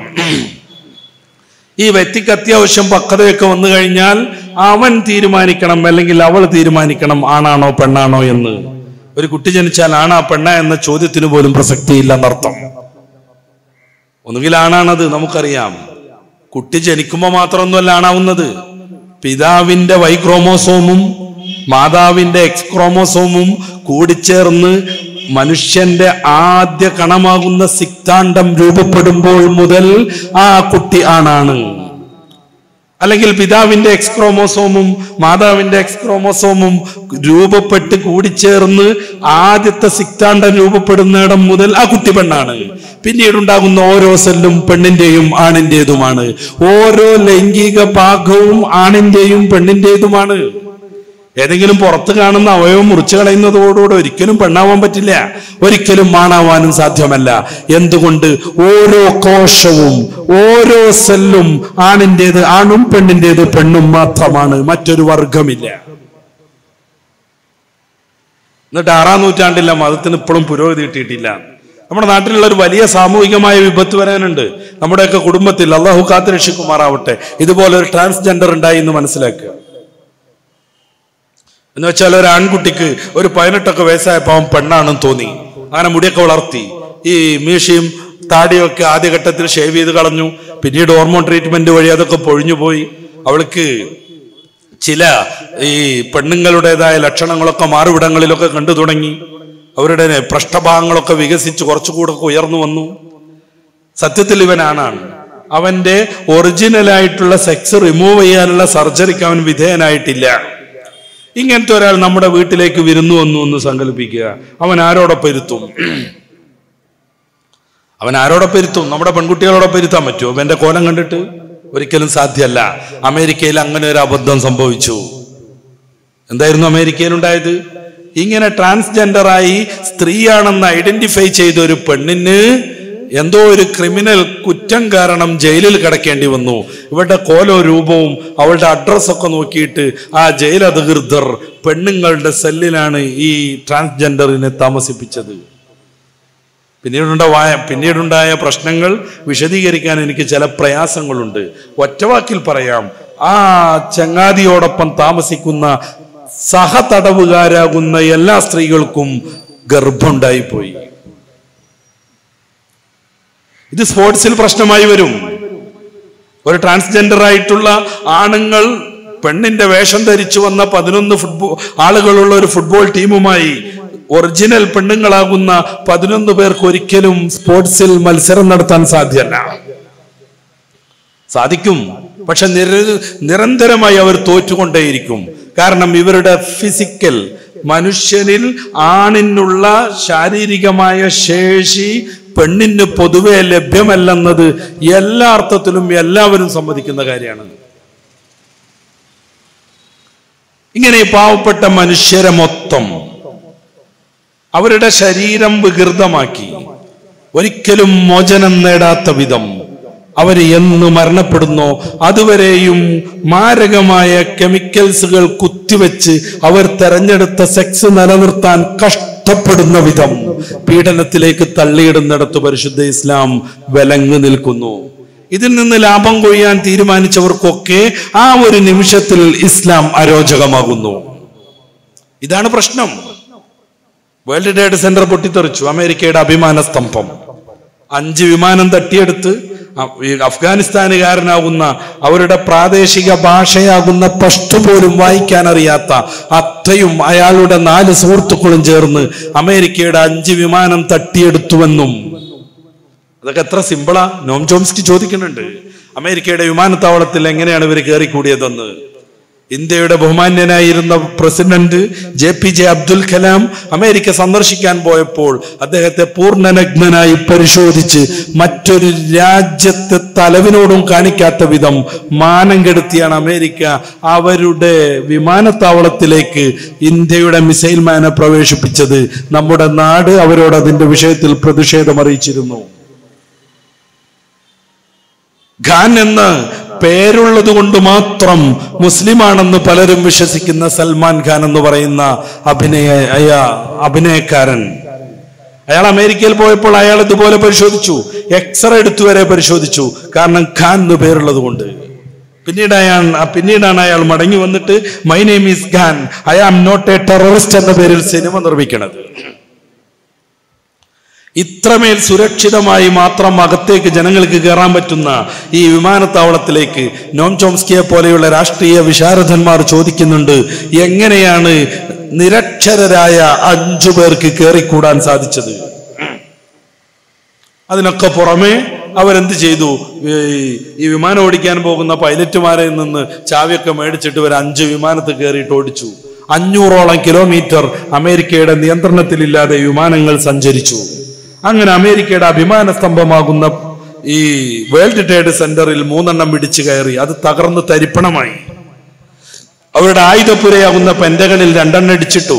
ഈ വ്യക്തിക്ക് അത്യാവശ്യം പക്വതയൊക്കെ വന്നു കഴിഞ്ഞാൽ അവൻ തീരുമാനിക്കണം അല്ലെങ്കിൽ അവൾ തീരുമാനിക്കണം ആണാണോ പെണ്ണാണോ എന്ന് ഒരു കുട്ടി ജനിച്ചാൽ ആണാ പെണ്ണ എന്ന ചോദ്യത്തിന് പോലും പ്രസക്തിയില്ല എന്നർത്ഥം ഒന്നുകിൽ ആണാണത് നമുക്കറിയാം കുട്ടി ജനിക്കുമ്പോൾ മാത്രമൊന്നുമല്ല ആണാവുന്നത് പിതാവിന്റെ വൈ ക്രോമോസോമും മാതാവിന്റെ എക്സ് ക്രോമോസോമും കൂടിച്ചേർന്ന് മനുഷ്യന്റെ ആദ്യ കണമാകുന്ന സിക്താണ്ഡം രൂപപ്പെടുമ്പോൾ മുതൽ ആ കുട്ടി ആണാണ് അല്ലെങ്കിൽ പിതാവിന്റെ എക്സ് ക്രോമോസോമും മാതാവിന്റെ എക്സ് ക്രോമോസോമും രൂപപ്പെട്ട് കൂടിച്ചേർന്ന് ആദ്യത്തെ സിക്താണ്ഡം രൂപപ്പെടുന്നിടം മുതൽ ആ കുട്ടി പെണ്ണാണ് പിന്നീട് ഉണ്ടാകുന്ന ഓരോ സെല്ലും പെണ്ണിന്റെയും ആണിന്റേതുമാണ് ഓരോ ലൈംഗിക ഭാഗവും ആണിന്റെയും പെണ്ണിന്റേതുമാണ് ഏതെങ്കിലും പുറത്ത് കാണുന്ന അവയവം മുറിച്ചു കളയുന്നതോടുകൂടെ ഒരിക്കലും പെണ്ണാവാൻ പറ്റില്ല ഒരിക്കലും മാണാവാനും സാധ്യമല്ല എന്തുകൊണ്ട് ഓരോ കോശവും ഓരോ സെല്ലും ആണിൻ്റെത് ആണും പെണ്ണിൻ്റെത് പെണ്ണും മാത്രമാണ് മറ്റൊരു വർഗമില്ല എന്നിട്ട് ആറാം നൂറ്റാണ്ടില്ല മതത്തിന് ഇപ്പോഴും പുരോഗതി കിട്ടിയിട്ടില്ല നമ്മുടെ നാട്ടിലുള്ള ഒരു വലിയ സാമൂഹികമായ വിപത്ത് വരാനുണ്ട് നമ്മുടെയൊക്കെ കുടുംബത്തിൽ അള്ളാഹു കാത്തുരക്ഷിക്കുമാറാവട്ടെ ഇതുപോലെ ഒരു ട്രാൻസ്ജെൻഡർ ഉണ്ടായി എന്ന് മനസ്സിലാക്കുക എന്ന് വെച്ചാൽ ഒരു ആൺകുട്ടിക്ക് ഒരു പതിനെട്ടൊക്കെ വയസ്സായപ്പോൾ അവൻ പെണ്ണാണെന്ന് തോന്നി അങ്ങനെ മുടിയൊക്കെ വളർത്തി ഈ മീശയും താടിയൊക്കെ ആദ്യഘട്ടത്തിൽ ഷേവ് ചെയ്ത് കളഞ്ഞു പിന്നീട് ഹോർമോൺ ട്രീറ്റ്മെന്റ് വഴി അതൊക്കെ പൊഴിഞ്ഞു പോയി അവൾക്ക് ചില ഈ പെണ്ണുങ്ങളുടേതായ ലക്ഷണങ്ങളൊക്കെ മാറുവിടങ്ങളിലൊക്കെ കണ്ടു തുടങ്ങി അവരുടെ പൃഷ്ഠഭാഗങ്ങളൊക്കെ വികസിച്ച് കുറച്ചുകൂടെ ഒക്കെ ഉയർന്നു വന്നു സത്യത്തിൽ ഇവൻ ആണാണ് അവന്റെ ഒറിജിനലായിട്ടുള്ള സെക്സ് റിമൂവ് ചെയ്യാനുള്ള സർജറിക്ക് അവൻ വിധേയനായിട്ടില്ല ഇങ്ങനത്തെ ഒരാൾ നമ്മുടെ വീട്ടിലേക്ക് വിരുന്നു വന്നു എന്ന് സങ്കല്പിക്കുക അവൻ ആരോടൊപ്പം ഇരുത്തും അവൻ ആരോടൊപ്പം ഇരുത്തും നമ്മുടെ പെൺകുട്ടികളോടൊപ്പം ഇരുത്താൻ പറ്റുമോ അവന്റെ കോലം കണ്ടിട്ട് ഒരിക്കലും സാധ്യമല്ല അമേരിക്കയിൽ അങ്ങനെ ഒരു അബദ്ധം സംഭവിച്ചു എന്തായിരുന്നു അമേരിക്കയിൽ ഉണ്ടായത് ഇങ്ങനെ ട്രാൻസ്ജെൻഡറായി സ്ത്രീയാണെന്ന് ഐഡന്റിഫൈ ചെയ്ത ഒരു പെണ്ണിന് എന്തോ ഒരു ക്രിമിനൽ കുറ്റം കാരണം ജയിലിൽ കിടക്കേണ്ടി വന്നു ഇവരുടെ കോലോ രൂപവും അവളുടെ അഡ്രസ്സൊക്കെ നോക്കിയിട്ട് ആ ജയിൽ അധികൃതർ പെണ്ണുങ്ങളുടെ സെല്ലിലാണ് ഈ ട്രാൻസ്ജെൻഡറിനെ താമസിപ്പിച്ചത് പിന്നീടുണ്ടായ പിന്നീടുണ്ടായ പ്രശ്നങ്ങൾ വിശദീകരിക്കാൻ എനിക്ക് ചില പ്രയാസങ്ങളുണ്ട് ഒറ്റവാക്കിൽ പറയാം ആ ചങ്ങാതിയോടൊപ്പം താമസിക്കുന്ന സഹതടവുകാരാകുന്ന എല്ലാ സ്ത്രീകൾക്കും ഗർഭമുണ്ടായിപ്പോയി ഇത് സ്പോർട്സിൽ പ്രശ്നമായി വരും ഒരു ട്രാൻസ്ജെൻഡർ ആയിട്ടുള്ള ആണുങ്ങൾ പെണ്ണിന്റെ വേഷം ധരിച്ചു വന്ന പതിനൊന്ന് ഫുട്ബോൾ ആളുകളുള്ള ഒരു ഫുട്ബോൾ ടീമുമായി ഒറിജിനൽ പെണ്ണുങ്ങളാകുന്ന പതിനൊന്ന് പേർക്ക് ഒരിക്കലും സ്പോർട്സിൽ മത്സരം നടത്താൻ സാധ്യമല്ല സാധിക്കും പക്ഷെ നിര നിരന്തരമായി അവർ തോറ്റുകൊണ്ടേയിരിക്കും കാരണം ഇവരുടെ ഫിസിക്കൽ മനുഷ്യനിൽ ആണിനുള്ള ശാരീരികമായ ശേഷി പെണ്ണിന് പൊതുവെ ലഭ്യമല്ലെന്നത് എല്ലാ അർത്ഥത്തിലും എല്ലാവരും സമ്മതിക്കുന്ന കാര്യമാണ് ഇങ്ങനെ ഈ പാവപ്പെട്ട മനുഷ്യരെ മൊത്തം അവരുടെ ശരീരം വികൃതമാക്കി ഒരിക്കലും മോചനം നേടാത്ത വിധം അവർ എന്ന് മരണപ്പെടുന്നോ അതുവരെയും മാരകമായ കെമിക്കൽസുകൾ കുത്തിവെച്ച് അവർ തെരഞ്ഞെടുത്ത സെക്സ് നിലനിർത്താൻ കഷ്ടപ്പെടുന്ന വിധം പീഡനത്തിലേക്ക് തള്ളിയിടുന്നിടത്ത് പരിശുദ്ധ ഇസ്ലാം വിലങ്ങു നിൽക്കുന്നു ഇതിൽ നിന്ന് ലാഭം കൊയ്യാൻ തീരുമാനിച്ചവർക്കൊക്കെ ആ ഒരു നിമിഷത്തിൽ ഇസ്ലാം അരോചകമാകുന്നു ഇതാണ് പ്രശ്നം വേൾഡ് ട്രേഡ് സെന്റർ പൊട്ടിത്തെറിച്ചു അമേരിക്കയുടെ അഭിമാന സ്തംഭം അഞ്ച് വിമാനം തട്ടിയെടുത്ത് അ- ഈ അഫ്ഗാനിസ്ഥാനുകാരനാകുന്ന അവരുടെ പ്രാദേശിക ഭാഷയാകുന്ന പഷ്തു പോലും വായിക്കാൻ അറിയാത്ത അത്രയും അയാളുടെ നാല് സുഹൃത്തുക്കളും ചേർന്ന് അമേരിക്കയുടെ അഞ്ച് വിമാനം തട്ടിയെടുത്തുവെന്നും അതൊക്കെ എത്ര സിമ്പിളാ നോം ചോംസ്കി ചോദിക്കുന്നുണ്ട് അമേരിക്കയുടെ വിമാനത്താവളത്തിൽ എങ്ങനെയാണ് ഇവർ കയറിക്കൂടിയതെന്ന് ഇന്ത്യയുടെ ബഹുമാന്യനായിരുന്ന president J P J Abdul Kalam America സന്ദർശിക്കാൻ പോയപ്പോൾ അദ്ദേഹത്തെ പൂർണ്ണനഗ്നനായി പരിശോധിച്ച് മറ്റൊരു രാജ്യത്തെ തലവിനോടും കാണിക്കാത്ത വിധം മാനം കെടുത്തിയാണ് അമേരിക്ക അവരുടെ വിമാനത്താവളത്തിലേക്ക് ഇന്ത്യയുടെ മിസൈൽ മാനെ പ്രവേശിപ്പിച്ചത് നമ്മുടെ നാട് അവരോട് അതിന്റെ വിഷയത്തിൽ പ്രതിഷേധം അറിയിച്ചിരുന്നു ഖാൻ എന്ന് പേരുള്ളത് കൊണ്ട് മാത്രം മുസ്ലിമാണെന്ന് പലരും വിശ്വസിക്കുന്ന സൽമാൻ ഖാൻ എന്ന് പറയുന്ന അഭിനയ അയ- അഭിനയക്കാരൻ അയാൾ അമേരിക്കയിൽ പോയപ്പോൾ അയാൾ ഇതുപോലെ പരിശോധിച്ചു എക്സ്റേ എടുത്തു വരെ പരിശോധിച്ചു കാരണം ഖാൻ എന്ന് പേരുള്ളത് കൊണ്ട് പിന്നീട് അയാൾ പിന്നീടാണ് അയാൾ മടങ്ങി വന്നിട്ട് my name is Khan I am not a terrorist എന്ന പേരിൽ സിനിമ നിർമ്മിക്കണത് ഇത്രമേൽ സുരക്ഷിതമായി മാത്രം അകത്തേക്ക് ജനങ്ങൾക്ക് കയറാൻ പറ്റുന്ന ഈ വിമാനത്താവളത്തിലേക്ക് നോം ചോംസ്കിയെ പോലെയുള്ള രാഷ്ട്രീയ വിശാരദന്മാർ ചോദിക്കുന്നുണ്ട് എങ്ങനെയാണ് നിരക്ഷരരായ അഞ്ചു പേർക്ക് കയറിക്കൂടാൻ സാധിച്ചത് അതിനൊക്കെ പുറമെ അവരെന്ത് ചെയ്തു ഈ- ഈ വിമാനം ഓടിക്കാൻ പോകുന്ന പൈലറ്റുമാരിൽ നിന്ന് ചാവിയൊക്കെ മേടിച്ചിട്ട് ഒരു അഞ്ച് വിമാനത്തിൽ കയറിയിട്ട് ഓടിച്ചു അഞ്ഞൂറോളം കിലോമീറ്റർ അമേരിക്കയുടെ നിയന്ത്രണത്തിലില്ലാതെ വിമാനങ്ങൾ സഞ്ചരിച്ചു അങ്ങനെ അമേരിക്കയുടെ അഭിമാന സ്തംഭമാകുന്ന ഈ വേൾഡ് ട്രേഡ് സെന്ററിൽ മൂന്നെണ്ണം പിടിച്ചു കയറി അത് തകർന്ന് തരിപ്പണമായി അവരുടെ ആയുധപ്പുരയാകുന്ന പെൻഡകളിൽ രണ്ടെണ്ണം ഇടിച്ചിട്ടു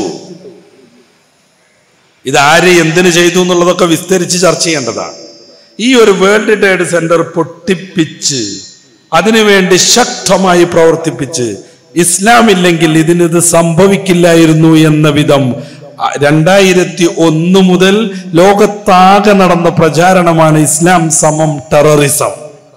ഇത് ആര് എന്തിനു ചെയ്തു എന്നുള്ളതൊക്കെ വിസ്തരിച്ച് ചർച്ച ചെയ്യേണ്ടതാണ് ഈ ഒരു വേൾഡ് ട്രേഡ് സെന്റർ പൊട്ടിപ്പിച്ച് അതിനുവേണ്ടി ശക്തമായി പ്രവർത്തിപ്പിച്ച് ഇസ്ലാം ഇല്ലെങ്കിൽ ഇതിനിത് സംഭവിക്കില്ലായിരുന്നു എന്ന വിധം അ- രണ്ടായിരത്തി ഒന്ന് മുതൽ ലോകത്താകെ നടന്ന പ്രചാരണമാണ് ഇസ്ലാം സമം ടെററിസം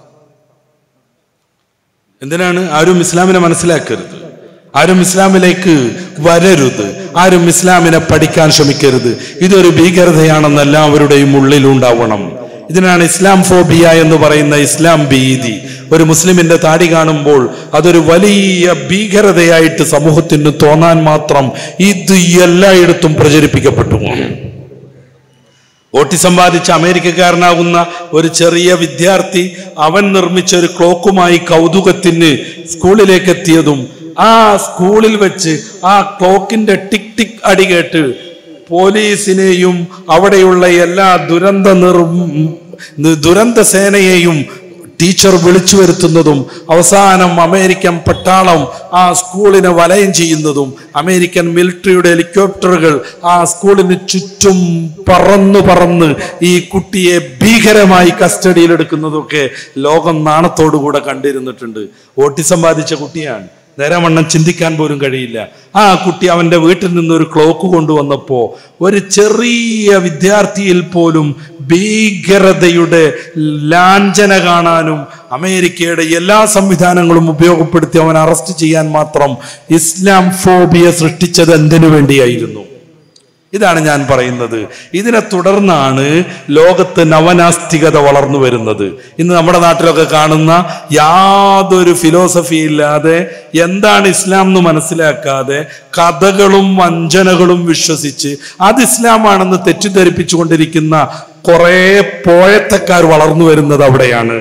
എന്തിനാണ് ആരും ഇസ്ലാമിനെ മനസ്സിലാക്കരുത് ആരും ഇസ്ലാമിലേക്ക് വരരുത് ആരും ഇസ്ലാമിനെ പഠിക്കാൻ ശ്രമിക്കരുത് ഇതൊരു ഭീകരതയാണെന്ന് എല്ലാവരുടെയും ഉള്ളിലുണ്ടാവണം ഇതിനാണ് ഇസ്ലാം ഫോബിയ എന്ന് പറയുന്ന ഇസ്ലാം ഭീതി ഒരു മുസ്ലിമിന്റെ താടി കാണുമ്പോൾ അതൊരു വലിയ ഭീകരതയായിട്ട് സമൂഹത്തിന് തോന്നാൻ മാത്രം ഇത് എല്ലായിടത്തും പ്രചരിപ്പിക്കപ്പെട്ടു ഓട്ടിസം ബാധിച്ച അമേരിക്കക്കാരനാകുന്ന ഒരു ചെറിയ വിദ്യാർത്ഥി അവൻ നിർമ്മിച്ച ഒരു ക്ലോക്കുമായി കൗതുകത്തിന് സ്കൂളിലേക്ക് എത്തിയതും ആ സ്കൂളിൽ വെച്ച് ആ ക്ലോക്കിന്റെ ടിക് ടിക് അടി കേട്ട് പോലീസിനെയും അവിടെയുള്ള എല്ലാ ദുരന്ത നിർ ദുരന്ത സേനയെയും ടീച്ചർ വിളിച്ചു വരുത്തുന്നതും അവസാനം അമേരിക്കൻ പട്ടാളം ആ സ്കൂളിനെ വലയം ചെയ്യുന്നതും അമേരിക്കൻ മിലിറ്ററിയുടെ ഹെലികോപ്റ്ററുകൾ ആ സ്കൂളിന് ചുറ്റും പറന്നു പറന്ന് ഈ കുട്ടിയെ ഭീകരമായി കസ്റ്റഡിയിൽ എടുക്കുന്നതൊക്കെ ലോകം നാണത്തോടുകൂടെ കണ്ടിരുന്നിട്ടുണ്ട് ഓട്ടിസം ബാധിച്ച കുട്ടിയാണ് നേരവണ്ണം ചിന്തിക്കാൻ പോലും കഴിയില്ല ആ കുട്ടി അവന്റെ വീട്ടിൽ നിന്ന് ഒരു ക്ലോക്ക് കൊണ്ടുവന്നപ്പോ ഒരു ചെറിയ വിദ്യാർത്ഥിയിൽ പോലും ഭീകരതയുടെ ലാഞ്ചന കാണാനും അമേരിക്കയുടെ എല്ലാ സംവിധാനങ്ങളും ഉപയോഗപ്പെടുത്തി അവൻ അറസ്റ്റ് ചെയ്യാൻ മാത്രം ഇസ്ലാം ഫോബിയ സൃഷ്ടിച്ചത് എന്തിനു വേണ്ടിയായിരുന്നു ഇതാണ് ഞാൻ പറയുന്നത് ഇതിനെ തുടർന്നാണ് ലോകത്ത് നവനാസ്തികത വളർന്നു വരുന്നത് ഇന്ന് നമ്മുടെ നാട്ടിലൊക്കെ കാണുന്ന യാതൊരു ഫിലോസഫി ഇല്ലാതെ എന്താണ് ഇസ്ലാം എന്ന് മനസ്സിലാക്കാതെ കഥകളും വഞ്ചനകളും വിശ്വസിച്ച് അത് ഇസ്ലാമാണെന്ന് തെറ്റിദ്ധരിപ്പിച്ചുകൊണ്ടിരിക്കുന്ന കുറെ പോഴത്തക്കാർ വളർന്നു വരുന്നത് അവിടെയാണ്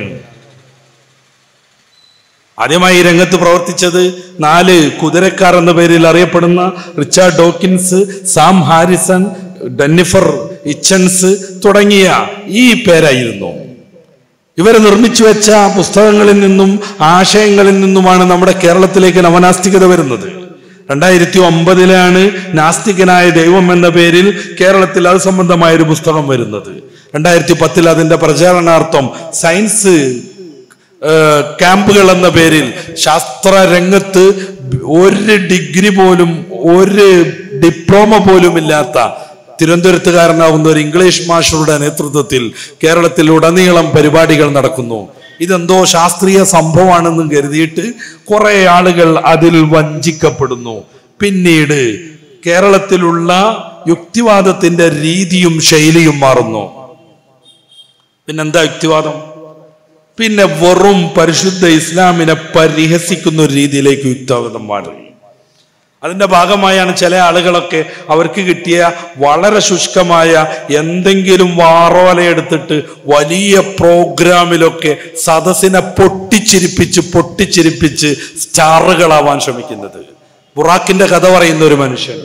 ആദ്യമായി ഈ രംഗത്ത് പ്രവർത്തിച്ചത് നാല് കുതിരക്കാർ എന്ന പേരിൽ അറിയപ്പെടുന്ന റിച്ചാർഡ് ഡോക്കിൻസ് സാം ഹാരിസൺ ഡെന്നിഫർ ഇച്ചൻസ് തുടങ്ങിയ ഈ പേരായിരുന്നു ഇവർ നിർമ്മിച്ചു വെച്ച പുസ്തകങ്ങളിൽ നിന്നും ആശയങ്ങളിൽ നിന്നുമാണ് നമ്മുടെ കേരളത്തിലേക്ക് നവനാസ്തികത വരുന്നത് രണ്ടായിരത്തി ഒമ്പതിലാണ് നാസ്തികനായ ദൈവം എന്ന പേരിൽ കേരളത്തിൽ അത് സംബന്ധമായ ഒരു പുസ്തകം വരുന്നത് രണ്ടായിരത്തി പത്തിൽ അതിന്റെ പ്രചാരണാർത്ഥം സയൻസ് ഏഹ് ക്യാമ്പുകൾ എന്ന പേരിൽ ശാസ്ത്ര രംഗത്ത് ഒരു ഡിഗ്രി പോലും ഒരു ഡിപ്ലോമ പോലും ഇല്ലാത്ത തിരുവനന്തപുരത്തുകാരനാവുന്ന ഒരു ഇംഗ്ലീഷ് മാസ്റ്ററുടെ നേതൃത്വത്തിൽ കേരളത്തിൽ ഉടനീളം പരിപാടികൾ നടക്കുന്നു ഇതെന്തോ ശാസ്ത്രീയ സംഭവമാണെന്നും കരുതിയിട്ട് കുറെ ആളുകൾ അതിൽ വഞ്ചിക്കപ്പെടുന്നു പിന്നീട് കേരളത്തിലുള്ള യുക്തിവാദത്തിന്റെ രീതിയും ശൈലിയും മാറുന്നു പിന്നെന്താ യുക്തിവാദം പിന്നെ വെറും പരിശുദ്ധ ഇസ്ലാമിനെ പരിഹസിക്കുന്ന ഒരു രീതിയിലേക്ക് യുക്തവാദം മാറി അതിന്റെ ഭാഗമായാണ് ചില ആളുകളൊക്കെ അവർക്ക് കിട്ടിയ വളരെ ശുഷ്കമായ എന്തെങ്കിലും വാറോലയെടുത്തിട്ട് വലിയ പ്രോഗ്രാമിലൊക്കെ സദസ്സിനെ പൊട്ടിച്ചിരിപ്പിച്ച് പൊട്ടിച്ചിരിപ്പിച്ച് സ്റ്റാറുകളാവാൻ ശ്രമിക്കുന്നത് ബുറാക്കിന്റെ കഥ പറയുന്ന ഒരു മനുഷ്യൻ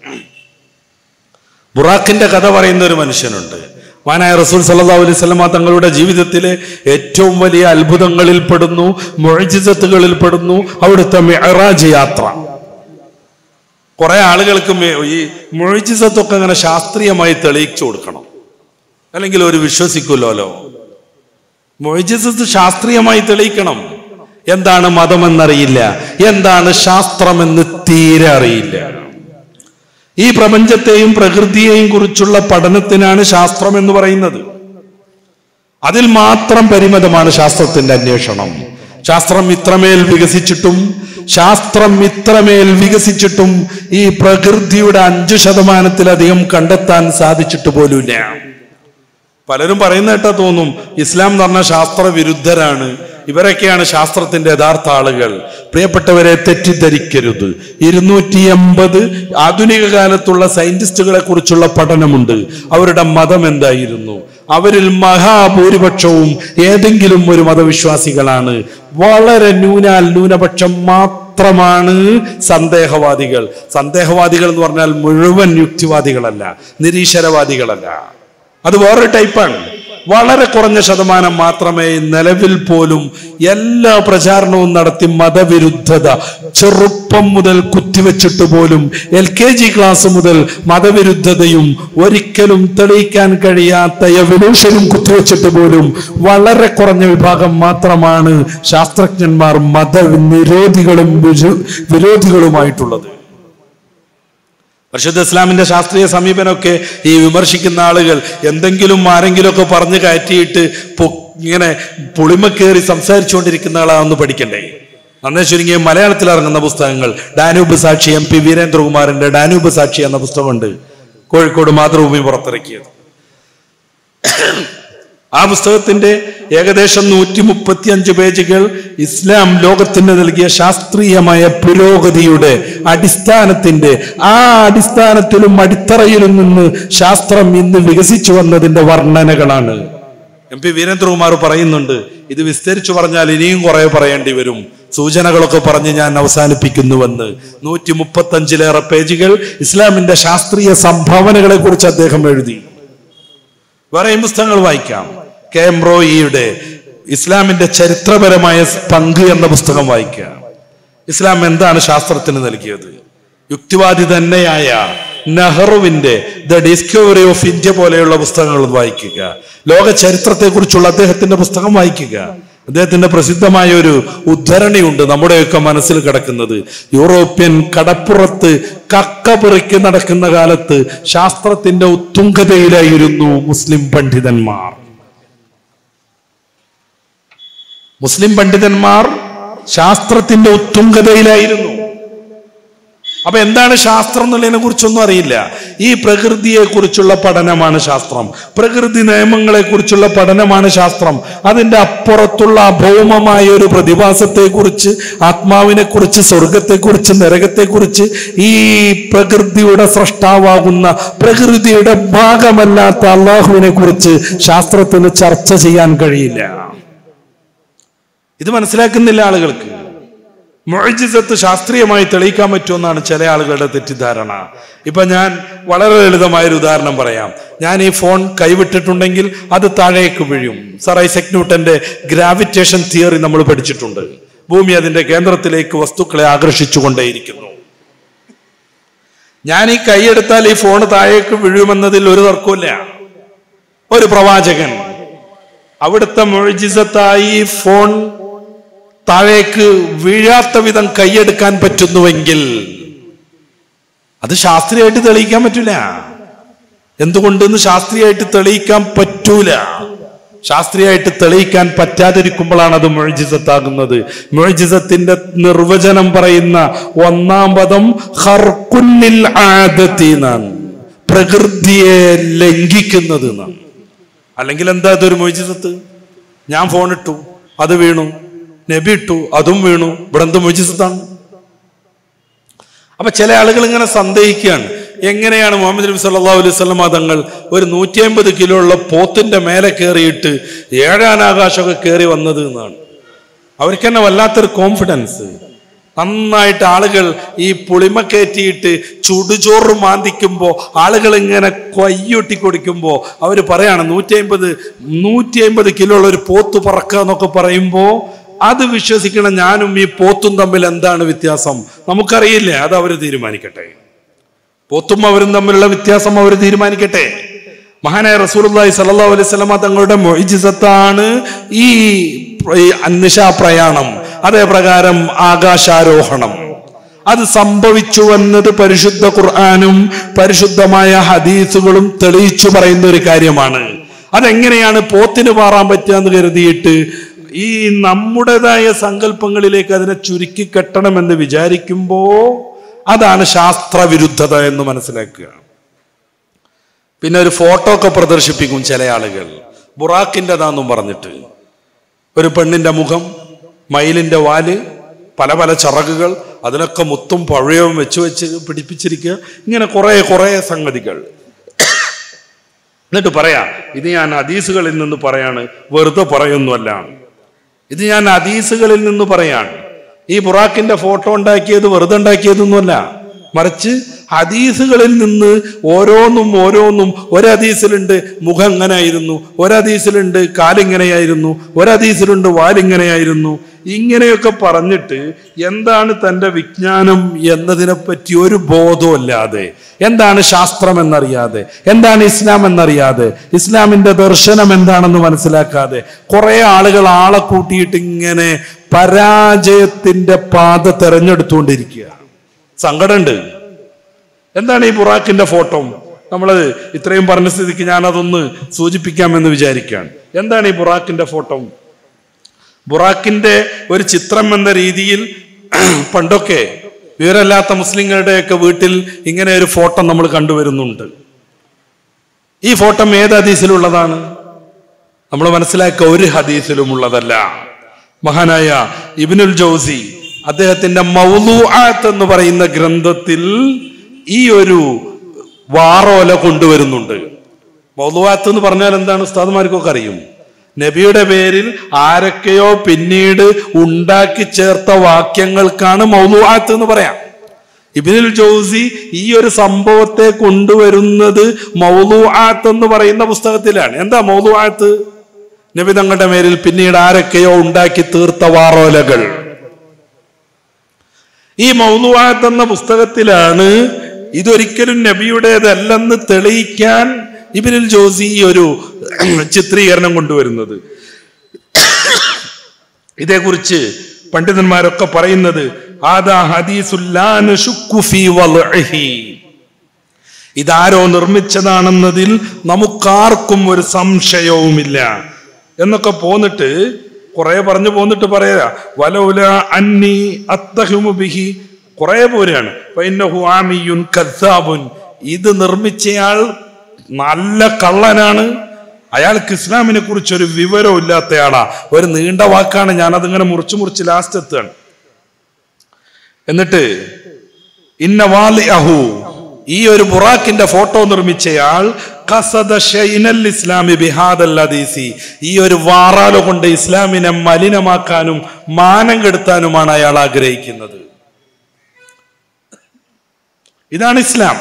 ബുറാക്കിന്റെ കഥ പറയുന്ന ഒരു മനുഷ്യനുണ്ട് മാനായ റസൂൽ സല്ലല്ലാഹു അലൈഹി വസല്ലമ തങ്ങളുടെ ജീവിതത്തിലെ ഏറ്റവും വലിയ അത്ഭുതങ്ങളിൽ പെടുന്നു മുഴജിസത്തുകളിൽ പെടുന്നു അവിടുത്തെ മെഹറാജ് യാത്ര കുറെ ആളുകൾക്ക് മേ- ഈ മുഴജിസത്തൊക്കെ അങ്ങനെ ശാസ്ത്രീയമായി തെളിയിച്ചു കൊടുക്കണം അല്ലെങ്കിൽ ഒരു വിശ്വസിക്കുമല്ലോ മൊയ്ജിസത്ത് ശാസ്ത്രീയമായി തെളിയിക്കണം എന്താണ് മതമെന്നറിയില്ല എന്താണ് ശാസ്ത്രമെന്ന് തീരെ അറിയില്ല ഈ പ്രപഞ്ചത്തെയും പ്രകൃതിയെയും കുറിച്ചുള്ള പഠനത്തിനാണ് ശാസ്ത്രം എന്ന് പറയുന്നത് അതിൽ മാത്രം പരിമിതമാണ് ശാസ്ത്രത്തിന്റെ അന്വേഷണം ശാസ്ത്രം ഇത്രമേൽ വികസിച്ചിട്ടും ശാസ്ത്രം ഇത്രമേൽ വികസിച്ചിട്ടും ഈ പ്രകൃതിയുടെ അഞ്ചു ശതമാനത്തിലധികം കണ്ടെത്താൻ സാധിച്ചിട്ട് പോലുമില്ല പലരും പറയുന്ന കേട്ടാ തോന്നും ഇസ്ലാം എന്ന് പറഞ്ഞ ശാസ്ത്ര വിരുദ്ധരാണ് ഇവരൊക്കെയാണ് ശാസ്ത്രത്തിന്റെ യഥാർത്ഥ ആളുകൾ പ്രിയപ്പെട്ടവരെ തെറ്റിദ്ധരിക്കരുത് ഇരുന്നൂറ്റി എൺപത് ആധുനിക കാലത്തുള്ള സയന്റിസ്റ്റുകളെ കുറിച്ചുള്ള പഠനമുണ്ട് അവരുടെ മതം എന്തായിരുന്നു അവരിൽ മഹാഭൂരിപക്ഷവും ഏതെങ്കിലും ഒരു മതവിശ്വാസികളാണ് വളരെ ന്യൂനാൽ ന്യൂനപക്ഷം മാത്രമാണ് സന്ദേഹവാദികൾ സന്ദേഹവാദികൾ എന്ന് പറഞ്ഞാൽ മുഴുവൻ യുക്തിവാദികളല്ല നിരീശ്വരവാദികളല്ല അത് വേറൊരു ടൈപ്പാണ് വളരെ കുറഞ്ഞ ശതമാനം മാത്രമേ നിലവിൽ പോലും എല്ലാ പ്രചാരണവും നടത്തി മതവിരുദ്ധത ചെറുപ്പം മുതൽ കുത്തിവെച്ചിട്ട് പോലും എൽ കെ ജി ക്ലാസ് മുതൽ മതവിരുദ്ധതയും ഒരിക്കലും തെളിയിക്കാൻ കഴിയാത്ത എവല്യൂഷനും കുത്തിവെച്ചിട്ട് പോലും വളരെ കുറഞ്ഞ വിഭാഗം മാത്രമാണ് ശാസ്ത്രജ്ഞന്മാർ മതനിരോധികളും വിരു- വിരോധികളുമായിട്ടുള്ളത് പരിശുദ്ധ ഇസ്ലാമിന്റെ ശാസ്ത്രീയ സമീപനമൊക്കെ ഈ വിമർശിക്കുന്ന ആളുകൾ എന്തെങ്കിലും ആരെങ്കിലുമൊക്കെ പറഞ്ഞു കയറ്റിയിട്ട് പൊ- ഇങ്ങനെ പുളിമ കയറി സംസാരിച്ചുകൊണ്ടിരിക്കുന്ന ആളാണെന്ന് പഠിക്കണ്ടേ നന്നേ ചുരുങ്ങിയ മലയാളത്തിൽ ഇറങ്ങുന്ന പുസ്തകങ്ങൾ ഡാനൂബ് സാക്ഷി എം പി വീരേന്ദ്രകുമാറിന്റെ ഡാനൂബ് സാക്ഷി എന്ന പുസ്തകമുണ്ട് കോഴിക്കോട് മാതൃഭൂമി പുറത്തിറക്കിയത് ആ പുസ്തകത്തിന്റെ ഏകദേശം നൂറ്റി മുപ്പത്തി അഞ്ച് പേജുകൾ ഇസ്ലാം ലോകത്തിന് നൽകിയ ശാസ്ത്രീയമായ പുരോഗതിയുടെ അടിസ്ഥാനത്തിന്റെ ആ അടിസ്ഥാനത്തിലും അടിത്തറയിലും നിന്ന് ശാസ്ത്രം ഇന്ന് വികസിച്ചു വന്നതിന്റെ വർണ്ണനകളാണ് എം പി വീരേന്ദ്രകുമാർ പറയുന്നുണ്ട് ഇത് വിസ്തരിച്ചു പറഞ്ഞാൽ ഇനിയും കുറെ പറയേണ്ടി വരും സൂചനകളൊക്കെ പറഞ്ഞ് ഞാൻ അവസാനിപ്പിക്കുന്നുവെന്ന് നൂറ്റി മുപ്പത്തി അഞ്ചിലേറെ പേജുകൾ ഇസ്ലാമിന്റെ ശാസ്ത്രീയ സംഭാവനകളെ കുറിച്ച് അദ്ദേഹം എഴുതി വേറെയും പുസ്തകങ്ങൾ വായിക്കാം കെ എം റോയിയുടെ ഇസ്ലാമിന്റെ ചരിത്രപരമായ പങ്ക് എന്ന പുസ്തകം വായിക്കാം ഇസ്ലാം എന്താണ് ശാസ്ത്രത്തിന് നൽകിയത് യുക്തിവാദി തന്നെയായ നെഹ്റുവിന്റെ ദ ഡിസ്കവറി ഓഫ് ഇന്ത്യ പോലെയുള്ള പുസ്തകങ്ങൾ വായിക്കുക ലോക ചരിത്രത്തെക്കുറിച്ചുള്ള അദ്ദേഹത്തിന്റെ പുസ്തകം വായിക്കുക അദ്ദേഹത്തിന്റെ പ്രസിദ്ധമായ ഒരു ഉദ്ധരണിയുണ്ട് നമ്മുടെയൊക്കെ മനസ്സിൽ കിടക്കുന്നത് യൂറോപ്യൻ കടപ്പുറത്ത് കക്ക പെറുക്കി നടക്കുന്ന കാലത്ത് ശാസ്ത്രത്തിന്റെ ഉത്തുംഗതയിലായിരുന്നു മുസ്ലിം പണ്ഡിതന്മാർ മുസ്ലിം പണ്ഡിതന്മാർ ശാസ്ത്രത്തിന്റെ ഉത്തുംഗതയിലായിരുന്നു അപ്പൊ എന്താണ് ശാസ്ത്രം എന്നുള്ളതിനെ കുറിച്ചൊന്നും അറിയില്ല ഈ പ്രകൃതിയെ കുറിച്ചുള്ള പഠനമാണ് ശാസ്ത്രം പ്രകൃതി നിയമങ്ങളെ കുറിച്ചുള്ള പഠനമാണ് ശാസ്ത്രം അതിന്റെ അപ്പുറത്തുള്ള അഭൗമമായ ഒരു പ്രതിഭാസത്തെ കുറിച്ച് ആത്മാവിനെ കുറിച്ച് സ്വർഗത്തെ കുറിച്ച് നരകത്തെ കുറിച്ച് ഈ പ്രകൃതിയുടെ സൃഷ്ടാവാകുന്ന പ്രകൃതിയുടെ ഭാഗമല്ലാത്ത അള്ളാഹുവിനെ കുറിച്ച് ശാസ്ത്രത്തിന് ചർച്ച ചെയ്യാൻ കഴിയില്ല ഇത് മനസ്സിലാക്കുന്നില്ല ആളുകൾക്ക് മൊഴിജിസത്ത് ശാസ്ത്രീയമായി തെളിയിക്കാൻ പറ്റുമെന്നാണ് ചില ആളുകളുടെ തെറ്റിദ്ധാരണ ഇപ്പൊ ഞാൻ വളരെ ലളിതമായൊരു ഉദാഹരണം പറയാം ഞാൻ ഈ ഫോൺ കൈവിട്ടിട്ടുണ്ടെങ്കിൽ അത് താഴേക്ക് വീഴും സർ ഐസക് ന്യൂട്ടന്റെ ഗ്രാവിറ്റേഷൻ തിയറി നമ്മൾ പഠിച്ചിട്ടുണ്ട് ഭൂമി അതിന്റെ കേന്ദ്രത്തിലേക്ക് വസ്തുക്കളെ ആകർഷിച്ചുകൊണ്ടേയിരിക്കുന്നു ഞാൻ ഈ കൈയെടുത്താൽ ഈ ഫോൺ താഴേക്ക് വീഴുമെന്നതിൽ ഒരു തർക്കമില്ല ഒരു പ്രവാചകൻ അവിടുത്തെ മൊഴിജിസത്തായി ഈ ഫോൺ താഴേക്ക് വീഴാത്ത വിധം കൈയെടുക്കാൻ പറ്റുന്നുവെങ്കിൽ അത് ശാസ്ത്രീയമായിട്ട് തെളിയിക്കാൻ പറ്റൂല എന്തുകൊണ്ടെന്ന് ശാസ്ത്രീയമായിട്ട് തെളിയിക്കാൻ പറ്റൂല ശാസ്ത്രീയമായിട്ട് തെളിയിക്കാൻ പറ്റാതിരിക്കുമ്പോഴാണ് അത് മുഴജിസത്താകുന്നത് മുഴജിസത്തിന്റെ നിർവചനം പറയുന്ന ഒന്നാം പദം ഹർക്കുന്നിൽ ആദത്തി എന്നാണ് പ്രകൃതിയെ ലംഘിക്കുന്നത് എന്നാണ് അല്ലെങ്കിൽ എന്താ ഇതൊരു മൊയ്ജിസത്ത് ഞാൻ ഫോൺ ഇട്ടു അത് വീണു നബി ഇട്ടു അതും വീണു ഇവിടെ എന്ത് മൊയ്ജിസത്താണ് അപ്പൊ ചില ആളുകൾ ഇങ്ങനെ സന്ദേഹിക്കുകയാണ് എങ്ങനെയാണ് മുഹമ്മദ് നബി സല്ലല്ലാഹു അലൈഹി വസല്ലം തങ്ങൾ ഒരു നൂറ്റി അമ്പത് കിലോ ഉള്ള പോത്തിന്റെ മേലെ കയറിയിട്ട് ഏഴാനാകാശമൊക്കെ കയറി വന്നത് എന്നാണ് അവർക്ക് തന്നെ വല്ലാത്തൊരു കോൺഫിഡൻസ് നന്നായിട്ട് ആളുകൾ ഈ പുളിമ കയറ്റിയിട്ട് ചുടുചോറ് മാന്തിക്കുമ്പോൾ ആളുകൾ ഇങ്ങനെ കൊയ്യൊട്ടി കൊടുക്കുമ്പോൾ അവർ പറയാണ് നൂറ്റി അമ്പത് നൂറ്റി അമ്പത് കിലോ ഉള്ള ഒരു പോത്ത് പറക്കുക എന്നൊക്കെ പറയുമ്പോൾ അത് വിശ്വസിക്കണം ഞാനും ഈ പോത്തും തമ്മിൽ എന്താണ് വ്യത്യാസം നമുക്കറിയില്ല അത് അവർ തീരുമാനിക്കട്ടെ പോത്തും അവരും തമ്മിലുള്ള വ്യത്യാസം അവർ തീരുമാനിക്കട്ടെ മഹാനായ റസൂലുള്ളാഹി സ്വല്ലല്ലാഹു അലൈഹി വസല്ലമ തങ്ങളുടെ മൊയ്ജിസത്താണ് ഈ ഈ അന്വേഷാ പ്രയാണം അതേ പ്രകാരം ആകാശാരോഹണം അത് സംഭവിച്ചു എന്നത് പരിശുദ്ധ ഖുർആാനും പരിശുദ്ധമായ ഹദീസുകളും തെളിയിച്ചു പറയുന്ന ഒരു കാര്യമാണ് അതെങ്ങനെയാണ് പോത്തിന് പാറാൻ പറ്റുക എന്ന് കരുതിയിട്ട് ഈ നമ്മുടേതായ സങ്കല്പങ്ങളിലേക്ക് അതിനെ ചുരുക്കി കെട്ടണമെന്ന് വിചാരിക്കുമ്പോ അതാണ് ശാസ്ത്രവിരുദ്ധത എന്ന് മനസ്സിലാക്കുക പിന്നെ ഒരു ഫോട്ടോ ഒക്കെ പ്രദർശിപ്പിക്കും ചില ആളുകൾ ബുറാക്കിൻ്റെതാന്നും പറഞ്ഞിട്ട് ഒരു പെണ്ണിന്റെ മുഖം മയിലിന്റെ വാല് പല പല ചിറകുകൾ അതിനൊക്കെ മുത്തും പഴയവും വെച്ച് വെച്ച് പിടിപ്പിച്ചിരിക്കുക ഇങ്ങനെ കുറെ കുറെ സംഗതികൾ എന്നിട്ട് പറയാ ഇത് ഞാൻ ഹദീസുകളിൽ നിന്ന് പറയാണ് വെറുതെ പറയുന്നല്ല ഇത് ഞാൻ ഹദീസുകളിൽ നിന്ന് പറയാണ് ഈ ബുറാക്കിന്റെ ഫോട്ടോ ഉണ്ടാക്കിയത് വെറുതെ ഉണ്ടാക്കിയതൊന്നുമല്ല മറിച്ച് ഹദീസുകളിൽ നിന്ന് ഓരോന്നും ഓരോന്നും ഒരദീസിലുണ്ട് മുഖം ഇങ്ങനെയായിരുന്നു ഒരദീസിലുണ്ട് കാലിങ്ങനെയായിരുന്നു ഒരദീസിലുണ്ട് വാലിങ്ങനെയായിരുന്നു ഇങ്ങനെയൊക്കെ പറഞ്ഞിട്ട് എന്താണ് തൻ്റെ വിജ്ഞാനം എന്നതിനെ പറ്റി ഒരു ബോധമല്ലാതെ എന്താണ് ശാസ്ത്രം എന്നറിയാതെ എന്താണ് ഇസ്ലാം എന്നറിയാതെ ഇസ്ലാമിന്റെ ദർശനം എന്താണെന്ന് മനസ്സിലാക്കാതെ കുറെ ആളുകൾ ആളെ കൂട്ടിയിട്ട് ഇങ്ങനെ പരാജയത്തിന്റെ പാത തെരഞ്ഞെടുത്തുകൊണ്ടിരിക്കുക സങ്കടമുണ്ട് എന്താണ് ഈ ബുറാക്കിന്റെ ഫോട്ടോ നമ്മൾ ഇത്രയും പറഞ്ഞ സ്ഥിതിക്ക് ഞാൻ അതൊന്ന് സൂചിപ്പിക്കാമെന്ന് വിചാരിക്കുകയാണ് എന്താണ് ഈ ബുറാക്കിന്റെ ഫോട്ടോ ബുറാക്കിന്റെ ഒരു ചിത്രം എന്ന രീതിയിൽ പണ്ടൊക്കെ വിവരമില്ലാത്ത മുസ്ലിങ്ങളുടെയൊക്കെ വീട്ടിൽ ഇങ്ങനെ ഒരു ഫോട്ടോ നമ്മൾ കണ്ടുവരുന്നുണ്ട് ഈ ഫോട്ടോ ഏത് ഹദീസിലുള്ളതാണ് നമ്മൾ മനസ്സിലാക്കുക ഒരു ഹദീസിലും ഉള്ളതല്ല മഹാനായ ഇബിനുൽ ജൗസി അദ്ദേഹത്തിന്റെ മൗലൂആത്ത് എന്ന് പറയുന്ന ഗ്രന്ഥത്തിൽ ഈ ഒരു വാറോല കൊണ്ടുവരുന്നുണ്ട് മൗലൂആത്ത് എന്ന് പറഞ്ഞാൽ എന്താണ് ഉസ്താദ്മാർക്കൊക്കെ അറിയും നബിയുടെ പേരിൽ ആരൊക്കെയോ പിന്നീട് ഉണ്ടാക്കി ചേർത്ത വാക്യങ്ങൾക്കാണ് മൗലൂആത്ത് എന്ന് പറയാം ഇബിനുൽ ജൗസി ഈ ഒരു സംഭവത്തെ കൊണ്ടുവരുന്നത് മൗലൂആത്ത് എന്ന് പറയുന്ന പുസ്തകത്തിലാണ് എന്താ മൗലൂആത്ത് നബി തങ്ങളുടെ പേരിൽ പിന്നീട് ആരൊക്കെയോ ഉണ്ടാക്കി തീർത്ത വാറോലകൾ ഈ മൗലുവാത്ത് എന്ന പുസ്തകത്തിലാണ് ഇതൊരിക്കലും നബിയുടേതല്ലെന്ന് തെളിയിക്കാൻ ഇബിനുൽ ജോസി ഈ ഒരു ചിത്രീകരണം കൊണ്ടുവരുന്നത് ഇതേക്കുറിച്ച് പണ്ഡിതന്മാരൊക്കെ പറയുന്നത് ആദാ ഹദീസുല്ലാ നശുക്കു ഫീ വളഇഹി. ഇതാരോ നിർമ്മിച്ചതാണെന്നതിൽ നമുക്കാർക്കും ഒരു സംശയവുമില്ല എന്നൊക്കെ പോന്നിട്ട് കുറെ പറഞ്ഞു പോന്നിട്ട് പറയാ വലൗല അന്നി അത്തഹിമു ബിഹി കുറെ പോലെയാണ് ഫൈന്നഹു ആമിയുൻ കദ്ദാബുൻ ഇത് നിർമ്മിച്ചയാൾ നല്ല കള്ളനാണ് അയാൾക്ക് ഇസ്ലാമിനെ കുറിച്ച് ഒരു വിവരവും ഇല്ലാത്തയാളാ ഒരു നീണ്ട വാക്കാണ് ഞാൻ അതിങ്ങനെ മുറിച്ച് മുറിച്ച് ലാസ്റ്റ് എത്തുകയാണ് എന്നിട്ട് ഇന്ന വാലി അഹു ഈ ഒരു ബുറാക്കിന്റെ ഫോട്ടോ നിർമ്മിച്ചയാൾ ഖസദ ഷൈനൽ ഇസ്ലാമി ബിഹാദൽ ഹദീസി ഈ ഒരു വാറാല കൊണ്ട് ഇസ്ലാമിനെ മലിനമാക്കാനും മാനം കെടുത്താനുമാണ് അയാൾ ആഗ്രഹിക്കുന്നത് ഇതാണ് ഇസ്ലാം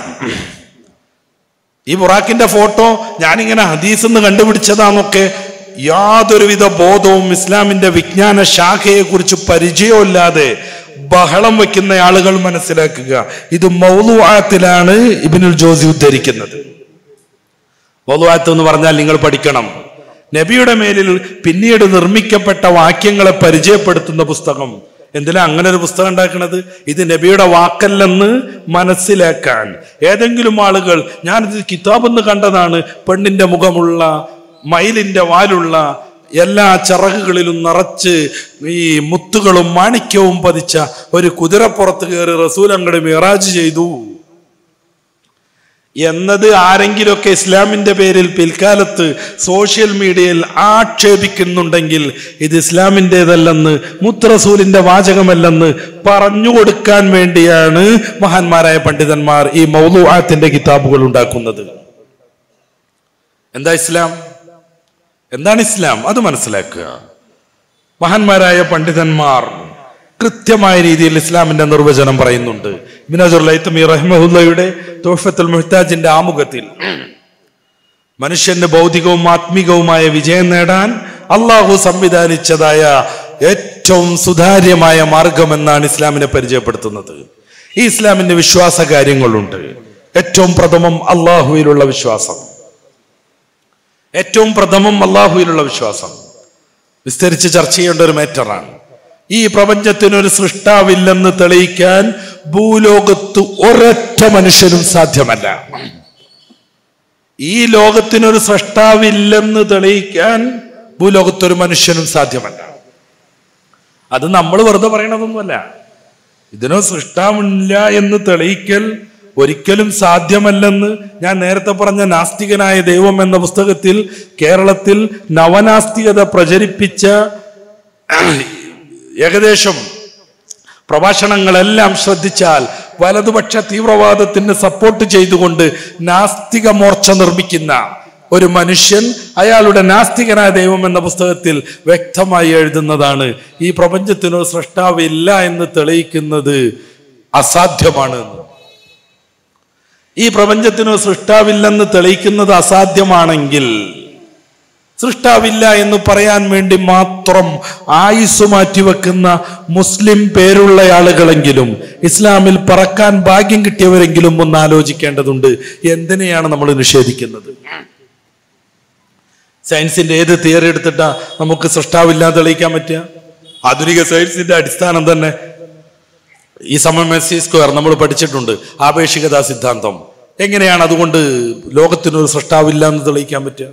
ഈ ബുറാക്കിന്റെ ഫോട്ടോ ഞാനിങ്ങനെ ഹദീസ് എന്ന് കണ്ടുപിടിച്ചതാന്നൊക്കെ യാതൊരുവിധ ബോധവും ഇസ്ലാമിന്റെ വിജ്ഞാന ശാഖയെ കുറിച്ച് പരിചയമില്ലാതെ ബഹളം വെക്കുന്ന ആളുകൾ മനസ്സിലാക്കുക ഇത് മൗലുവാത്തിലാണ് ഇബിനുൽ ജോസി ഉദ്ധരിക്കുന്നത് മൗലുവാത്ത് എന്ന് പറഞ്ഞാൽ നിങ്ങൾ പഠിക്കണം നബിയുടെ മേലിൽ പിന്നീട് നിർമ്മിക്കപ്പെട്ട വാക്യങ്ങളെ പരിചയപ്പെടുത്തുന്ന പുസ്തകം എന്തിനാ അങ്ങനെ ഒരു പുസ്തകം ഉണ്ടാക്കുന്നത് ഇത് നബിയുടെ വാക്കല്ലെന്ന് മനസ്സിലാക്കാൻ ഏതെങ്കിലും ആളുകൾ ഞാനിത് കിതാബെന്ന് കണ്ടതാണ് പെണ്ണിന്റെ മുഖമുള്ള മയിലിന്റെ വാലുള്ള എല്ലാ ചിറകുകളിലും നിറച്ച് ഈ മുത്തുകളും മാണിക്യവും പതിച്ച ഒരു കുതിരപ്പുറത്ത് കയറി റസൂൽ അങ്ങോട്ട് മിറാജ് ചെയ്തു എന്നത് ആരെങ്കിലുമൊക്കെ ഇസ്ലാമിന്റെ പേരിൽ പിൽക്കാലത്ത് സോഷ്യൽ മീഡിയയിൽ ആക്ഷേപിക്കുന്നുണ്ടെങ്കിൽ ഇത് ഇസ്ലാമിൻ്റെതല്ലെന്ന് മുത്തറസൂലിന്റെ വാചകമല്ലെന്ന് പറഞ്ഞു കൊടുക്കാൻ വേണ്ടിയാണ് മഹാന്മാരായ പണ്ഡിതന്മാർ ഈ മൗലുആത്തിന്റെ കിതാബുകൾ ഉണ്ടാക്കുന്നത് എന്താ ഇസ്ലാം എന്താണ് ഇസ്ലാം അത് മനസ്സിലാക്കുക മഹാന്മാരായ പണ്ഡിതന്മാർ കൃത്യമായ രീതിയിൽ ഇസ്ലാമിന്റെ നിർവചനം പറയുന്നുണ്ട് ബിനാജുർലൈത്തമി റഹ്മഹുല്ലയുടെ തോഫത്തുൽ മുഹ്താജിന്റെ ആമുഖത്തിൽ മനുഷ്യന്റെ ഭൗതികവും ആത്മീകവുമായ വിജയം നേടാൻ അള്ളാഹു സംവിധാനിച്ചതായ ഏറ്റവും സുതാര്യമായ മാർഗമെന്നാണ് ഇസ്ലാമിനെ പരിചയപ്പെടുത്തുന്നത് ഈ ഇസ്ലാമിന്റെ വിശ്വാസ കാര്യങ്ങളുണ്ട് ഏറ്റവും പ്രഥമം അള്ളാഹുവിലുള്ള വിശ്വാസം ഏറ്റവും പ്രഥമം അള്ളാഹുവിലുള്ള വിശ്വാസം വിസ്തരിച്ച് ചർച്ച ചെയ്യേണ്ട ഒരു മേറ്ററാണ് ഈ പ്രപഞ്ചത്തിനൊരു സൃഷ്ടാവില്ലെന്ന് തെളിയിക്കാൻ ഭൂലോകത്ത് ഒരൊറ്റ മനുഷ്യനും സാധ്യമല്ല ഈ ലോകത്തിനൊരു സൃഷ്ടാവില്ലെന്ന് തെളിയിക്കാൻ ഭൂലോകത്തൊരു മനുഷ്യനും സാധ്യമല്ല അത് നമ്മൾ വെറുതെ പറയണതൊന്നുമല്ല ഇതിനോ സൃഷ്ടാവില്ല എന്ന് തെളിയിക്കൽ ഒരിക്കലും സാധ്യമല്ലെന്ന് ഞാൻ നേരത്തെ പറഞ്ഞ നാസ്തികനായ ദൈവം എന്ന പുസ്തകത്തിൽ കേരളത്തിൽ നവനാസ്തികത പ്രചരിപ്പിച്ച ഏകദേശം പ്രഭാഷണങ്ങളെല്ലാം ശ്രദ്ധിച്ചാൽ വലതുപക്ഷ തീവ്രവാദത്തിന് സപ്പോർട്ട് ചെയ്തുകൊണ്ട് നാസ്തിക മോർച്ച നിർമ്മിക്കുന്ന ഒരു മനുഷ്യൻ അയാളുടെ നാസ്തികനായ ദൈവം എന്ന പുസ്തകത്തിൽ വ്യക്തമായി എഴുതുന്നതാണ് ഈ പ്രപഞ്ചത്തിനോ സൃഷ്ടാവില്ല എന്ന് തെളിയിക്കുന്നത് അസാധ്യമാണ് എന്ന് ഈ പ്രപഞ്ചത്തിനോ സൃഷ്ടാവില്ലെന്ന് തെളിയിക്കുന്നത് അസാധ്യമാണെങ്കിൽ സൃഷ്ടാവില്ല എന്ന് പറയാൻ വേണ്ടി മാത്രം ആയുസ് മാറ്റിവെക്കുന്ന മുസ്ലിം പേരുള്ള ആളുകളെങ്കിലും ഇസ്ലാമിൽ പറക്കാൻ ഭാഗ്യം കിട്ടിയവരെങ്കിലും ഒന്ന് ആലോചിക്കേണ്ടതുണ്ട് എന്തിനെയാണ് നമ്മൾ നിഷേധിക്കുന്നത് സയൻസിന്റെ ഏത് തിയറി എടുത്തിട്ടാ നമുക്ക് സൃഷ്ടാവില്ല തെളിയിക്കാൻ പറ്റുക ആധുനിക സയൻസിന്റെ അടിസ്ഥാനം തന്നെ ഈ സമയം എസ് സി സ്ക്വയർ നമ്മൾ പഠിച്ചിട്ടുണ്ട് ആപേക്ഷികതാ സിദ്ധാന്തം എങ്ങനെയാണ് അതുകൊണ്ട് ലോകത്തിനൊരു സൃഷ്ടാവില്ല എന്ന് തെളിയിക്കാൻ പറ്റുക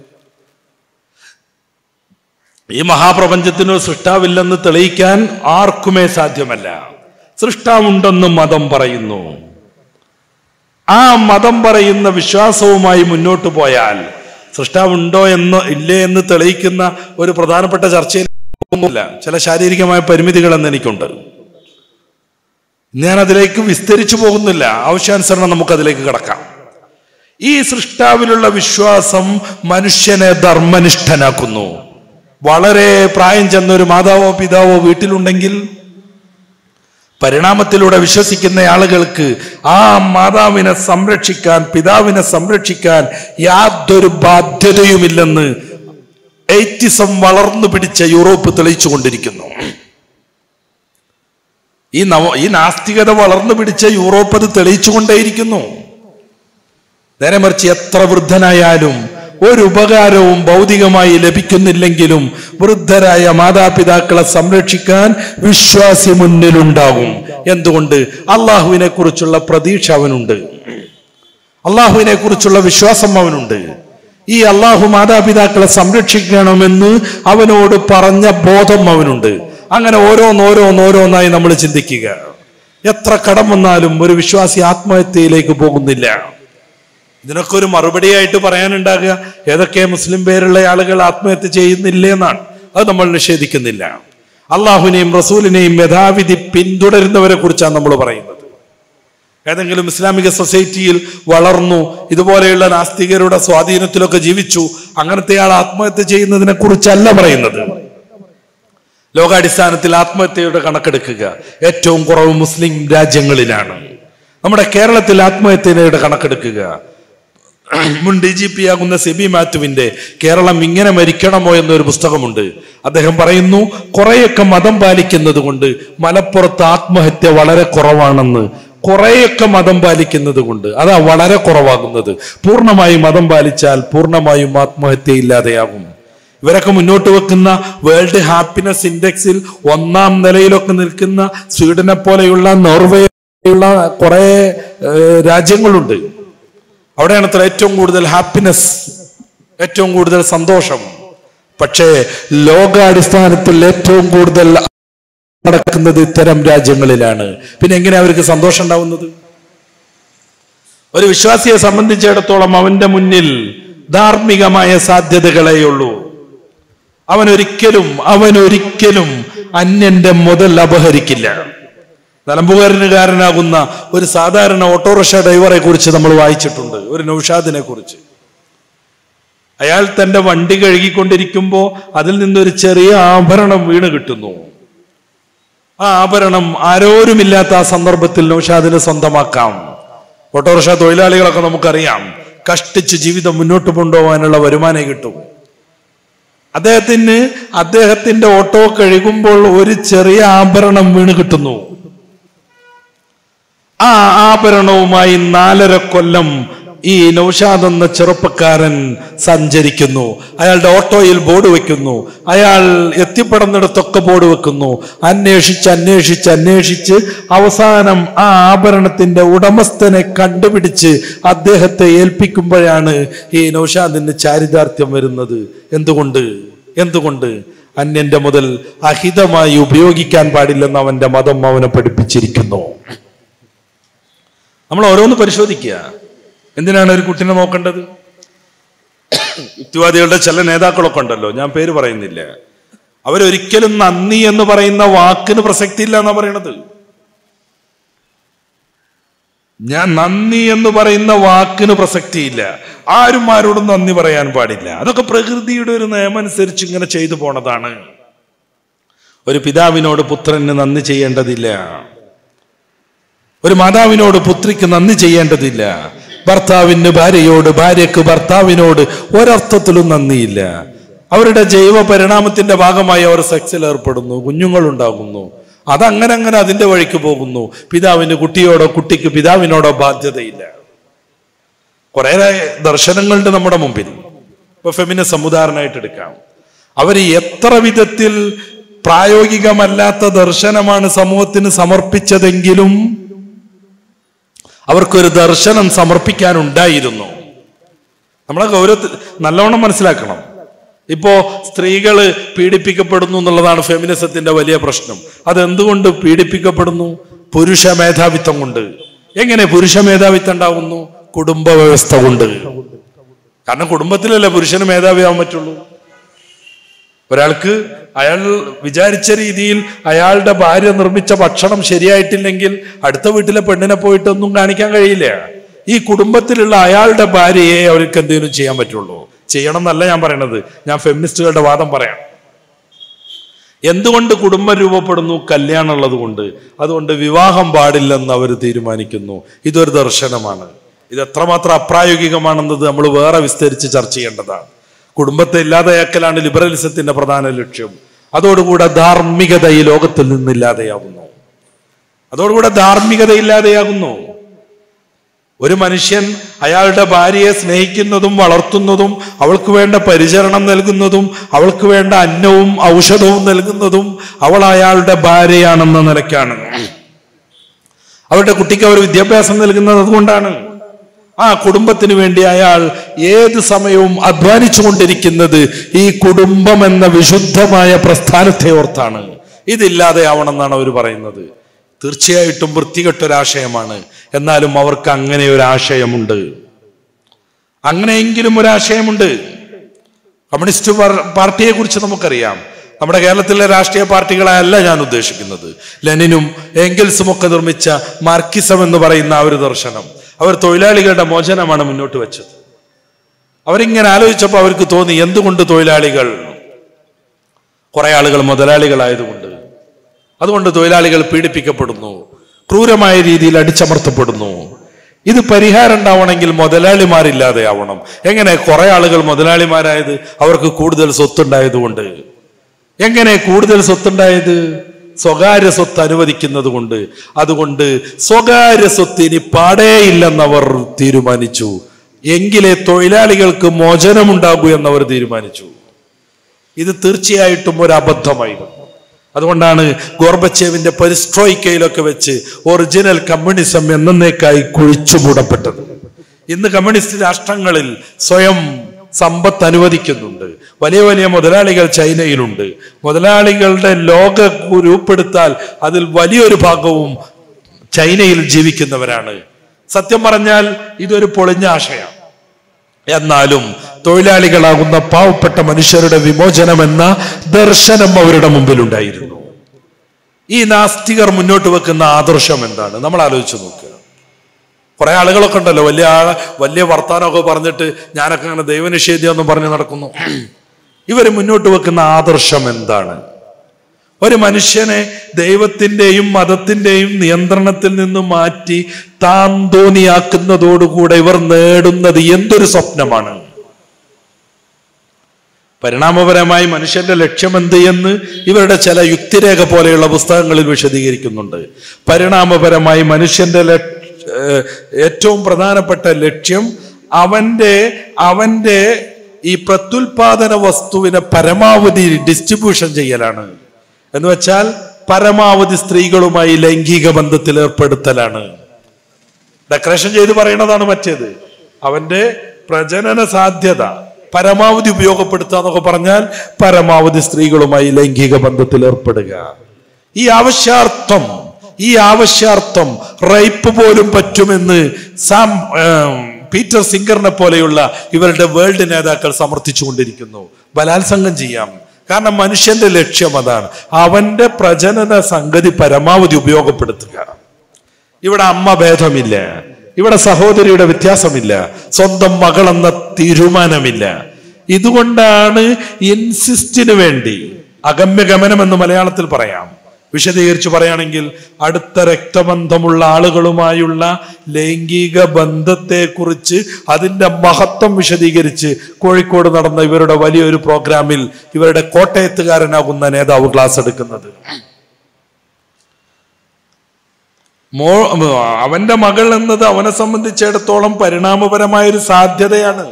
ഈ മഹാപ്രപഞ്ചത്തിനൊരു സൃഷ്ടാവില്ലെന്ന് തെളിയിക്കാൻ ആർക്കുമേ സാധ്യമല്ല സൃഷ്ടാവുണ്ടെന്ന് മതം പറയുന്നു ആ മതം പറയുന്ന വിശ്വാസവുമായി മുന്നോട്ട് പോയാൽ സൃഷ്ടാവുണ്ടോ എന്നോ ഇല്ലേ എന്ന് തെളിയിക്കുന്ന ഒരു പ്രധാനപ്പെട്ട ചർച്ചയിൽ പോകുന്നില്ല ചില ശാരീരികമായ പരിമിതികൾ എന്ന് എനിക്കുണ്ട് ഞാൻ അതിലേക്ക് വിസ്തരിച്ചു പോകുന്നില്ല ആവശ്യാനുസരണം നമുക്ക് അതിലേക്ക് കടക്കാം ഈ സൃഷ്ടാവിലുള്ള വിശ്വാസം മനുഷ്യനെ ധർമ്മനിഷ്ഠനാക്കുന്നു വളരെ പ്രായം ചെന്ന ഒരു മാതാവോ പിതാവോ വീട്ടിലുണ്ടെങ്കിൽ പരിണാമത്തിലൂടെ വിശ്വസിക്കുന്ന ആളുകൾക്ക് ആ മാതാവിനെ സംരക്ഷിക്കാൻ പിതാവിനെ സംരക്ഷിക്കാൻ യാതൊരു ബാധ്യതയുമില്ലെന്ന് എയ്റ്റിസം വളർന്നു പിടിച്ച യൂറോപ്പ് തെളിയിച്ചുകൊണ്ടിരിക്കുന്നു ഈ നവ ഈ നാസ്തികത വളർന്നു പിടിച്ച യൂറോപ്പ് അത് തെളിയിച്ചുകൊണ്ടേയിരിക്കുന്നു നേരെ മറിച്ച് എത്ര വൃദ്ധനായാലും ഒരു ഉപകാരവും ഭൗതികമായി ലഭിക്കുന്നില്ലെങ്കിലും വൃദ്ധരായ മാതാപിതാക്കളെ സംരക്ഷിക്കാൻ വിശ്വാസി മുന്നിലുണ്ടാകും എന്തുകൊണ്ട് അള്ളാഹുവിനെ കുറിച്ചുള്ള പ്രതീക്ഷ അവനുണ്ട് അള്ളാഹുവിനെ കുറിച്ചുള്ള വിശ്വാസം അവനുണ്ട് ഈ അള്ളാഹു മാതാപിതാക്കളെ സംരക്ഷിക്കണമെന്ന് അവനോട് പറഞ്ഞ ബോധം അവനുണ്ട് അങ്ങനെ ഓരോന്നോരോന്നോരോന്നായി നമ്മൾ ചിന്തിക്കുക എത്ര കടം വന്നാലും ഒരു വിശ്വാസി ആത്മഹത്യയിലേക്ക് പോകുന്നില്ല ഇതിനൊക്കെ ഒരു മറുപടിയായിട്ട് പറയാനുണ്ടാകുക ഏതൊക്കെ മുസ്ലിം പേരുള്ള ആളുകൾ ആത്മഹത്യ ചെയ്യുന്നില്ലേ എന്നാണ് അത് നമ്മൾ നിഷേധിക്കുന്നില്ല അള്ളാഹുവിനെയും റസൂലിനെയും യഥാവിധി പിന്തുടരുന്നവരെ കുറിച്ചാണ് നമ്മൾ പറയുന്നത് ഏതെങ്കിലും ഇസ്ലാമിക സൊസൈറ്റിയിൽ വളർന്നു ഇതുപോലെയുള്ള നാസ്തികരുടെ സ്വാധീനത്തിലൊക്കെ ജീവിച്ചു അങ്ങനത്തെ ആൾ ആത്മഹത്യ ചെയ്യുന്നതിനെ കുറിച്ചല്ല പറയുന്നത് ലോകാടിസ്ഥാനത്തിൽ ആത്മഹത്യയുടെ കണക്കെടുക്കുക ഏറ്റവും കുറവ് മുസ്ലിം രാജ്യങ്ങളിലാണ് നമ്മുടെ കേരളത്തിൽ ആത്മഹത്യയുടെ കണക്കെടുക്കുക മുൻ ഡി ജി പി ആകുന്ന സെബി മാത്യുവിന്റെ കേരളം ഇങ്ങനെ മരിക്കണമോ എന്നൊരു പുസ്തകമുണ്ട് അദ്ദേഹം പറയുന്നു കുറെയൊക്കെ മതം പാലിക്കുന്നത് കൊണ്ട് മലപ്പുറത്ത് ആത്മഹത്യ വളരെ കുറവാണെന്ന് കുറെയൊക്കെ മതം പാലിക്കുന്നത് കൊണ്ട് അതാ വളരെ കുറവാകുന്നത് പൂർണ്ണമായും മതം പാലിച്ചാൽ പൂർണ്ണമായും ആത്മഹത്യ ഇല്ലാതെയാകും ഇവരൊക്കെ മുന്നോട്ട് വെക്കുന്ന വേൾഡ് ഹാപ്പിനെസ് ഇൻഡെക്സിൽ ഒന്നാം നിലയിലൊക്കെ നിൽക്കുന്ന സ്വീഡനെ പോലെയുള്ള നോർവേയുള്ള കുറെ രാജ്യങ്ങളുണ്ട് അവിടെയാണ് അത്ര ഏറ്റവും കൂടുതൽ ഹാപ്പിനെസ് ഏറ്റവും കൂടുതൽ സന്തോഷം പക്ഷേ ലോകാടിസ്ഥാനത്തിൽ ഏറ്റവും കൂടുതൽ നടക്കുന്നത് ഇത്തരം രാജ്യങ്ങളിലാണ് പിന്നെ എങ്ങനെ അവർക്ക് സന്തോഷം ഉണ്ടാവുന്നത് ഒരു വിശ്വാസിയെ സംബന്ധിച്ചിടത്തോളം അവന്റെ മുന്നിൽ ധാർമ്മികമായ സാധ്യതകളെയുള്ളൂ അവൻ ഒരിക്കലും അവൻ ഒരിക്കലും അന്യന്റെ മുതൽ അപഹരിക്കില്ല നിലമ്പുകാരനുകാരനാകുന്ന ഒരു സാധാരണ ഓട്ടോറിക്ഷ ഡ്രൈവറെ കുറിച്ച് നമ്മൾ വായിച്ചിട്ടുണ്ട് ഒരു നൌഷാദിനെ കുറിച്ച് അയാൾ തന്റെ വണ്ടി കഴുകിക്കൊണ്ടിരിക്കുമ്പോൾ അതിൽ നിന്നൊരു ചെറിയ ആഭരണം വീണ് കിട്ടുന്നു ആ ആഭരണം ആരോരുമില്ലാത്ത ആ സന്ദർഭത്തിൽ നൌഷാദിന് സ്വന്തമാക്കാം ഓട്ടോറിക്ഷ തൊഴിലാളികളൊക്കെ നമുക്കറിയാം കഷ്ടിച്ച് ജീവിതം മുന്നോട്ട് കൊണ്ടുപോകാനുള്ള വരുമാനം കിട്ടും അദ്ദേഹത്തിന് അദ്ദേഹത്തിന്റെ ഓട്ടോ കഴുകുമ്പോൾ ഒരു ചെറിയ ആഭരണം വീണ് കിട്ടുന്നു ആ ആഭരണവുമായി നാലര കൊല്ലം ഈ നൌഷാദ് എന്ന ചെറുപ്പക്കാരൻ സഞ്ചരിക്കുന്നു അയാളുടെ ഓട്ടോയിൽ ബോർഡ് വെക്കുന്നു അയാൾ എത്തിപ്പെടുന്നിടത്തൊക്കെ ബോർഡ് വെക്കുന്നു അന്വേഷിച്ച് അന്വേഷിച്ച് അന്വേഷിച്ച് അവസാനം ആ ആഭരണത്തിന്റെ ഉടമസ്ഥനെ കണ്ടുപിടിച്ച് അദ്ദേഹത്തെ ഏൽപ്പിക്കുമ്പോഴാണ് ഈ നൌഷാദിന് ചാരിതാർത്ഥ്യം വരുന്നത് എന്തുകൊണ്ട് എന്തുകൊണ്ട് അന്യന്റെ മുതൽ അഹിതമായി ഉപയോഗിക്കാൻ പാടില്ലെന്ന് അവന്റെ മതം അവനെ പഠിപ്പിച്ചിരിക്കുന്നു നമ്മൾ ഓരോന്ന് പരിശോധിക്കുക എന്തിനാണ് ഒരു കുട്ടിനെ നോക്കേണ്ടത് യുക്തിവാദികളുടെ ചില നേതാക്കളൊക്കെ ഉണ്ടല്ലോ ഞാൻ പേര് പറയുന്നില്ല അവരൊരിക്കലും നന്ദി എന്ന് പറയുന്ന വാക്കിന് പ്രസക്തി ഇല്ല എന്നാ പറയണത് ഞാൻ നന്ദി എന്ന് പറയുന്ന വാക്കിന് പ്രസക്തിയില്ല ആരും ആരോടും നന്ദി പറയാൻ പാടില്ല അതൊക്കെ പ്രകൃതിയുടെ ഒരു നിയമം അനുസരിച്ച് ഇങ്ങനെ ചെയ്തു പോണതാണ് ഒരു പിതാവിനോട് പുത്രന് നന്ദി ചെയ്യേണ്ടതില്ല ഒരു മാതാവിനോട് പുത്രിക്ക് നന്ദി ചെയ്യേണ്ടതില്ല ഭർത്താവിന് ഭാര്യയോട് ഭാര്യക്ക് ഭർത്താവിനോട് ഒരർത്ഥത്തിലും നന്ദിയില്ല അവരുടെ ജൈവ പരിണാമത്തിന്റെ ഭാഗമായി അവർ സെക്സിൽ ഏർപ്പെടുന്നു കുഞ്ഞുങ്ങളുണ്ടാകുന്നു അതങ്ങനെ അങ്ങനെ അതിന്റെ വഴിക്ക് പോകുന്നു പിതാവിന് കുട്ടിയോടോ കുട്ടിക്ക് പിതാവിനോടോ ബാധ്യതയില്ല കുറെ ദർശനങ്ങളുണ്ട് നമ്മുടെ മുമ്പിൽ ഇപ്പൊ ഫെമിനിസം ഉദാഹരണമായിട്ട് എടുക്കാം അവർ എത്ര വിധത്തിൽ പ്രായോഗികമല്ലാത്ത ദർശനമാണ് സമൂഹത്തിന് സമർപ്പിച്ചതെങ്കിലും അവർക്കൊരു ദർശനം സമർപ്പിക്കാനുണ്ടായിരുന്നു നമ്മളെ ഗൗരവത്തിൽ നല്ലവണ്ണം മനസ്സിലാക്കണം ഇപ്പോ സ്ത്രീകള് പീഡിപ്പിക്കപ്പെടുന്നു എന്നുള്ളതാണ് ഫെമിനിസത്തിന്റെ വലിയ പ്രശ്നം അതെന്തുകൊണ്ട് പീഡിപ്പിക്കപ്പെടുന്നു പുരുഷ മേധാവിത്വം കൊണ്ട് എങ്ങനെ പുരുഷ മേധാവിത്വം ഉണ്ടാകുന്നു കുടുംബ വ്യവസ്ഥ കൊണ്ട് കാരണം കുടുംബത്തിലല്ലേ പുരുഷന് മേധാവിയാവാൻ പറ്റുള്ളൂ ഒരാൾക്ക് അയാൾ വിചാരിച്ച രീതിയിൽ അയാളുടെ ഭാര്യ നിർമ്മിച്ച ഭക്ഷണം ശരിയായിട്ടില്ലെങ്കിൽ അടുത്ത വീട്ടിലെ പെണ്ണിനെ പോയിട്ടൊന്നും കാണിക്കാൻ കഴിയില്ല ഈ കുടുംബത്തിലുള്ള അയാളുടെ ഭാര്യയെ അവർക്ക് എന്തെങ്കിലും ചെയ്യാൻ പറ്റുള്ളൂ ചെയ്യണം എന്നല്ല ഞാൻ പറയണത് ഞാൻ ഫെമിനിസ്റ്റുകളുടെ വാദം പറയാം എന്തുകൊണ്ട് കുടുംബം രൂപപ്പെടുന്നു കല്യാണം ഉള്ളത് കൊണ്ട് അതുകൊണ്ട് വിവാഹം പാടില്ലെന്ന് അവർ തീരുമാനിക്കുന്നു ഇതൊരു ദർശനമാണ് ഇത് എത്രമാത്രം അപ്രായോഗികമാണെന്നത് നമ്മൾ വേറെ വിസ്തരിച്ച് ചർച്ച ചെയ്യേണ്ടതാണ് കുടുംബത്തെ ഇല്ലാതെയാക്കലാണ് ലിബറലിസത്തിന്റെ പ്രധാന ലക്ഷ്യം അതോടുകൂടെ ധാർമ്മികത ഈ ലോകത്തിൽ നിന്നില്ലാതെയാകുന്നു അതോടുകൂടെ ധാർമ്മികത ഇല്ലാതെയാകുന്നു ഒരു മനുഷ്യൻ അയാളുടെ ഭാര്യയെ സ്നേഹിക്കുന്നതും വളർത്തുന്നതും അവൾക്ക് വേണ്ട പരിചരണം നൽകുന്നതും അവൾക്ക് വേണ്ട അന്നവും ഔഷധവും നൽകുന്നതും അവൾ അയാളുടെ ഭാര്യയാണെന്ന നിലയ്ക്കാണ് അവരുടെ കുട്ടിക്ക് അവർ വിദ്യാഭ്യാസം നൽകുന്നത് അതുകൊണ്ടാണ് ആ കുടുംബത്തിന് വേണ്ടി അയാൾ ഏത് സമയവും അധ്വാനിച്ചു കൊണ്ടിരിക്കുന്നത് ഈ കുടുംബം എന്ന വിശുദ്ധമായ പ്രസ്ഥാനത്തെ ഓർത്താണ് ഇതില്ലാതെ ആവണമെന്നാണ് അവർ പറയുന്നത് തീർച്ചയായിട്ടും വൃത്തികെട്ടൊരാശയമാണ് എന്നാലും അവർക്ക് അങ്ങനെ ഒരു ആശയമുണ്ട് അങ്ങനെയെങ്കിലും ഒരാശയമുണ്ട് കമ്മ്യൂണിസ്റ്റ് പാർ- പാർട്ടിയെ കുറിച്ച് നമുക്കറിയാം നമ്മുടെ കേരളത്തിലെ രാഷ്ട്രീയ പാർട്ടികളെയല്ല ഞാൻ ഉദ്ദേശിക്കുന്നത് ലെനിനും എങ്കിൽസും ഒക്കെ നിർമ്മിച്ച മാർക്കിസം എന്ന് പറയുന്ന ആ ഒരു ദർശനം അവർ തൊഴിലാളികളുടെ മോചനമാണ് മുന്നോട്ട് വെച്ചത് അവരിങ്ങനെ ആലോചിച്ചപ്പോൾ അവർക്ക് തോന്നി എന്തുകൊണ്ട് തൊഴിലാളികൾ കുറെ ആളുകൾ മുതലാളികളായതുകൊണ്ട് അതുകൊണ്ട് തൊഴിലാളികൾ പീഡിപ്പിക്കപ്പെടുന്നു ക്രൂരമായ രീതിയിൽ അടിച്ചമർത്തപ്പെടുന്നു ഇത് പരിഹാരം ഉണ്ടാവണമെങ്കിൽ മുതലാളിമാരില്ലാതെ ആവണം എങ്ങനെ കുറെ ആളുകൾ മുതലാളിമാരായത് അവർക്ക് കൂടുതൽ സ്വത്തുണ്ടായതുകൊണ്ട് എങ്ങനെ കൂടുതൽ സ്വത്തുണ്ടായത് സ്വകാര്യ സ്വത്ത് അനുവദിക്കുന്നത് കൊണ്ട് അതുകൊണ്ട് സ്വകാര്യ സ്വത്ത് ഇനി പാടേയില്ലെന്നവർ തീരുമാനിച്ചു എങ്കിലേ തൊഴിലാളികൾക്ക് മോചനമുണ്ടാകൂ എന്നവർ തീരുമാനിച്ചു ഇത് തീർച്ചയായിട്ടും ഒരു അബദ്ധമായിരുന്നു അതുകൊണ്ടാണ് ഗോർബച്ചേവിന്റെ പരിസ്ട്രോയിക്കയിലൊക്കെ വെച്ച് ഒറിജിനൽ കമ്മ്യൂണിസം എന്നേക്കായി കുഴിച്ചു മൂടപ്പെട്ടത് ഇന്ന് കമ്മ്യൂണിസ്റ്റ് രാഷ്ട്രങ്ങളിൽ സ്വയം സമ്പത്ത് അനുവദിക്കുന്നുണ്ട് വലിയ വലിയ മുതലാളികൾ ചൈനയിലുണ്ട് മുതലാളികളുടെ ലോക രൂപപ്പെടുത്താൽ അതിൽ വലിയൊരു ഭാഗവും ചൈനയിൽ ജീവിക്കുന്നവരാണ് സത്യം പറഞ്ഞാൽ ഇതൊരു പൊളിഞ്ഞ ആശയം എന്നാലും തൊഴിലാളികളാകുന്ന പാവപ്പെട്ട മനുഷ്യരുടെ വിമോചനം എന്ന ദർശനം അവരുടെ മുമ്പിലുണ്ടായിരുന്നു ഈ നാസ്തികർ മുന്നോട്ട് വെക്കുന്ന ആദർശം എന്താണ് നമ്മൾ ആലോചിച്ച് നോക്കുക കുറെ ആളുകളൊക്കെ ഉണ്ടല്ലോ വലിയ ആള് വലിയ വർത്താനമൊക്കെ പറഞ്ഞിട്ട് ഞാനൊക്കെ അങ്ങനെ ദൈവനിഷേധ്യം പറഞ്ഞ് നടക്കുന്നു ഇവർ മുന്നോട്ട് വെക്കുന്ന ആദർശം എന്താണ് ഒരു മനുഷ്യനെ ദൈവത്തിന്റെയും മതത്തിന്റെയും നിയന്ത്രണത്തിൽ നിന്ന് മാറ്റി താൻ തോന്നിയാക്കുന്നതോടുകൂടെ ഇവർ നേടുന്നത് എന്തൊരു സ്വപ്നമാണ് പരിണാമപരമായി മനുഷ്യന്റെ ലക്ഷ്യമെന്ത് എന്ന് ഇവരുടെ ചില യുക്തിരേഖ പോലെയുള്ള പുസ്തകങ്ങളിൽ വിശദീകരിക്കുന്നുണ്ട് പരിണാമപരമായി മനുഷ്യന്റെ ലക്ഷ- ഏഹ് ഏറ്റവും പ്രധാനപ്പെട്ട ലക്ഷ്യം അവന്റെ അവന്റെ ഈ പ്രത്യുൽപാദന വസ്തുവിനെ പരമാവധി ഡിസ്ട്രിബ്യൂഷൻ ചെയ്യലാണ് എന്ന് വെച്ചാൽ പരമാവധി സ്ത്രീകളുമായി ലൈംഗിക ബന്ധത്തിൽ ഏർപ്പെടുത്തലാണ് ഡെക്കറേഷൻ ചെയ്ത് പറയുന്നതാണ് മറ്റേത് അവന്റെ പ്രജനന സാധ്യത പരമാവധി ഉപയോഗപ്പെടുത്തുക എന്നൊക്കെ പറഞ്ഞാൽ പരമാവധി സ്ത്രീകളുമായി ലൈംഗിക ബന്ധത്തിൽ ഏർപ്പെടുക ഈ ആവശ്യാർത്ഥം ഈ ആവശ്യാർത്ഥം റൈപ്പ് പോലും പറ്റുമെന്ന് സാം ഏം, പീറ്റർ സിംഗറിനെ പോലെയുള്ള ഇവരുടെ വേൾഡ് നേതാക്കൾ സമർത്ഥിച്ചു കൊണ്ടിരിക്കുന്നു ബലാത്സംഗം ചെയ്യാം കാരണം മനുഷ്യന്റെ ലക്ഷ്യം അതാണ് അവന്റെ പ്രജനന സംഗതി പരമാവധി ഉപയോഗപ്പെടുത്തുക ഇവിടെ അമ്മ ഭേദമില്ല ഇവിടെ സഹോദരിയുടെ വ്യത്യാസമില്ല സ്വന്തം മകളെന്ന തീരുമാനമില്ല ഇതുകൊണ്ടാണ് ഇൻസിസ്റ്റിന് വേണ്ടി അഗമ്യഗമനം എന്ന് മലയാളത്തിൽ പറയാം വിശദീകരിച്ച് പറയുകയാണെങ്കിൽ അടുത്ത രക്തബന്ധമുള്ള ആളുകളുമായുള്ള ലൈംഗിക ബന്ധത്തെക്കുറിച്ച് അതിന്റെ മഹത്വം വിശദീകരിച്ച് കോഴിക്കോട് നടന്ന ഇവരുടെ വലിയൊരു പ്രോഗ്രാമിൽ ഇവരുടെ കോട്ടയത്തുകാരനാകുന്ന നേതാവ് ക്ലാസ് എടുക്കുന്നത് മോ അവന്റെ മകൾ എന്നത് അവനെ സംബന്ധിച്ചിടത്തോളം പരിണാമപരമായ ഒരു സാധ്യതയാണ്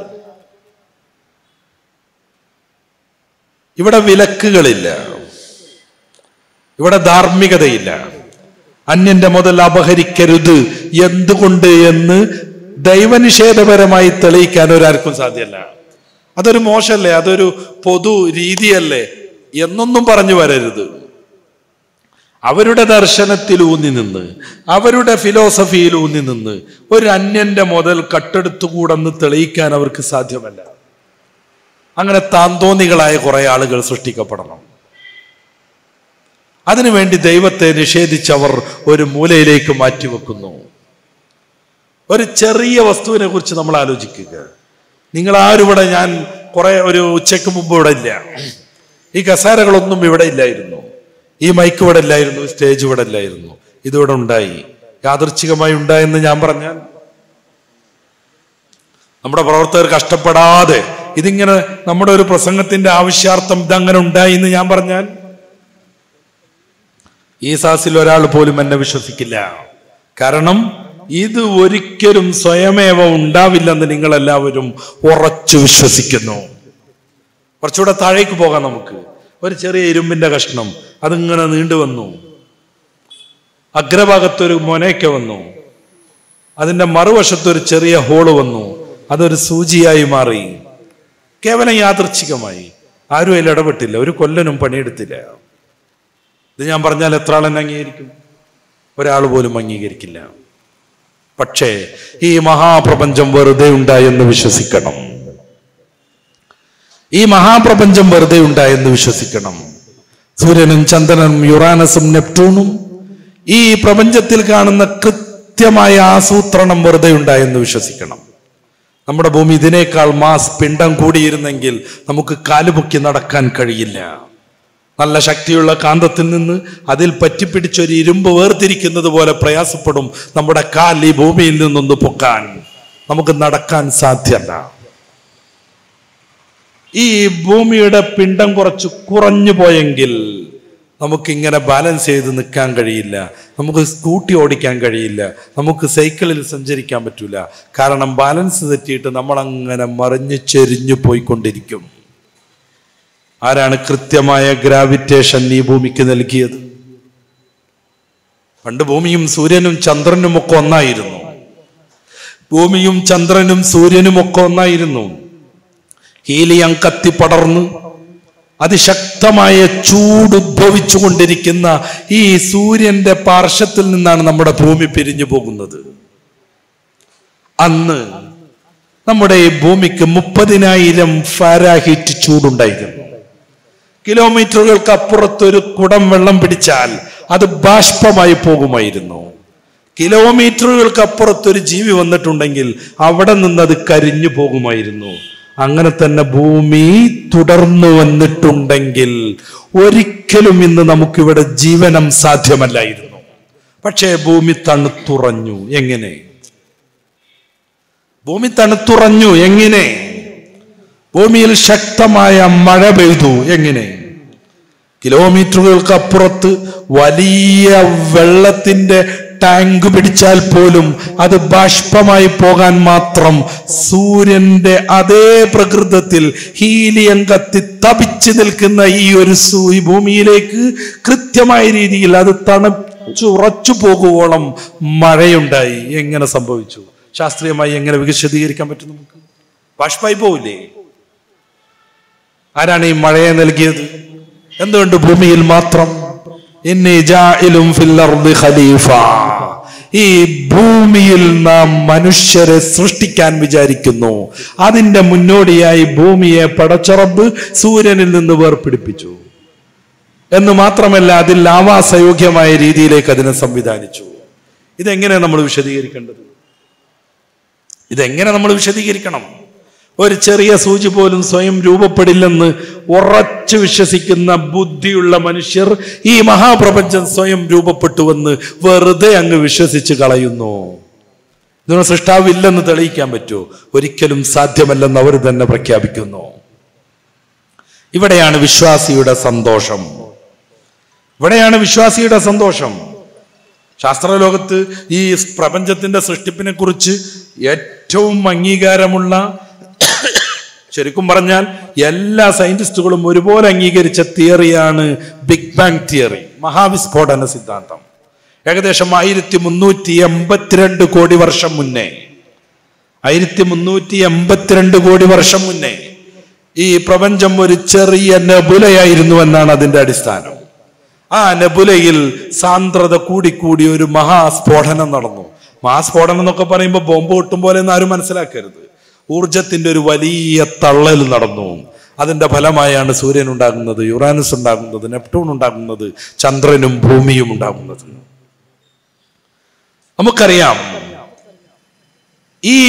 ഇവിടെ വിലക്കുകളില്ല ഇവിടെ ധാർമ്മികതയില്ല അന്യന്റെ മുതൽ അപഹരിക്കരുത് എന്തുകൊണ്ട് എന്ന് ദൈവനിഷേധപരമായി തെളിയിക്കാൻ ഒരാർക്കും സാധ്യമല്ല അതൊരു മോശമല്ലേ അതൊരു പൊതു രീതിയല്ലേ എന്നൊന്നും പറഞ്ഞു വരരുത് അവരുടെ ദർശനത്തിൽ ഊന്നി നിന്ന് അവരുടെ ഫിലോസഫിയിൽ ഊന്നി നിന്ന് ഒരു അന്യന്റെ മുതൽ കട്ടെടുത്തുകൂടെന്ന് തെളിയിക്കാൻ അവർക്ക് സാധ്യമല്ല അങ്ങനെ താന്തോന്നികളായ കുറെ ആളുകൾ സൃഷ്ടിക്കപ്പെടണം അതിനുവേണ്ടി ദൈവത്തെ നിഷേധിച്ചവർ ഒരു മൂലയിലേക്ക് മാറ്റിവെക്കുന്നു ഒരു ചെറിയ വസ്തുവിനെ കുറിച്ച് നമ്മൾ ആലോചിക്കുക നിങ്ങൾ ആരും ഇവിടെ ഞാൻ കുറെ ഒരു ഉച്ചയ്ക്ക് മുമ്പ് ഇവിടെ ഇല്ല ഈ കസേരകളൊന്നും ഇവിടെ ഇല്ലായിരുന്നു ഈ മൈക്ക് ഇവിടെ ഇല്ലായിരുന്നു സ്റ്റേജ് ഇവിടെ ഇല്ലായിരുന്നു ഇതിവിടെ ഉണ്ടായി യാദൃച്ഛികമായി ഉണ്ടായെന്ന് ഞാൻ പറഞ്ഞാൽ നമ്മുടെ പ്രവർത്തകർ കഷ്ടപ്പെടാതെ ഇതിങ്ങനെ നമ്മുടെ ഒരു പ്രസംഗത്തിന്റെ ആവശ്യാർത്ഥം ഇതങ്ങനെ ഉണ്ടായി എന്ന് ഞാൻ പറഞ്ഞാൽ ഈ സാസിൽ ഒരാൾ പോലും എന്നെ വിശ്വസിക്കില്ല കാരണം ഇത് ഒരിക്കലും സ്വയമേവ ഉണ്ടാവില്ലെന്ന് നിങ്ങൾ എല്ലാവരും ഉറച്ചു വിശ്വസിക്കുന്നു കുറച്ചുകൂടെ താഴേക്ക് പോകാം നമുക്ക് ഒരു ചെറിയ ഇരുമ്പിന്റെ കഷ്ണം അതിങ്ങനെ നീണ്ടു വന്നു അഗ്രഭാഗത്തൊരു മൊനയ്ക്ക വന്നു അതിന്റെ മറുവശത്തൊരു ചെറിയ ഹോള് വന്നു അതൊരു സൂചിയായി മാറി കേവലം യാദൃച്ഛികമായി ആരും അതിൽ ഇടപെട്ടില്ല ഒരു കൊല്ലനും പണിയെടുത്തില്ല ഇത് ഞാൻ പറഞ്ഞാൽ എത്ര ആളെന്നെ അംഗീകരിക്കും ഒരാൾ പോലും അംഗീകരിക്കില്ല പക്ഷേ ഈ മഹാപ്രപഞ്ചം വെറുതെ ഉണ്ടായെന്ന് വിശ്വസിക്കണം ഈ മഹാപ്രപഞ്ചം വെറുതെ ഉണ്ടായെന്ന് വിശ്വസിക്കണം സൂര്യനും ചന്ദ്രനും യുറാനസും നെപ്റ്റൂണും ഈ പ്രപഞ്ചത്തിൽ കാണുന്ന കൃത്യമായ ആസൂത്രണം വെറുതെ ഉണ്ടായെന്ന് വിശ്വസിക്കണം നമ്മുടെ ഭൂമി ഇതിനേക്കാൾ മാസ് പിണ്ടം കൂടിയിരുന്നെങ്കിൽ നമുക്ക് കാലുപൊക്കി നടക്കാൻ കഴിയില്ല നല്ല ശക്തിയുള്ള കാന്തത്തിൽ നിന്ന് അതിൽ പറ്റിപ്പിടിച്ചൊരു ഇരുമ്പ് വേർതിരിക്കുന്നത് പോലെ പ്രയാസപ്പെടും നമ്മുടെ കാൽ ഈ ഭൂമിയിൽ നിന്നൊന്ന് പൊക്കാൻ നമുക്ക് നടക്കാൻ സാധ്യമല്ല ഈ ഭൂമിയുടെ പിണ്ടം കുറച്ച് കുറഞ്ഞു പോയെങ്കിൽ നമുക്കിങ്ങനെ ബാലൻസ് ചെയ്ത് നിൽക്കാൻ കഴിയില്ല നമുക്ക് സ്കൂട്ടി ഓടിക്കാൻ കഴിയില്ല നമുക്ക് സൈക്കിളിൽ സഞ്ചരിക്കാൻ പറ്റൂല കാരണം ബാലൻസ് തെറ്റിയിട്ട് നമ്മളങ്ങനെ മറിഞ്ഞു ചെരിഞ്ഞു പോയിക്കൊണ്ടിരിക്കും ആരാണ് കൃത്യമായ ഗ്രാവിറ്റേഷൻ ഈ ഭൂമിക്ക് നൽകിയത് പണ്ട് ഭൂമിയും സൂര്യനും ചന്ദ്രനും ഒക്കെ ഒന്നായിരുന്നു ഭൂമിയും ചന്ദ്രനും സൂര്യനും ഒക്കെ ഒന്നായിരുന്നു ഹീലിയം കത്തിപ്പടർന്ന് അതിശക്തമായ ചൂട് ഉദ്ഭവിച്ചുകൊണ്ടിരിക്കുന്ന ഈ സൂര്യന്റെ പാർശ്വത്തിൽ നിന്നാണ് നമ്മുടെ ഭൂമി പിരിഞ്ഞു പോകുന്നത് അന്ന് നമ്മുടെ ഈ ഭൂമിക്ക് മുപ്പതിനായിരം ഫാരാഹീറ്റ് ചൂടുണ്ടായിരുന്നു കിലോമീറ്ററുകൾക്ക് അപ്പുറത്തൊരു കുടം വെള്ളം പിടിച്ചാൽ അത് ബാഷ്പമായി പോകുമായിരുന്നു കിലോമീറ്ററുകൾക്ക് അപ്പുറത്തൊരു ജീവി വന്നിട്ടുണ്ടെങ്കിൽ അവിടെ നിന്ന് അത് കരിഞ്ഞു പോകുമായിരുന്നു അങ്ങനെ തന്നെ ഭൂമി തുടർന്നു വന്നിട്ടുണ്ടെങ്കിൽ ഒരിക്കലും ഇന്ന് നമുക്കിവിടെ ജീവനം സാധ്യമല്ലായിരുന്നു പക്ഷേ ഭൂമി തണുത്തുറഞ്ഞു എങ്ങനെ ഭൂമി തണുത്തുറഞ്ഞു എങ്ങനെ ഭൂമിയിൽ ശക്തമായ മഴ പെയ്തു എങ്ങനെ കിലോമീറ്ററുകൾക്ക് അപ്പുറത്ത് വലിയ വെള്ളത്തിന്റെ ടാങ്ക് പിടിച്ചാൽ പോലും അത് ബാഷ്പമായി പോകാൻ മാത്രം സൂര്യന്റെ അതേ പ്രകൃതത്തിൽ ഹീലിയം കത്തി തപിച്ചു നിൽക്കുന്ന ഈ ഒരു സൂ ഈ ഭൂമിയിലേക്ക് കൃത്യമായ രീതിയിൽ അത് തണുച്ചുറച്ചു പോകുവോളം മഴയുണ്ടായി എങ്ങനെ സംഭവിച്ചു ശാസ്ത്രീയമായി എങ്ങനെ വിശദീകരിക്കാൻ പറ്റും നമുക്ക് ബാഷ്പായി പോവില്ലേ ആരാണ് ഈ മഴയെ നൽകിയത് എന്തുകൊണ്ട് ഭൂമിയിൽ മാത്രം ഇന്നി ജാഇലും ഫിൽ അർദി ഖലീഫ ഈ ഭൂമിയിൽ നാം മനുഷ്യരെ സൃഷ്ടിക്കാൻ വിചാരിക്കുന്നു അതിന്റെ മുന്നോടിയായി ഭൂമിയെ പടച്ചുറബ് സൂര്യനിൽ നിന്ന് വേർപിടിപ്പിച്ചു എന്ന് മാത്രമല്ല അതിൽ ആവാസയോഗ്യമായ രീതിയിലേക്ക് അതിനെ സംവിധാനിച്ചു ഇതെങ്ങനെ നമ്മൾ വിശദീകരിക്കേണ്ടത് ഇതെങ്ങനെ നമ്മൾ വിശദീകരിക്കണം ഒരു ചെറിയ സൂചി പോലും സ്വയം രൂപപ്പെടില്ലെന്ന് ഉറച്ചു വിശ്വസിക്കുന്ന ബുദ്ധിയുള്ള മനുഷ്യർ ഈ മഹാപ്രപഞ്ചം സ്വയം രൂപപ്പെട്ടുവെന്ന് വെറുതെ അങ്ങ് വിശ്വസിച്ച് കളയുന്നു ഇതിന് സൃഷ്ടാവില്ലെന്ന് തെളിയിക്കാൻ പറ്റുമോ ഒരിക്കലും സാധ്യമല്ലെന്ന് അവർ തന്നെ പ്രഖ്യാപിക്കുന്നു ഇവിടെയാണ് വിശ്വാസിയുടെ സന്തോഷം ഇവിടെയാണ് വിശ്വാസിയുടെ സന്തോഷം ശാസ്ത്രലോകത്ത് ഈ പ്രപഞ്ചത്തിന്റെ സൃഷ്ടിപ്പിനെ കുറിച്ച് ഏറ്റവും അംഗീകാരമുള്ള ശരിക്കും പറഞ്ഞാൽ എല്ലാ സയന്റിസ്റ്റുകളും ഒരുപോലെ അംഗീകരിച്ച തിയറിയാണ് ബിഗ് ബാങ് തിയറി മഹാവിസ്ഫോടന സിദ്ധാന്തം ഏകദേശം ആയിരത്തി മുന്നൂറ്റി എൺപത്തിരണ്ട് കോടി വർഷം മുന്നേ ആയിരത്തി മുന്നൂറ്റി എൺപത്തിരണ്ട് കോടി വർഷം മുന്നേ ഈ പ്രപഞ്ചം ഒരു ചെറിയ നെബുലയായിരുന്നു എന്നാണ് അതിന്റെ അടിസ്ഥാനം ആ നെബുലയിൽ സാന്ദ്രത കൂടിക്കൂടി ഒരു മഹാസ്ഫോടനം നടന്നു മഹാസ്ഫോടനം എന്നൊക്കെ പറയുമ്പോൾ ബോംബ് പൊട്ടും പോലെ ഒന്നും ആരും മനസ്സിലാക്കരുത് ഊർജത്തിന്റെ ഒരു വലിയ തള്ളൽ നടന്നു അതിന്റെ ഫലമായാണ് സൂര്യൻ ഉണ്ടാകുന്നത് യുറാനസ് ഉണ്ടാകുന്നത് നെപ്റ്റൂൺ ഉണ്ടാകുന്നത് ചന്ദ്രനും ഭൂമിയും ഉണ്ടാകുന്നത് നമുക്കറിയാം ഈ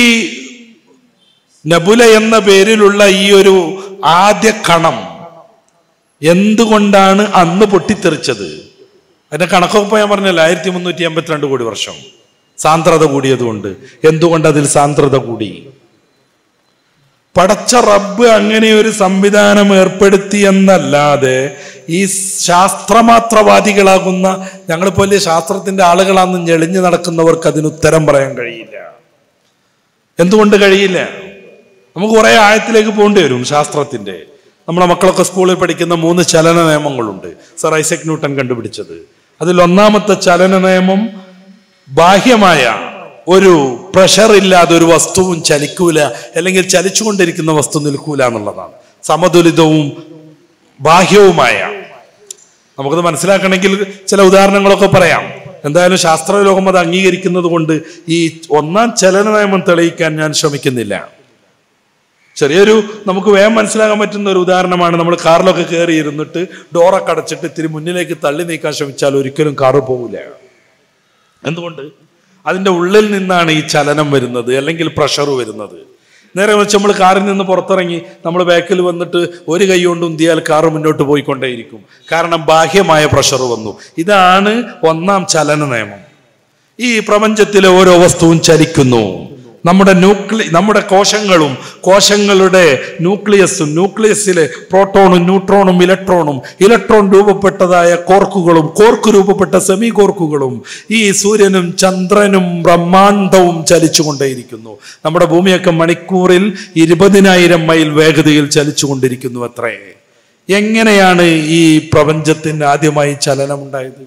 നബുല എന്ന പേരിലുള്ള ഈ ഒരു ആദ്യ കണം എന്തുകൊണ്ടാണ് അന്ന് പൊട്ടിത്തെറിച്ചത് അതിന്റെ കണക്കൊക്കെ ഞാൻ പറഞ്ഞല്ലോ ആയിരത്തി മുന്നൂറ്റി എൺപത്തിരണ്ട് കോടി വർഷം സാന്ദ്രത കൂടിയതുകൊണ്ട് എന്തുകൊണ്ട് അതിൽ സാന്ദ്രത കൂടി പടച്ച റബ്ബ് അങ്ങനെ ഒരു സംവിധാനം ഏർപ്പെടുത്തി എന്നല്ലാതെ ഈ ശാസ്ത്രമാത്രവാദികളാകുന്ന ഞങ്ങളിപ്പോ വലിയ ശാസ്ത്രത്തിന്റെ ആളുകളാണെന്ന് ഞെളിഞ്ഞു നടക്കുന്നവർക്ക് അതിന് ഉത്തരം പറയാൻ കഴിയില്ല എന്തുകൊണ്ട് കഴിയില്ല നമുക്ക് കുറെ ആഴത്തിലേക്ക് പോകേണ്ടി വരും ശാസ്ത്രത്തിന്റെ നമ്മുടെ മക്കളൊക്കെ സ്കൂളിൽ പഠിക്കുന്ന മൂന്ന് ചലന നിയമങ്ങളുണ്ട് സർ ഐസക് ന്യൂട്ടൺ കണ്ടുപിടിച്ചത് അതിൽ ഒന്നാമത്തെ ചലന നിയമം ബാഹ്യമായ ഒരു പ്രഷർ ഇല്ലാതെ ഒരു വസ്തുവും ചലിക്കൂല അല്ലെങ്കിൽ ചലിച്ചുകൊണ്ടിരിക്കുന്ന വസ്തു നിൽക്കൂല എന്നുള്ളതാണ് സമതുലിതവും ബാഹ്യവുമായ നമുക്കത് മനസ്സിലാക്കണമെങ്കിൽ ചില ഉദാഹരണങ്ങളൊക്കെ പറയാം എന്തായാലും ശാസ്ത്രലോകം അത് അംഗീകരിക്കുന്നത് കൊണ്ട് ഈ ഒന്നാം ചലന നിയമം തെളിയിക്കാൻ ഞാൻ ശ്രമിക്കുന്നില്ല ചെറിയൊരു നമുക്ക് വേഗം മനസ്സിലാക്കാൻ പറ്റുന്ന ഒരു ഉദാഹരണമാണ് നമ്മൾ കാറിലൊക്കെ കയറി ഇരുന്നിട്ട് ഡോറൊക്കെ അടച്ചിട്ട് ഇത്തിരി മുന്നിലേക്ക് തള്ളി നീക്കാൻ ശ്രമിച്ചാൽ ഒരിക്കലും കാറ് പോകില്ല എന്തുകൊണ്ട് അതിൻ്റെ ഉള്ളിൽ നിന്നാണ് ഈ ചലനം വരുന്നത് അല്ലെങ്കിൽ പ്രഷർ വരുന്നത് നേരെ വെച്ച് നമ്മൾ കാറിൽ നിന്ന് പുറത്തിറങ്ങി നമ്മൾ ബാക്കിൽ വന്നിട്ട് ഒരു കൈ കൊണ്ട് ഉന്തിയാൽ കാറ് മുന്നോട്ട് പോയിക്കൊണ്ടേയിരിക്കും കാരണം ബാഹ്യമായ പ്രഷർ വന്നു ഇതാണ് ഒന്നാം ചലന നിയമം ഈ പ്രപഞ്ചത്തിലെ ഓരോ വസ്തുവും ചലിക്കുന്നു നമ്മുടെ ന്യൂക്ലി നമ്മുടെ കോശങ്ങളും കോശങ്ങളുടെ ന്യൂക്ലിയസും ന്യൂക്ലിയസിലെ പ്രോട്ടോണും ന്യൂട്രോണും ഇലക്ട്രോണും ഇലക്ട്രോൺ രൂപപ്പെട്ടതായ കോർക്കുകളും കോർക്ക് രൂപപ്പെട്ട സെമി കോർക്കുകളും ഈ സൂര്യനും ചന്ദ്രനും ബ്രഹ്മാണ്ടവും ചലിച്ചുകൊണ്ടേയിരിക്കുന്നു നമ്മുടെ ഭൂമിയൊക്കെ മണിക്കൂറിൽ ഇരുപതിനായിരം മൈൽ വേഗതയിൽ ചലിച്ചുകൊണ്ടിരിക്കുന്നു അത്രേ എങ്ങനെയാണ് ഈ പ്രപഞ്ചത്തിന് ആദ്യമായി ചലനമുണ്ടായത്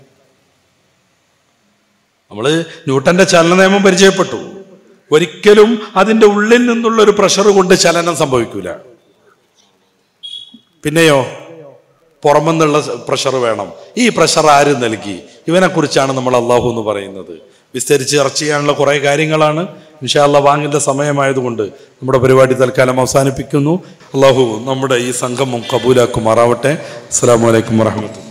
നമ്മൾ ന്യൂട്ടന്റെ ചലന നിയമം പരിചയപ്പെട്ടു ഒരിക്കലും അതിൻ്റെ ഉള്ളിൽ നിന്നുള്ള ഒരു പ്രഷർ കൊണ്ട് ചലനം സംഭവിക്കൂല പിന്നെയോ പുറമെന്നുള്ള പ്രഷർ വേണം ഈ പ്രഷർ ആര് നൽകി ഇവനെ കുറിച്ചാണ് നമ്മൾ അള്ളാഹു എന്ന് പറയുന്നത് വിസ്തരിച്ച് ചർച്ച ചെയ്യാനുള്ള കുറേ കാര്യങ്ങളാണ് ഇൻഷാല്ല വാങ്ങിന്റെ സമയമായതുകൊണ്ട് നമ്മുടെ പരിപാടി തൽക്കാലം അവസാനിപ്പിക്കുന്നു അള്ളാഹു നമ്മുടെ ഈ സംഗമം കബൂലാക്കുമാറാവട്ടെ അസ്സാം വലൈക്കും വാഹമത്തുള്ള